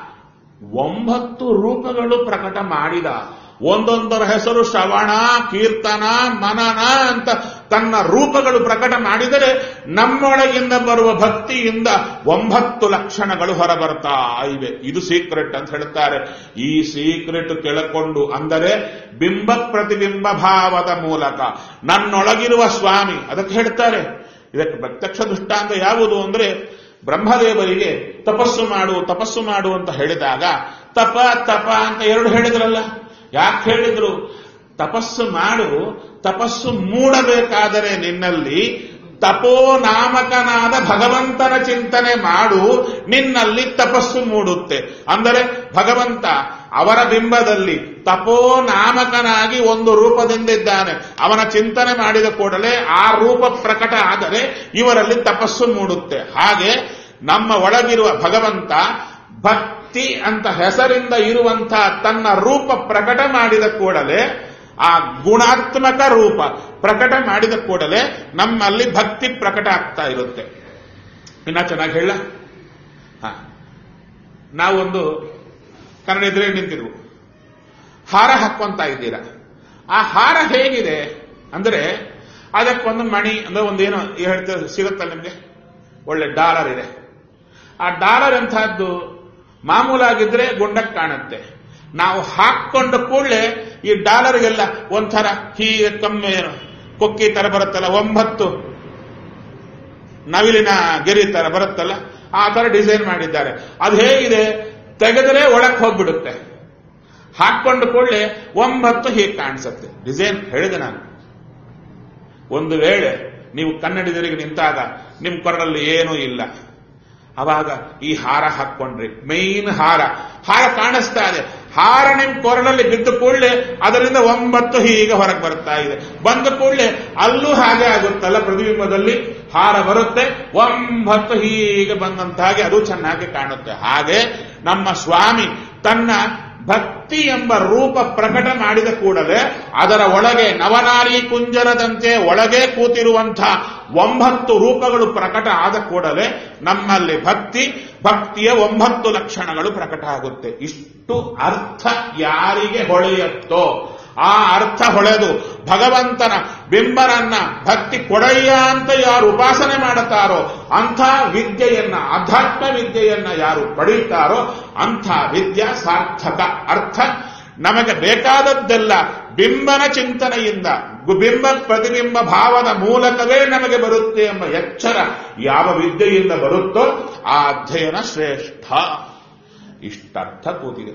ಒಂಬತ್ತು ರೂಪಗಳು ಪ್ರಕಟ ಮಾಡಿದ ಒಂದೊಂದರ ಹೆಸರು ಶ್ರವಣ ಕೀರ್ತನ ಮನನ ಅಂತ ತನ್ನ ರೂಪಗಳು ಪ್ರಕಟ ಮಾಡಿದರೆ ನಮ್ಮೊಳಗಿಂದ ಬರುವ ಭಕ್ತಿಯಿಂದ ಒಂಬತ್ತು ಲಕ್ಷಣಗಳು ಹೊರಬರ್ತಾ ಇವೆ ಇದು ಸೀಕ್ರೆಟ್ ಅಂತ ಹೇಳ್ತಾರೆ ಈ ಸೀಕ್ರೆಟ್ ಕೆಳಕೊಂಡು ಅಂದರೆ ಬಿಂಬ ಪ್ರತಿಬಿಂಬ ಭಾವದ ಮೂಲಕ ನನ್ನೊಳಗಿರುವ ಸ್ವಾಮಿ ಅದಕ್ಕೆ ಹೇಳ್ತಾರೆ ಇದಕ್ಕೆ ಪ್ರತ್ಯಕ್ಷ ದೃಷ್ಟಾಂತ ಯಾವುದು ಅಂದ್ರೆ ಬ್ರಹ್ಮದೇವರಿಗೆ ತಪಸ್ಸು ಮಾಡು ತಪಸ್ಸು ಮಾಡು ಅಂತ ಹೇಳಿದಾಗ ತಪ ತಪ ಅಂತ ಎರಡು ಹೇಳಿದ್ರಲ್ಲ ಯಾಕೆ ಹೇಳಿದ್ರು ತಪಸ್ಸು ಮಾಡು ತಪಸ್ಸು ಮೂಡಬೇಕಾದರೆ ನಿನ್ನಲ್ಲಿ ತಪೋ ನಾಮಕನಾದ ಭಗವಂತನ ಚಿಂತನೆ ಮಾಡು ನಿನ್ನಲ್ಲಿ ತಪಸ್ಸು ಮೂಡುತ್ತೆ ಅಂದರೆ ಭಗವಂತ ಅವರ ಬಿಂಬದಲ್ಲಿ ತಪೋ ನಾಮಕನಾಗಿ ಒಂದು ರೂಪದಿಂದಿದ್ದಾನೆ ಅವನ ಚಿಂತನೆ ಮಾಡಿದ ಕೂಡಲೇ ಆ ರೂಪ ಪ್ರಕಟ ಆದರೆ ಇವರಲ್ಲಿ ತಪಸ್ಸು ಮೂಡುತ್ತೆ ಹಾಗೆ ನಮ್ಮ ಒಳಗಿರುವ ಭಗವಂತ ಭಕ್ತಿ ಅಂತ ಹೆಸರಿಂದ ಇರುವಂತಹ ತನ್ನ ರೂಪ ಪ್ರಕಟ ಮಾಡಿದ ಕೂಡಲೇ ಆ ಗುಣಾತ್ಮಕ ರೂಪ ಪ್ರಕಟ ಮಾಡಿದ ಕೂಡಲೇ ನಮ್ಮಲ್ಲಿ ಭಕ್ತಿ ಪ್ರಕಟ ಆಗ್ತಾ ಇರುತ್ತೆ ಇನ್ನ ಚೆನ್ನಾಗಿ ಹೇಳ ಹ ನಾವೊಂದು ಕನ್ನಡ ಎದುರೇ ನಿಂತಿದ್ವು ಹಾರ ಹಾಕೊಂತ ಇದ್ದೀರಾ ಆ ಹಾರ ಹೇಗಿದೆ ಅಂದ್ರೆ ಅದಕ್ಕೊಂದು ಮಣಿ ಅಂದ್ರೆ ಒಂದೇನು ಹೇಳ್ತಾರೆ ಸಿಗುತ್ತಲ್ಲ ನಿಮಗೆ ಒಳ್ಳೆ ಡಾಲರ್ ಇದೆ ಆ ಡಾಲರ್ ಎಂತಹದ್ದು ಮಾಮೂಲಾಗಿದ್ರೆ ಗುಂಡಕ್ಕೆ ಕಾಣುತ್ತೆ ನಾವು ಹಾಕೊಂಡ ಕೂಡಲೇ ಈ ಡಾಲರ್ಗೆಲ್ಲ ಒಂಥರ ಹೀಗೆ ಕಮ್ಮಿ ಏನು ಕೊಕ್ಕಿ ತರ ಬರುತ್ತಲ್ಲ ಒಂಬತ್ತು ನವಿಲಿನ ಗೆರಿ ತರ ಬರುತ್ತಲ್ಲ ಆ ತರ ಡಿಸೈನ್ ಮಾಡಿದ್ದಾರೆ ಅದು ಹೇಗಿದೆ ತೆಗೆದರೆ ಒಳಕ್ಕೆ ಹೋಗ್ಬಿಡುತ್ತೆ ಹಾಕೊಂಡು ಕೂಡಲೇ ಒಂಬತ್ತು ಹೀಗೆ ಕಾಣಿಸುತ್ತೆ ಡಿಸೈನ್ ಹೇಳಿದೆ ನಾನು ಒಂದು ವೇಳೆ ನೀವು ಕನ್ನಡಿಗರಿಗೆ ನಿಂತಾಗ ನಿಮ್ಮ ಕೊರಳಲ್ಲಿ ಏನೂ ಇಲ್ಲ ಅವಾಗ ಈ ಹಾರ ಹಾಕೊಂಡ್ರಿ ಮೈನ್ ಹಾರ ಹಾರ ಕಾಣಿಸ್ತಾ ಇದೆ ಹಾರ ನಿಮ್ ಕೊರಳಲ್ಲಿ ಬಿದ್ದ ಕೂಡಲೇ ಅದರಿಂದ ಒಂಬತ್ತು ಹೀಗೆ ಹೊರಗೆ ಬರ್ತಾ ಇದೆ ಬಂದ ಕೂಡಲೇ ಅಲ್ಲೂ ಹಾಗೆ ಆಗುತ್ತಲ್ಲ ಪ್ರತಿಬಿಂಬದಲ್ಲಿ ಹಾರ ಬರುತ್ತೆ ಒಂಬತ್ತು ಹೀಗೆ ಬಂದಂತ ಹಾಗೆ ಅದು ಚೆನ್ನಾಗಿ ಕಾಣುತ್ತೆ ಹಾಗೆ ನಮ್ಮ ಸ್ವಾಮಿ ತನ್ನ ಭಕ್ತಿ ಎಂಬ ರೂಪ ಪ್ರಕಟ ಮಾಡಿದ ಕೂಡಲೇ ಅದರ ಒಳಗೆ ನವನಾರಿ ಕುಂಜರದಂತೆ ಒಳಗೆ ಕೂತಿರುವಂಥ ಒಂಬತ್ತು ರೂಪಗಳು ಪ್ರಕಟ ಆದ ಕೂಡಲೇ ನಮ್ಮಲ್ಲಿ ಭಕ್ತಿ ಭಕ್ತಿಯ ಒಂಬತ್ತು ಲಕ್ಷಣಗಳು ಪ್ರಕಟ ಆಗುತ್ತೆ ಇಷ್ಟು ಅರ್ಥ ಯಾರಿಗೆ ಹೊಳೆಯತ್ತೋ ಆ ಅರ್ಥ ಹೊಳೆದು ಭಗವಂತನ ಬಿಂಬನನ್ನ ಭಕ್ತಿ ಕೊಡಯ್ಯ ಅಂತ ಯಾರು ಉಪಾಸನೆ ಮಾಡುತ್ತಾರೋ ಅಂಥ ವಿದ್ಯೆಯನ್ನ ಅಧ್ಯಾತ್ಮ ವಿದ್ಯೆಯನ್ನ ಯಾರು ಪಡೀತಾರೋ ಅಂಥ ವಿದ್ಯಾ ಸಾರ್ಥಕ ಅರ್ಥ ನಮಗೆ ಬೇಕಾದದ್ದೆಲ್ಲ ಬಿಂಬನ ಚಿಂತನೆಯಿಂದ ಬಿಂಬ ಪ್ರತಿಬಿಂಬ ಭಾವದ ಮೂಲಕವೇ ನಮಗೆ ಬರುತ್ತೆ ಎಂಬ ಎಚ್ಚರ ಯಾವ ವಿದ್ಯೆಯಿಂದ ಬರುತ್ತೋ ಆ ಅಧ್ಯಯನ ಶ್ರೇಷ್ಠ ಇಷ್ಟರ್ಥ ಕೂತಿದೆ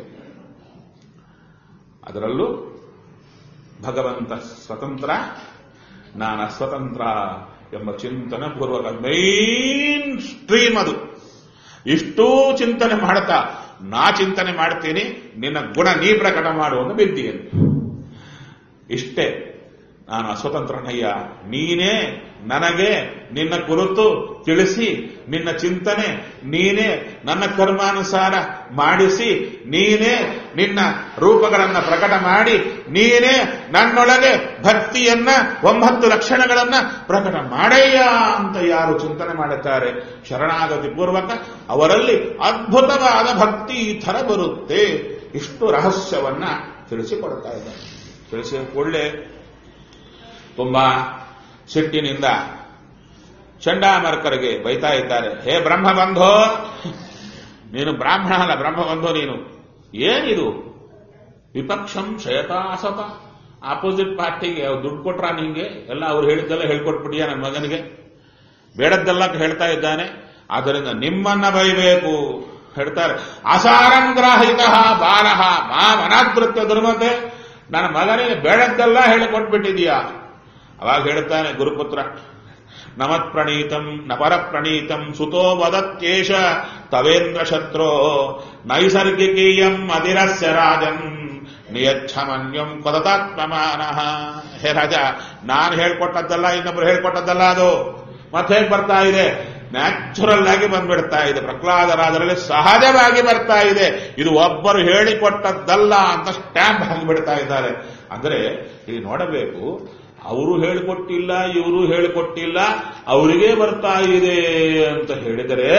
ಅದರಲ್ಲೂ ಭಗವಂತ ಸ್ವತಂತ್ರ ನಾನು ಸ್ವತಂತ್ರ ಎಂಬ ಚಿಂತನೆ ಪೂರ್ವಕ ಮೈನ್ ಸ್ಟ್ರೀಮ್ ಅದು ಇಷ್ಟೂ ಚಿಂತನೆ ಮಾಡ್ತಾ ನಾ ಚಿಂತನೆ ಮಾಡ್ತೀನಿ ನಿನ್ನ ಗುಣ ನೀ ಪ್ರಕಟ ಮಾಡುವುದು ಬಿದ್ದೀಯನು ಇಷ್ಟೇ ನಾನು ಅಸ್ವತಂತ್ರನಯ್ಯ ನೀನೇ ನನಗೆ ನಿನ್ನ ಕುರಿತು ತಿಳಿಸಿ ನಿನ್ನ ಚಿಂತನೆ ನೀನೇ ನನ್ನ ಕರ್ಮಾನುಸಾರ ಮಾಡಿಸಿ ನೀನೇ ನಿನ್ನ ರೂಪಗಳನ್ನ ಪ್ರಕಟ ಮಾಡಿ ನೀನೇ ನನ್ನೊಳಗೆ ಭಕ್ತಿಯನ್ನ ಒಂಬತ್ತು ಲಕ್ಷಣಗಳನ್ನ ಪ್ರಕಟ ಮಾಡಯ್ಯ ಅಂತ ಯಾರು ಚಿಂತನೆ ಮಾಡುತ್ತಾರೆ ಶರಣಾಗತಿ ಪೂರ್ವಕ ಅವರಲ್ಲಿ ಅದ್ಭುತವಾದ ಭಕ್ತಿ ಈ ಥರ ಬರುತ್ತೆ ಇಷ್ಟು ರಹಸ್ಯವನ್ನ ತಿಳಿಸಿಕೊಡ್ತಾ ಇದ್ದಾರೆ ತಿಳಿಸಿದ ಕೂಡಲೇ ತುಂಬಾ ಸಿಟ್ಟಿನಿಂದ ಚಂಡಾಮರ್ಕರಿಗೆ ಬೈತಾ ಇದ್ದಾರೆ ಹೇ ಬ್ರಹ್ಮ ಬಂಧೋ ನೀನು ಬ್ರಾಹ್ಮಣ ಅಲ್ಲ ಬ್ರಹ್ಮ ಬಂಧೋ ನೀನು ಏನಿದು ವಿಪಕ್ಷಂ ಶಯತಾಸತ ಆಪೋಸಿಟ್ ಪಾರ್ಟಿಗೆ ಅವ್ರು ದುಡ್ಡು ಕೊಟ್ರ ನಿಂಗೆ ಎಲ್ಲ ಅವ್ರು ಹೇಳಿದ್ದೆಲ್ಲ ಹೇಳ್ಕೊಟ್ಬಿಟ್ಟಿಯ ನನ್ನ ಮಗನಿಗೆ ಬೇಡದ್ದೆಲ್ಲ ಹೇಳ್ತಾ ಇದ್ದಾನೆ ಆದ್ದರಿಂದ ನಿಮ್ಮನ್ನ ಬೈಬೇಕು ಹೇಳ್ತಾರೆ ಅಸಾರಂಗ್ರಾಹಿತ ಬಾರಹ ಮಾ ಮನಾದೃತ್ಯ ದುರ್ಮತೆ ನನ್ನ ಮಗನಿಗೆ ಬೇಡದ್ದೆಲ್ಲ ಹೇಳಿಕೊಟ್ಬಿಟ್ಟಿದೀಯಾ ಅವಾಗ ಹೇಳ್ತಾನೆ ಗುರುಪುತ್ರ ನಮತ್ ಪ್ರಣೀತಂ ನಪರ ಪ್ರಣೀತಂ ಸುತೋ ವದತ್ಯೇಷ ತವೇಂದ್ರ ಶತ್ರೋ ನೈಸರ್ಗಿಕೀಯಂ ಅಧಿರಸ್ಯ ರಾಜನ್ ನಿಯಚ್ಛಮನ್ಯಂ ಪದತಾತ್ಮಮಾನ ಹೇ ರಾಜ ನಾನು ಹೇಳ್ಕೊಟ್ಟದ್ದಲ್ಲ ಇನ್ನೊಬ್ರು ಹೇಳ್ಕೊಟ್ಟದ್ದಲ್ಲ ಅದು ಮತ್ತೆ ಹೇಗೆ ಬರ್ತಾ ಇದೆ ನ್ಯಾಚುರಲ್ ಆಗಿ ಬಂದ್ಬಿಡ್ತಾ ಇದೆ ಪ್ರಹ್ಲಾದರಾಜರಲ್ಲಿ ಸಹಜವಾಗಿ ಬರ್ತಾ ಇದೆ ಇದು ಒಬ್ಬರು ಹೇಳಿಕೊಟ್ಟದ್ದಲ್ಲ ಅಂತ ಸ್ಟ್ಯಾಂಪ್ ಹಾಕಿಬಿಡ್ತಾ ಇದ್ದಾರೆ ಅಂದ್ರೆ ಇಲ್ಲಿ ನೋಡಬೇಕು ಅವರು ಹೇಳಿಕೊಟ್ಟಿಲ್ಲ ಇವರು ಹೇಳಿಕೊಟ್ಟಿಲ್ಲ ಅವರಿಗೆ ಬರ್ತಾ ಇದೆ ಅಂತ ಹೇಳಿದರೆ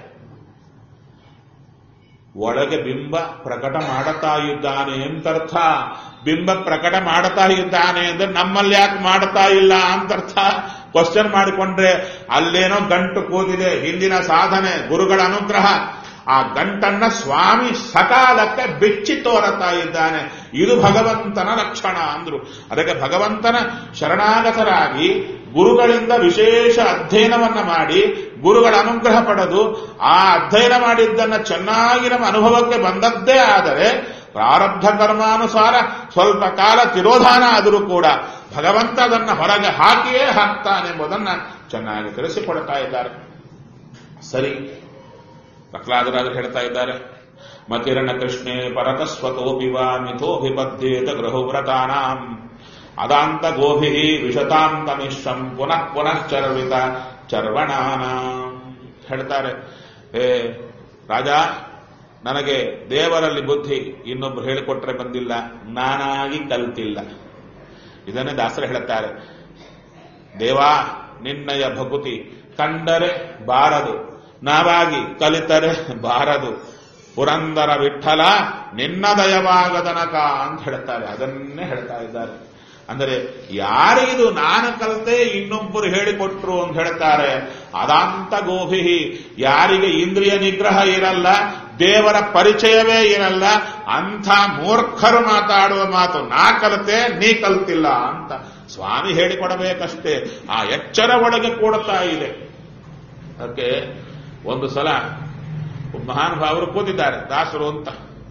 ಒಳಗೆ ಬಿಂಬ ಪ್ರಕಟ ಮಾಡುತ್ತಾ ಇದ್ದಾನೆ ಅಂತರ್ಥ ಬಿಂಬ ಪ್ರಕಟ ಮಾಡುತ್ತಾ ಇದ್ದಾನೆ ಅಂದ್ರೆ ನಮ್ಮಲ್ಲಿ ಯಾಕೆ ಮಾಡ್ತಾ ಇಲ್ಲ ಅಂತರ್ಥ ಕ್ವಶನ್ ಮಾಡಿಕೊಂಡ್ರೆ ಅಲ್ಲೇನೋ ಗಂಟು ಕೂದಿದೆ ಹಿಂದಿನ ಸಾಧನೆ ಗುರುಗಳ ಅನುಗ್ರಹ ಆ ಗಂಟನ್ನ ಸ್ವಾಮಿ ಸಕಾಲಕ್ಕೆ ಬಿಚ್ಚಿ ತೋರತಾ ಇದ್ದಾನೆ ಇದು ಭಗವಂತನ ಲಕ್ಷಣ ಅಂದ್ರು ಅದಕ್ಕೆ ಭಗವಂತನ ಶರಣಾಗತರಾಗಿ ಗುರುಗಳಿಂದ ವಿಶೇಷ ಅಧ್ಯಯನವನ್ನ ಮಾಡಿ ಗುರುಗಳ ಅನುಗ್ರಹ ಪಡೆದು ಆ ಅಧ್ಯಯನ ಮಾಡಿದ್ದನ್ನ ಚೆನ್ನಾಗಿ ನಮ್ಮ ಅನುಭವಕ್ಕೆ ಬಂದದ್ದೇ ಆದರೆ ಪ್ರಾರಬ್ಧ ಕರ್ಮಾನುಸಾರ ಸ್ವಲ್ಪ ಕಾಲ ತಿರೋಧಾನ ಆದರೂ ಕೂಡ ಭಗವಂತ ಅದನ್ನ ಹೊರಗೆ ಹಾಕಿಯೇ ಹಾಕ್ತಾನೆಂಬುದನ್ನ ಚೆನ್ನಾಗಿ ತಿಳಿಸಿಕೊಡ್ತಾ ಇದ್ದಾರೆ ಸರಿ ಪ್ರಹ್ಲಾದರಾಜರು ಹೇಳ್ತಾ ಇದ್ದಾರೆ ಮತಿರಣ ಕೃಷ್ಣೆ ಪರತಸ್ವತೋಪಿ ವಾ ಮಿಥೋಭಿಪದ್ಯೇತ ಗೃಹವ್ರತಾನಾಂ ಅದಾಂತ ಗೋಭಿ ವಿಶತಾಂತ ಮಿಶ್ರಂ ಪುನಃ ಪುನಃ ಚರ್ವಿತ ಚರ್ವಣಾನ ಹೇಳ್ತಾರೆ ಹೇ ರಾಜ ನನಗೆ ದೇವರಲ್ಲಿ ಬುದ್ಧಿ ಇನ್ನೊಬ್ರು ಹೇಳಿಕೊಟ್ರೆ ಬಂದಿಲ್ಲ ನಾನಾಗಿ ಕಲ್ತಿಲ್ಲ ಇದನ್ನೇ ದಾಸರು ಹೇಳುತ್ತಾರೆ ದೇವಾ ನಿನ್ನಯ ಭಕುತಿ ಕಂಡರೆ ಬಾರದು ನಾವಾಗಿ ಕಲಿತರೆ ಬಾರದು ಪುರಂದರ ವಿಠಲ ನಿನ್ನ ದಯವಾಗದನಕ ಅಂತ ಹೇಳ್ತಾರೆ ಅದನ್ನೇ ಹೇಳ್ತಾ ಇದ್ದಾರೆ ಅಂದರೆ ಯಾರಿದು ನಾನು ಕಲಿತೆ ಇನ್ನೊಬ್ಬರು ಹೇಳಿಕೊಟ್ರು ಅಂತ ಹೇಳ್ತಾರೆ ಅದಾಂತ ಗೋಭಿಹಿ ಯಾರಿಗೆ ಇಂದ್ರಿಯ ನಿಗ್ರಹ ಇರಲ್ಲ ದೇವರ ಪರಿಚಯವೇ ಇರಲ್ಲ ಅಂಥ ಮೂರ್ಖರು ಮಾತಾಡುವ ಮಾತು ನಾ ಕಲಿತೆ ನೀ ಕಲ್ತಿಲ್ಲ ಅಂತ ಸ್ವಾಮಿ ಹೇಳಿಕೊಡಬೇಕಷ್ಟೇ ಆ ಎಚ್ಚರ ಒಳಗೆ ಕೂಡುತ್ತಾ ಇದೆ ಅದಕ್ಕೆ ಒಂದು ಸಲ ಮಹಾನುಭಾವರು ಕೂತಿದ್ದಾರೆ ದಾಸರು ಅಂತ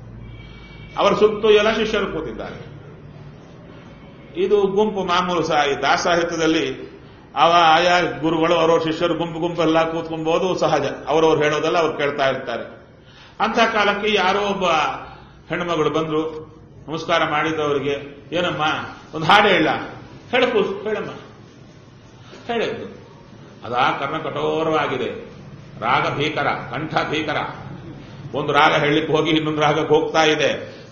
ಅವರ ಸುತ್ತು ಎಲ್ಲ ಶಿಷ್ಯರು ಕೂತಿದ್ದಾರೆ ಇದು ಗುಂಪು ಮಾಮೂಲು ಸಹ ಈ ದಾಸಾಹಿತ್ಯದಲ್ಲಿ ಅವ ಆಯಾ ಗುರುಗಳು ಅವರವ್ರ ಶಿಷ್ಯರು ಗುಂಪು ಗುಂಪೆಲ್ಲ ಕೂತ್ಕೊಬಹುದು ಸಹಜ ಅವರವ್ರು ಹೇಳೋದೆಲ್ಲ ಅವ್ರು ಕೇಳ್ತಾ ಇರ್ತಾರೆ ಅಂತ ಕಾಲಕ್ಕೆ ಯಾರೋ ಒಬ್ಬ ಹೆಣ್ಮಗಳು ಬಂದ್ರು ನಮಸ್ಕಾರ ಮಾಡಿದವರಿಗೆ ಏನಮ್ಮ ಒಂದು ಹಾಡು ಹೇಳ ಹೇಳಕು ಹೇಳಮ್ಮ ಹೇಳಿದ್ದು ಅದಾ ಕರ್ಣ ಕಠೋರವಾಗಿದೆ ರಾಗ ಭೀಕರ ಕಂಠ ಭೀಕರ ಒಂದು ರಾಗ ಹೇಳಲಿಕ್ಕೆ ಹೋಗಿ ಇನ್ನೊಂದು ರಾಗಕ್ಕೆ ಹೋಗ್ತಾ ಇದೆ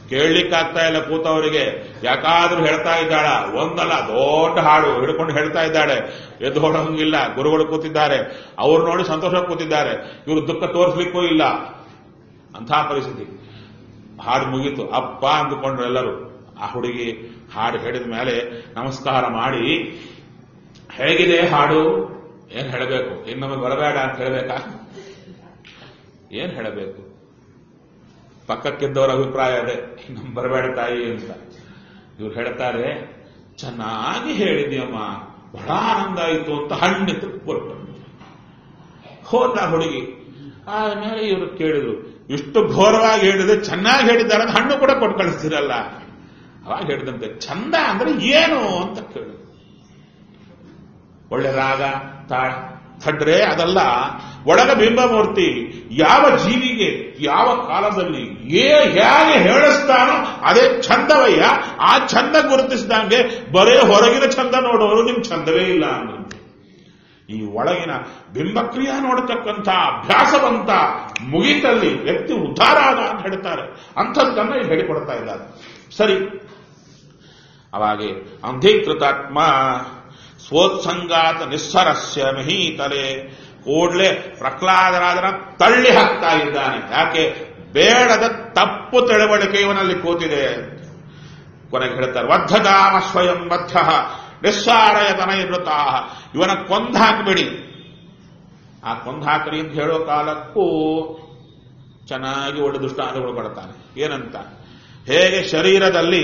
ಕೇಳಲಿಕ್ಕಾಗ್ತಾ ಇಲ್ಲ ಕೂತವರಿಗೆ ಯಾಕಾದ್ರೂ ಹೇಳ್ತಾ ಇದ್ದಾಳ ಒಂದಲ್ಲ ದೊಡ್ಡ ಹಾಡು ಹಿಡ್ಕೊಂಡು ಹೇಳ್ತಾ ಇದ್ದಾಳೆ ಎದ್ದು ಹೊಡೋಂಗಿಲ್ಲ ಗುರುಗಳು ಕೂತಿದ್ದಾರೆ ಅವ್ರು ನೋಡಿ ಸಂತೋಷ ಕೂತಿದ್ದಾರೆ ಇವರು ದುಃಖ ತೋರಿಸ್ಲಿಕ್ಕೂ ಇಲ್ಲ ಅಂಥ ಪರಿಸ್ಥಿತಿ ಹಾಡು ಮುಗೀತು ಅಪ್ಪ ಅಂದುಕೊಂಡ್ರು ಎಲ್ಲರೂ ಆ ಹುಡುಗಿ ಹಾಡು ಹೇಳಿದ ಮೇಲೆ ನಮಸ್ಕಾರ ಮಾಡಿ ಹೇಗಿದೆ ಹಾಡು ಏನ್ ಹೇಳಬೇಕು ಇನ್ನೊಮ್ಮೆ ಬರಬೇಡ ಅಂತ ಹೇಳಬೇಕಾ ಏನ್ ಹೇಳಬೇಕು ಪಕ್ಕಕ್ಕಿದ್ದವರ ಅಭಿಪ್ರಾಯ ಅದೇ ಇನ್ನೊಮ್ಮೆ ಬರಬೇಡ ತಾಯಿ ಅಂತ ಇವ್ರು ಹೇಳ್ತಾರೆ ಚೆನ್ನಾಗಿ ಹೇಳಿದ್ಯಮ್ಮ ಬಹಳ ಆನಂದ ಆಯಿತು ಅಂತ ಹಣ್ಣು ಕೊಟ್ಟು ಹೋದ ಹುಡುಗಿ ಆಮೇಲೆ ಇವರು ಕೇಳಿದ್ರು ಇಷ್ಟು ಘೋರವಾಗಿ ಹೇಳಿದ್ರೆ ಚೆನ್ನಾಗಿ ಹೇಳಿದ್ದಾರೆ ಅಂತ ಹಣ್ಣು ಕೂಡ ಕೊಟ್ಟು ಕಳಿಸ್ತೀರಲ್ಲ ಅವಾಗ ಹೇಳಿದಂತೆ ಚಂದ ಅಂದ್ರೆ ಏನು ಅಂತ ಕೇಳಿದ್ರು ಒಳ್ಳೆ ರಾಗ ತಾಳ ಥಡ್ರೆ ಅದಲ್ಲ ಒಳಗ ಬಿಂಬಮೂರ್ತಿ ಯಾವ ಜೀವಿಗೆ ಯಾವ ಕಾಲದಲ್ಲಿ ಏ ಹೇಗೆ ಹೇಳಿಸ್ತಾನೋ ಅದೇ ಚಂದವಯ್ಯ ಆ ಚಂದ ಗುರುತಿಸಿದಂಗೆ ಬರೇ ಹೊರಗಿನ ಚಂದ ನೋಡೋರು ನಿಮ್ ಚಂದವೇ ಇಲ್ಲ ಅನ್ನಂತೆ ಈ ಒಳಗಿನ ಬಿಂಬಕ್ರಿಯಾ ನೋಡತಕ್ಕಂಥ ಅಭ್ಯಾಸವಂತ ಮುಗಿತಲ್ಲಿ ವ್ಯಕ್ತಿ ಉದ್ಧಾರ ಆದ ಅಂತ ಹೇಳ್ತಾರೆ ಅಂಥದ್ದನ್ನ ಇಲ್ಲಿ ಹೇಳಿಕೊಡ್ತಾ ಇದ್ದಾರೆ ಸರಿ ಅವಾಗೆ ಅಂಧೀಕೃತಾತ್ಮ ಸ್ವೋತ್ಸಂಗಾತ ನಿಸ್ಸರಸ್ಯ ಮಹೀತಲೆ ಕೂಡ್ಲೆ ಪ್ರಹ್ಲಾದರಾಜನ ತಳ್ಳಿ ಹಾಕ್ತಾ ಇದ್ದಾನೆ ಯಾಕೆ ಬೇಡದ ತಪ್ಪು ತಿಳುವಳಿಕೆ ಇವನಲ್ಲಿ ಕೂತಿದೆ ಕೊನೆಗೆ ಹೇಳ್ತಾರೆ ವದ್ಧದಾಮ ಸ್ವಯಂ ಮಧ್ಯ ನಿಸ್ಸಾರಯತನ ಇರುತ್ತಾ ಇವನ ಕೊಂದು ಹಾಕಿಬಿಡಿ ಆ ಕೊಂದು ಹಾಕರಿ ಅಂತ ಹೇಳೋ ಕಾಲಕ್ಕೂ ಚೆನ್ನಾಗಿ ಒಳ್ಳೆ ದುಷ್ಟಾನುಗಳು ಕೊಡ್ತಾನೆ ಏನಂತ ಹೇಗೆ ಶರೀರದಲ್ಲಿ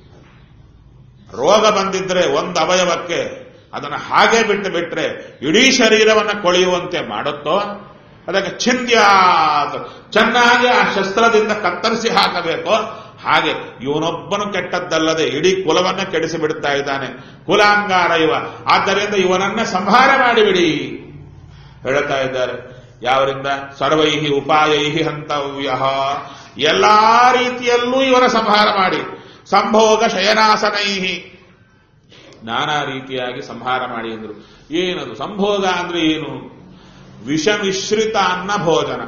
ರೋಗ ಬಂದಿದ್ರೆ ಒಂದು ಅವಯವಕ್ಕೆ ಅದನ್ನು ಹಾಗೆ ಬಿಟ್ಟು ಬಿಟ್ರೆ ಇಡೀ ಶರೀರವನ್ನು ಕೊಳೆಯುವಂತೆ ಮಾಡುತ್ತೋ ಅದಕ್ಕೆ ಚಿಂದ್ಯಾತ್ ಚೆನ್ನಾಗಿ ಆ ಶಸ್ತ್ರದಿಂದ ಕತ್ತರಿಸಿ ಹಾಕಬೇಕು ಹಾಗೆ ಇವನೊಬ್ಬನು ಕೆಟ್ಟದ್ದಲ್ಲದೆ ಇಡೀ ಕುಲವನ್ನ ಕೆಡಿಸಿ ಬಿಡ್ತಾ ಇದ್ದಾನೆ ಕುಲಾಂಗಾರ ಇವ ಆದ್ದರಿಂದ ಇವನನ್ನ ಸಂಹಾರ ಮಾಡಿಬಿಡಿ ಹೇಳ್ತಾ ಇದ್ದಾರೆ ಯಾವರಿಂದ ಸರ್ವೈಹಿ ಉಪಾಯೈಹಿ ಹಂತವ್ಯ ಎಲ್ಲಾ ರೀತಿಯಲ್ಲೂ ಇವರ ಸಂಹಾರ ಮಾಡಿ ಸಂಭೋಗ ಶಯನಾಸನೈಹಿ ನಾನಾ ರೀತಿಯಾಗಿ ಸಂಹಾರ ಮಾಡಿ ಅಂದ್ರು ಏನದು ಸಂಭೋಗ ಅಂದ್ರೆ ಏನು ವಿಷಮಿಶ್ರಿತ ಅನ್ನ ಭೋಜನ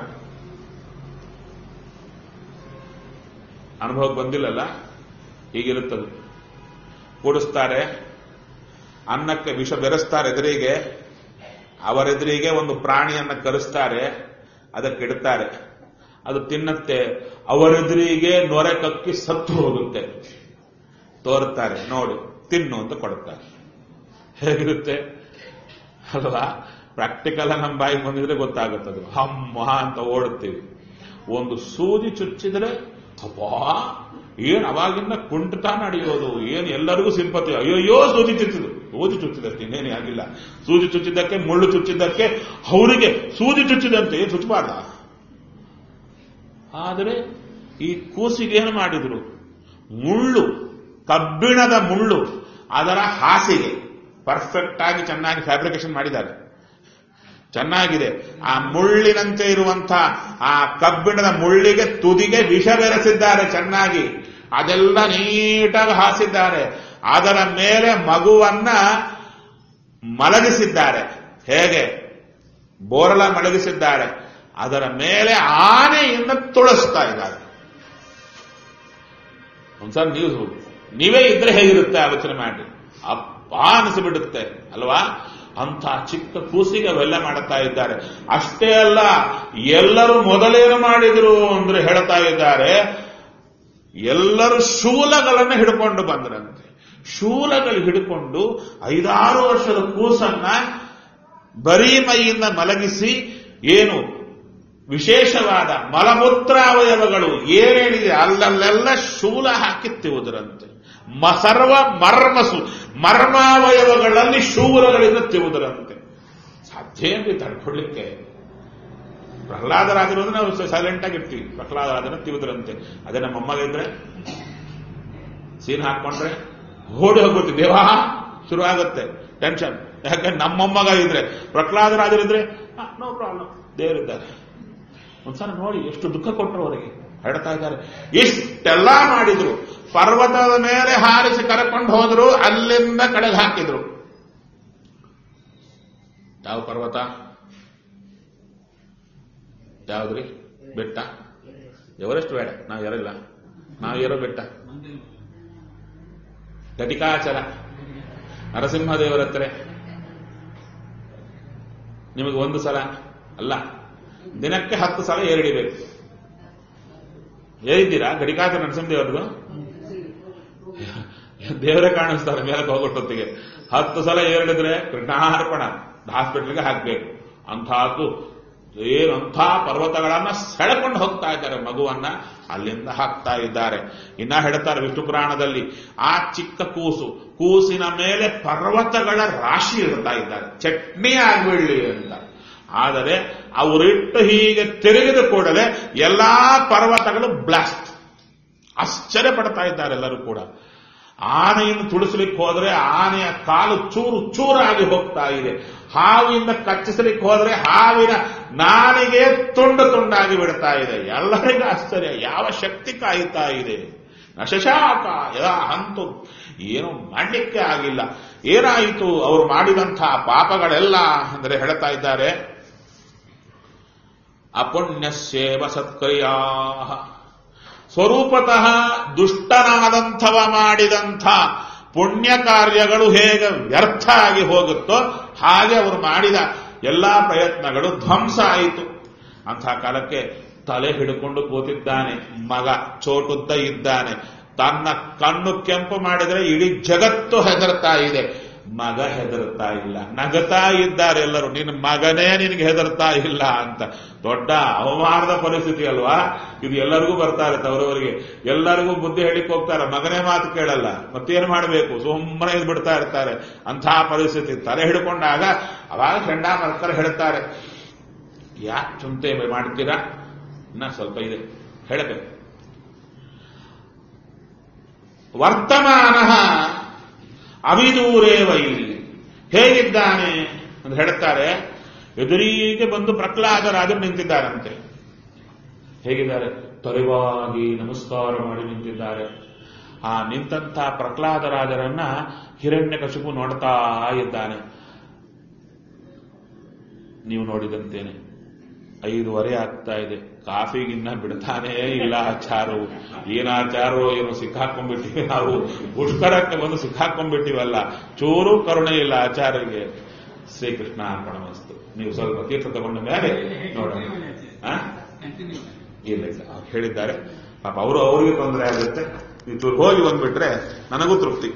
ಅನುಭವಕ್ಕೆ ಬಂದಿಲ್ಲಲ್ಲ ಹೀಗಿರುತ್ತದೆ ಕೂಡಿಸ್ತಾರೆ ಅನ್ನಕ್ಕೆ ವಿಷ ಬೆರೆಸ್ತಾರೆ ಎದುರಿಗೆ ಅವರೆದುರಿಗೆ ಒಂದು ಪ್ರಾಣಿಯನ್ನ ಕರೆಸ್ತಾರೆ ಅದಕ್ಕೆ ಇಡ್ತಾರೆ ಅದು ತಿನ್ನತ್ತೆ ಅವರೆದುರಿಗೆ ನೊರೆ ಕಕ್ಕಿ ಸತ್ತು ಹೋಗುತ್ತೆ ತೋರುತ್ತಾರೆ ನೋಡು ತಿನ್ನು ಅಂತ ಕೊಡುತ್ತಾರೆ ಹೇಗಿರುತ್ತೆ ಅಲ್ವಾ ಪ್ರಾಕ್ಟಿಕಲ್ ನಮ್ಮ ಬಾಯಿಗೆ ಬಂದಿದ್ರೆ ಗೊತ್ತಾಗುತ್ತದೆ ಹಮ್ಮ ಅಂತ ಓಡುತ್ತೀವಿ ಒಂದು ಸೂಜಿ ಚುಚ್ಚಿದ್ರೆ ಅಪ್ಪಾ ಏನ್ ಅವಾಗಿಂದ ಕುಂಟತ ನಡೆಯೋದು ಏನ್ ಎಲ್ಲರಿಗೂ ಸಿಂಪತಿ ಅಯ್ಯೋಯ್ಯೋ ಸೂಜಿ ಚುಚ್ಚಿದ್ರು ಸೂಜಿ ಚುಚ್ಚಿದಕ್ಕೆ ಇನ್ನೇನೇ ಆಗಿಲ್ಲ ಸೂಜಿ ಚುಚ್ಚಿದ್ದಕ್ಕೆ ಮುಳ್ಳು ಚುಚ್ಚಿದ್ದಕ್ಕೆ ಅವರಿಗೆ ಸೂಜಿ ಚುಚ್ಚಿದಂತೆ ಏನ್ ಚುಚ್ಚಬಾರ್ದ ಆದರೆ ಈ ಕೂಸಿಗೆ ಏನು ಮಾಡಿದ್ರು ಮುಳ್ಳು ಕಬ್ಬಿಣದ ಮುಳ್ಳು ಅದರ ಹಾಸಿಗೆ ಪರ್ಫೆಕ್ಟ್ ಆಗಿ ಚೆನ್ನಾಗಿ ಫ್ಯಾಬ್ರಿಕೇಶನ್ ಮಾಡಿದ್ದಾರೆ ಚೆನ್ನಾಗಿದೆ ಆ ಮುಳ್ಳಿನಂತೆ ಇರುವಂತಹ ಆ ಕಬ್ಬಿಣದ ಮುಳ್ಳಿಗೆ ತುದಿಗೆ ವಿಷ ಬೆರೆಸಿದ್ದಾರೆ ಚೆನ್ನಾಗಿ ಅದೆಲ್ಲ ನೀಟಾಗಿ ಹಾಸಿದ್ದಾರೆ ಅದರ ಮೇಲೆ ಮಗುವನ್ನ ಮಲಗಿಸಿದ್ದಾರೆ ಹೇಗೆ ಬೋರಲ ಮಲಗಿಸಿದ್ದಾರೆ ಅದರ ಮೇಲೆ ಆನೆಯಿಂದ ತುಳಿಸ್ತಾ ಇದ್ದಾರೆ ಒಂದ್ಸಲ ನೀವು ನೀವೇ ಇದ್ರೆ ಹೇಗಿರುತ್ತೆ ಆಲೋಚನೆ ಮಾಡಿ ಅಪ್ಪ ಅನಿಸಿಬಿಡುತ್ತೆ ಅಲ್ವಾ ಅಂತ ಚಿಕ್ಕ ಕೂಸಿಗೆ ಅವೆಲ್ಲ ಮಾಡುತ್ತಾ ಇದ್ದಾರೆ ಅಷ್ಟೇ ಅಲ್ಲ ಎಲ್ಲರೂ ಮೊದಲೇನು ಮಾಡಿದ್ರು ಅಂದ್ರೆ ಹೇಳ್ತಾ ಇದ್ದಾರೆ ಎಲ್ಲರೂ ಶೂಲಗಳನ್ನು ಹಿಡ್ಕೊಂಡು ಬಂದ್ರಂತೆ ಶೂಲಗಳು ಹಿಡ್ಕೊಂಡು ಐದಾರು ವರ್ಷದ ಕೂಸನ್ನ ಬರೀ ಮೈಯಿಂದ ಮಲಗಿಸಿ ಏನು ವಿಶೇಷವಾದ ಮಲಮೂತ್ರಾವಯವಗಳು ಏನೇನಿದೆ ಅಲ್ಲಲ್ಲೆಲ್ಲ ಶೂಲ ಹಾಕಿ ತಿವುದರಂತೆ ಮ ಸರ್ವ ಮರ್ಮಸು ಮರ್ಮಾವಯವಗಳಲ್ಲಿ ಶೂಲಗಳಿಂದ ತಿವುದರಂತೆ ಸಾಧ್ಯ ಏನ್ರಿ ತಡ್ಕೊಡ್ಲಿಕ್ಕೆ ಪ್ರಹ್ಲಾದರಾಜರು ನಾವು ಸೈಲೆಂಟ್ ಆಗಿ ಇರ್ತೀವಿ ಪ್ರಹ್ಲಾದರಾಜನ ತಿವುದರಂತೆ ಅದೇ ನಮ್ಮ ಅಮ್ಮಗಿದ್ರೆ ಸೀನ್ ಹಾಕೊಂಡ್ರೆ ಓಡಿ ಹೋಗುತ್ತೆ ದೇವಾ ಶುರು ಆಗುತ್ತೆ ಟೆನ್ಷನ್ ಯಾಕಂದ್ರೆ ನಮ್ಮಮ್ಮಗ ಇದ್ರೆ ಪ್ರಹ್ಲಾದರಾಜರಿದ್ರೆ ನೋ ಪ್ರಾಬ್ಲಮ್ ದೇವರಿದ್ದಾರೆ ಒಂದ್ಸಲ ನೋಡಿ ಎಷ್ಟು ದುಃಖ ಕೊಟ್ಟರು ಅವರಿಗೆ ಹೇಳ್ತಾ ಇದ್ದಾರೆ ಇಷ್ಟೆಲ್ಲ ಮಾಡಿದ್ರು ಪರ್ವತದ ಮೇಲೆ ಹಾರಿಸಿ ಕರ್ಕೊಂಡು ಹೋದ್ರು ಅಲ್ಲಿಂದ ಕಡೆಗೆ ಹಾಕಿದ್ರು ಯಾವ ಪರ್ವತ ಯಾವ್ದ್ರಿ ಬೆಟ್ಟ ಎವರೆಸ್ಟ್ ಬೇಡ ನಾವು ಯಾರಿಲ್ಲ ನಾವೇರೋ ಬೆಟ್ಟ ಘಟಿಕಾಚಲ ನರಸಿಂಹದೇವರ ಹತ್ರ ನಿಮಗೆ ಒಂದು ಸಲ ಅಲ್ಲ ದಿನಕ್ಕೆ ಹತ್ತು ಸಲ ಏರಿಡಿಬೇಕು ಏರಿದ್ದೀರಾ ಘಟಿಕಾಚಲ ನರಸಿಂಹದೇವರದು ದೇವರೇ ಕಾಣಿಸ್ತಾರೆ ಮೇಲಕ್ಕೆ ಹೋಗೋಟೊತ್ತಿಗೆ ಹತ್ತು ಸಲ ಏರಿಡಿದ್ರೆ ಕೃಷ್ಣಾರ್ಪಣ ಹಾಸ್ಪಿಟ್ಲ್ಗೆ ಹಾಕ್ಬೇಕು ಅಂಥದ್ದು ಏನಂಥ ಪರ್ವತಗಳನ್ನ ಸೆಳೆಕೊಂಡು ಹೋಗ್ತಾ ಇದ್ದಾರೆ ಮಗುವನ್ನ ಅಲ್ಲಿಂದ ಹಾಕ್ತಾ ಇದ್ದಾರೆ ಇನ್ನ ಹೇಳ್ತಾರೆ ವಿಷ್ಣು ಪುರಾಣದಲ್ಲಿ ಆ ಚಿಕ್ಕ ಕೂಸು ಕೂಸಿನ ಮೇಲೆ ಪರ್ವತಗಳ ರಾಶಿ ಇಡ್ತಾ ಇದ್ದಾರೆ ಚಟ್ನಿ ಆಗ್ಬಿಡ್ಲಿ ಅಂತ ಆದರೆ ಅವರಿಟ್ಟು ಹೀಗೆ ತಿರುಗಿದ ಕೂಡಲೇ ಎಲ್ಲಾ ಪರ್ವತಗಳು ಬ್ಲಾಸ್ಟ್ ಆಶ್ಚರ್ಯ ಪಡ್ತಾ ಇದ್ದಾರೆ ಎಲ್ಲರೂ ಕೂಡ ಆನೆಯನ್ನು ತುಳಿಸ್ಲಿಕ್ಕೆ ಹೋದ್ರೆ ಆನೆಯ ಕಾಲು ಚೂರು ಚೂರಾಗಿ ಹೋಗ್ತಾ ಇದೆ ಹಾವಿಂದ ಕಚ್ಚಿಸ್ಲಿಕ್ಕೆ ಹೋದ್ರೆ ಹಾವಿನ ನಾಲಿಗೆ ತುಂಡು ತುಂಡಾಗಿ ಬಿಡ್ತಾ ಇದೆ ಎಲ್ಲರಿಗೂ ಆಶ್ಚರ್ಯ ಯಾವ ಶಕ್ತಿ ಕಾಯುತ್ತಾ ಇದೆ ನಶಶಾಕ ಯದಾ ಹಂತು ಏನು ಮಾಡಲಿಕ್ಕೆ ಆಗಿಲ್ಲ ಏನಾಯಿತು ಅವರು ಮಾಡಿದಂತಹ ಪಾಪಗಳೆಲ್ಲ ಅಂದರೆ ಹೇಳ್ತಾ ಇದ್ದಾರೆ ಅಪುಣ್ಯಸ್ಯೇವ ಸತ್ಕ್ರಿಯಾ ಸ್ವರೂಪತಃ ದುಷ್ಟನಾದಂಥವ ಮಾಡಿದಂಥ ಪುಣ್ಯ ಕಾರ್ಯಗಳು ಹೇಗೆ ವ್ಯರ್ಥ ಆಗಿ ಹೋಗುತ್ತೋ ಹಾಗೆ ಅವರು ಮಾಡಿದ ಎಲ್ಲಾ ಪ್ರಯತ್ನಗಳು ಧ್ವಂಸ ಆಯಿತು ಅಂಥ ಕಾಲಕ್ಕೆ ತಲೆ ಹಿಡ್ಕೊಂಡು ಕೂತಿದ್ದಾನೆ ಮಗ ಚೋಟುದ್ದ ಇದ್ದಾನೆ ತನ್ನ ಕಣ್ಣು ಕೆಂಪು ಮಾಡಿದರೆ ಇಡೀ ಜಗತ್ತು ಹೆದರ್ತಾ ಇದೆ ಮಗ ಹೆದರ್ತಾ ಇಲ್ಲ ನಗತಾ ಇದ್ದಾರೆ ಎಲ್ಲರೂ ನಿನ್ನ ಮಗನೇ ನಿನಗೆ ಹೆದರ್ತಾ ಇಲ್ಲ ಅಂತ ದೊಡ್ಡ ಅವಮಾನದ ಪರಿಸ್ಥಿತಿ ಅಲ್ವಾ ಇದು ಎಲ್ಲರಿಗೂ ಬರ್ತಾರೆ ತವರವರಿಗೆ ಎಲ್ಲರಿಗೂ ಬುದ್ಧಿ ಹೇಳಿಕ್ ಹೋಗ್ತಾರೆ ಮಗನೇ ಮಾತು ಕೇಳಲ್ಲ ಮತ್ತೇನು ಮಾಡಬೇಕು ಸುಮ್ಮನೆ ಇದ್ ಬಿಡ್ತಾ ಇರ್ತಾರೆ ಅಂಥ ಪರಿಸ್ಥಿತಿ ತಲೆ ಹಿಡ್ಕೊಂಡಾಗ ಅವಾಗ ಚಂಡ ಮರ್ಕರ್ ಹೇಳ್ತಾರೆ ಯಾಕೆ ಚಿಂತೆ ಮಾಡ್ತೀರಾ ಇನ್ನ ಸ್ವಲ್ಪ ಇದೆ ಹೇಳಬೇಕು ವರ್ತಮಾನ ಅವಿದೂರೇವ ಇಲ್ಲಿ ಹೇಗಿದ್ದಾನೆ ಅಂತ ಹೇಳ್ತಾರೆ ಎದುರಿಗೆ ಬಂದು ಪ್ರಹ್ಲಾದರಾಜರು ನಿಂತಿದ್ದಾರಂತೆ ಹೇಗಿದ್ದಾರೆ ತೊರೆವಾಗಿ ನಮಸ್ಕಾರ ಮಾಡಿ ನಿಂತಿದ್ದಾರೆ ಆ ನಿಂತಹ ಪ್ರಹ್ಲಾದರಾಜರನ್ನ ಹಿರಣ್ಯಕಶಿಪು ನೋಡ್ತಾ ಇದ್ದಾನೆ ನೀವು ನೋಡಿದಂತೇನೆ ಐದುವರೆ ಆಗ್ತಾ ಇದೆ ಕಾಫಿಗಿನ್ನ ಬಿಡ್ತಾನೇ ಇಲ್ಲ ಆಚಾರವು ಏನ್ ಆಚಾರೋ ಏನೋ ಸಿಕ್ಕಾಕೊಂಡ್ಬಿಟ್ಟಿವಿ ನಾವು ಪುಷ್ಕರಕ್ಕೆ ಬಂದು ಸಿಕ್ಕಾಕೊಂಡ್ಬಿಟ್ಟಿವಲ್ಲ ಚೂರು ಕರುಣೆ ಇಲ್ಲ ಆಚಾರ್ಯಗೆ ಶ್ರೀಕೃಷ್ಣ ಅರ್ಪಣಮಸ್ತು ನೀವು ಸ್ವಲ್ಪ ತೀರ್ಥ ತಗೊಂಡ ಮೇಲೆ ನೋಡೋಣ ಆ? ಇಲ್ಲ ಇಲ್ಲ ಅವ್ರು ಹೇಳಿದ್ದಾರೆ ಪಾಪ ಅವರು ಅವರಿಗೆ ತೊಂದರೆ ಆಗುತ್ತೆ ನೀವು ಚೂರು ಹೋಗಿ ಬಂದ್ಬಿಟ್ರೆ ನನಗೂ ತೃಪ್ತಿ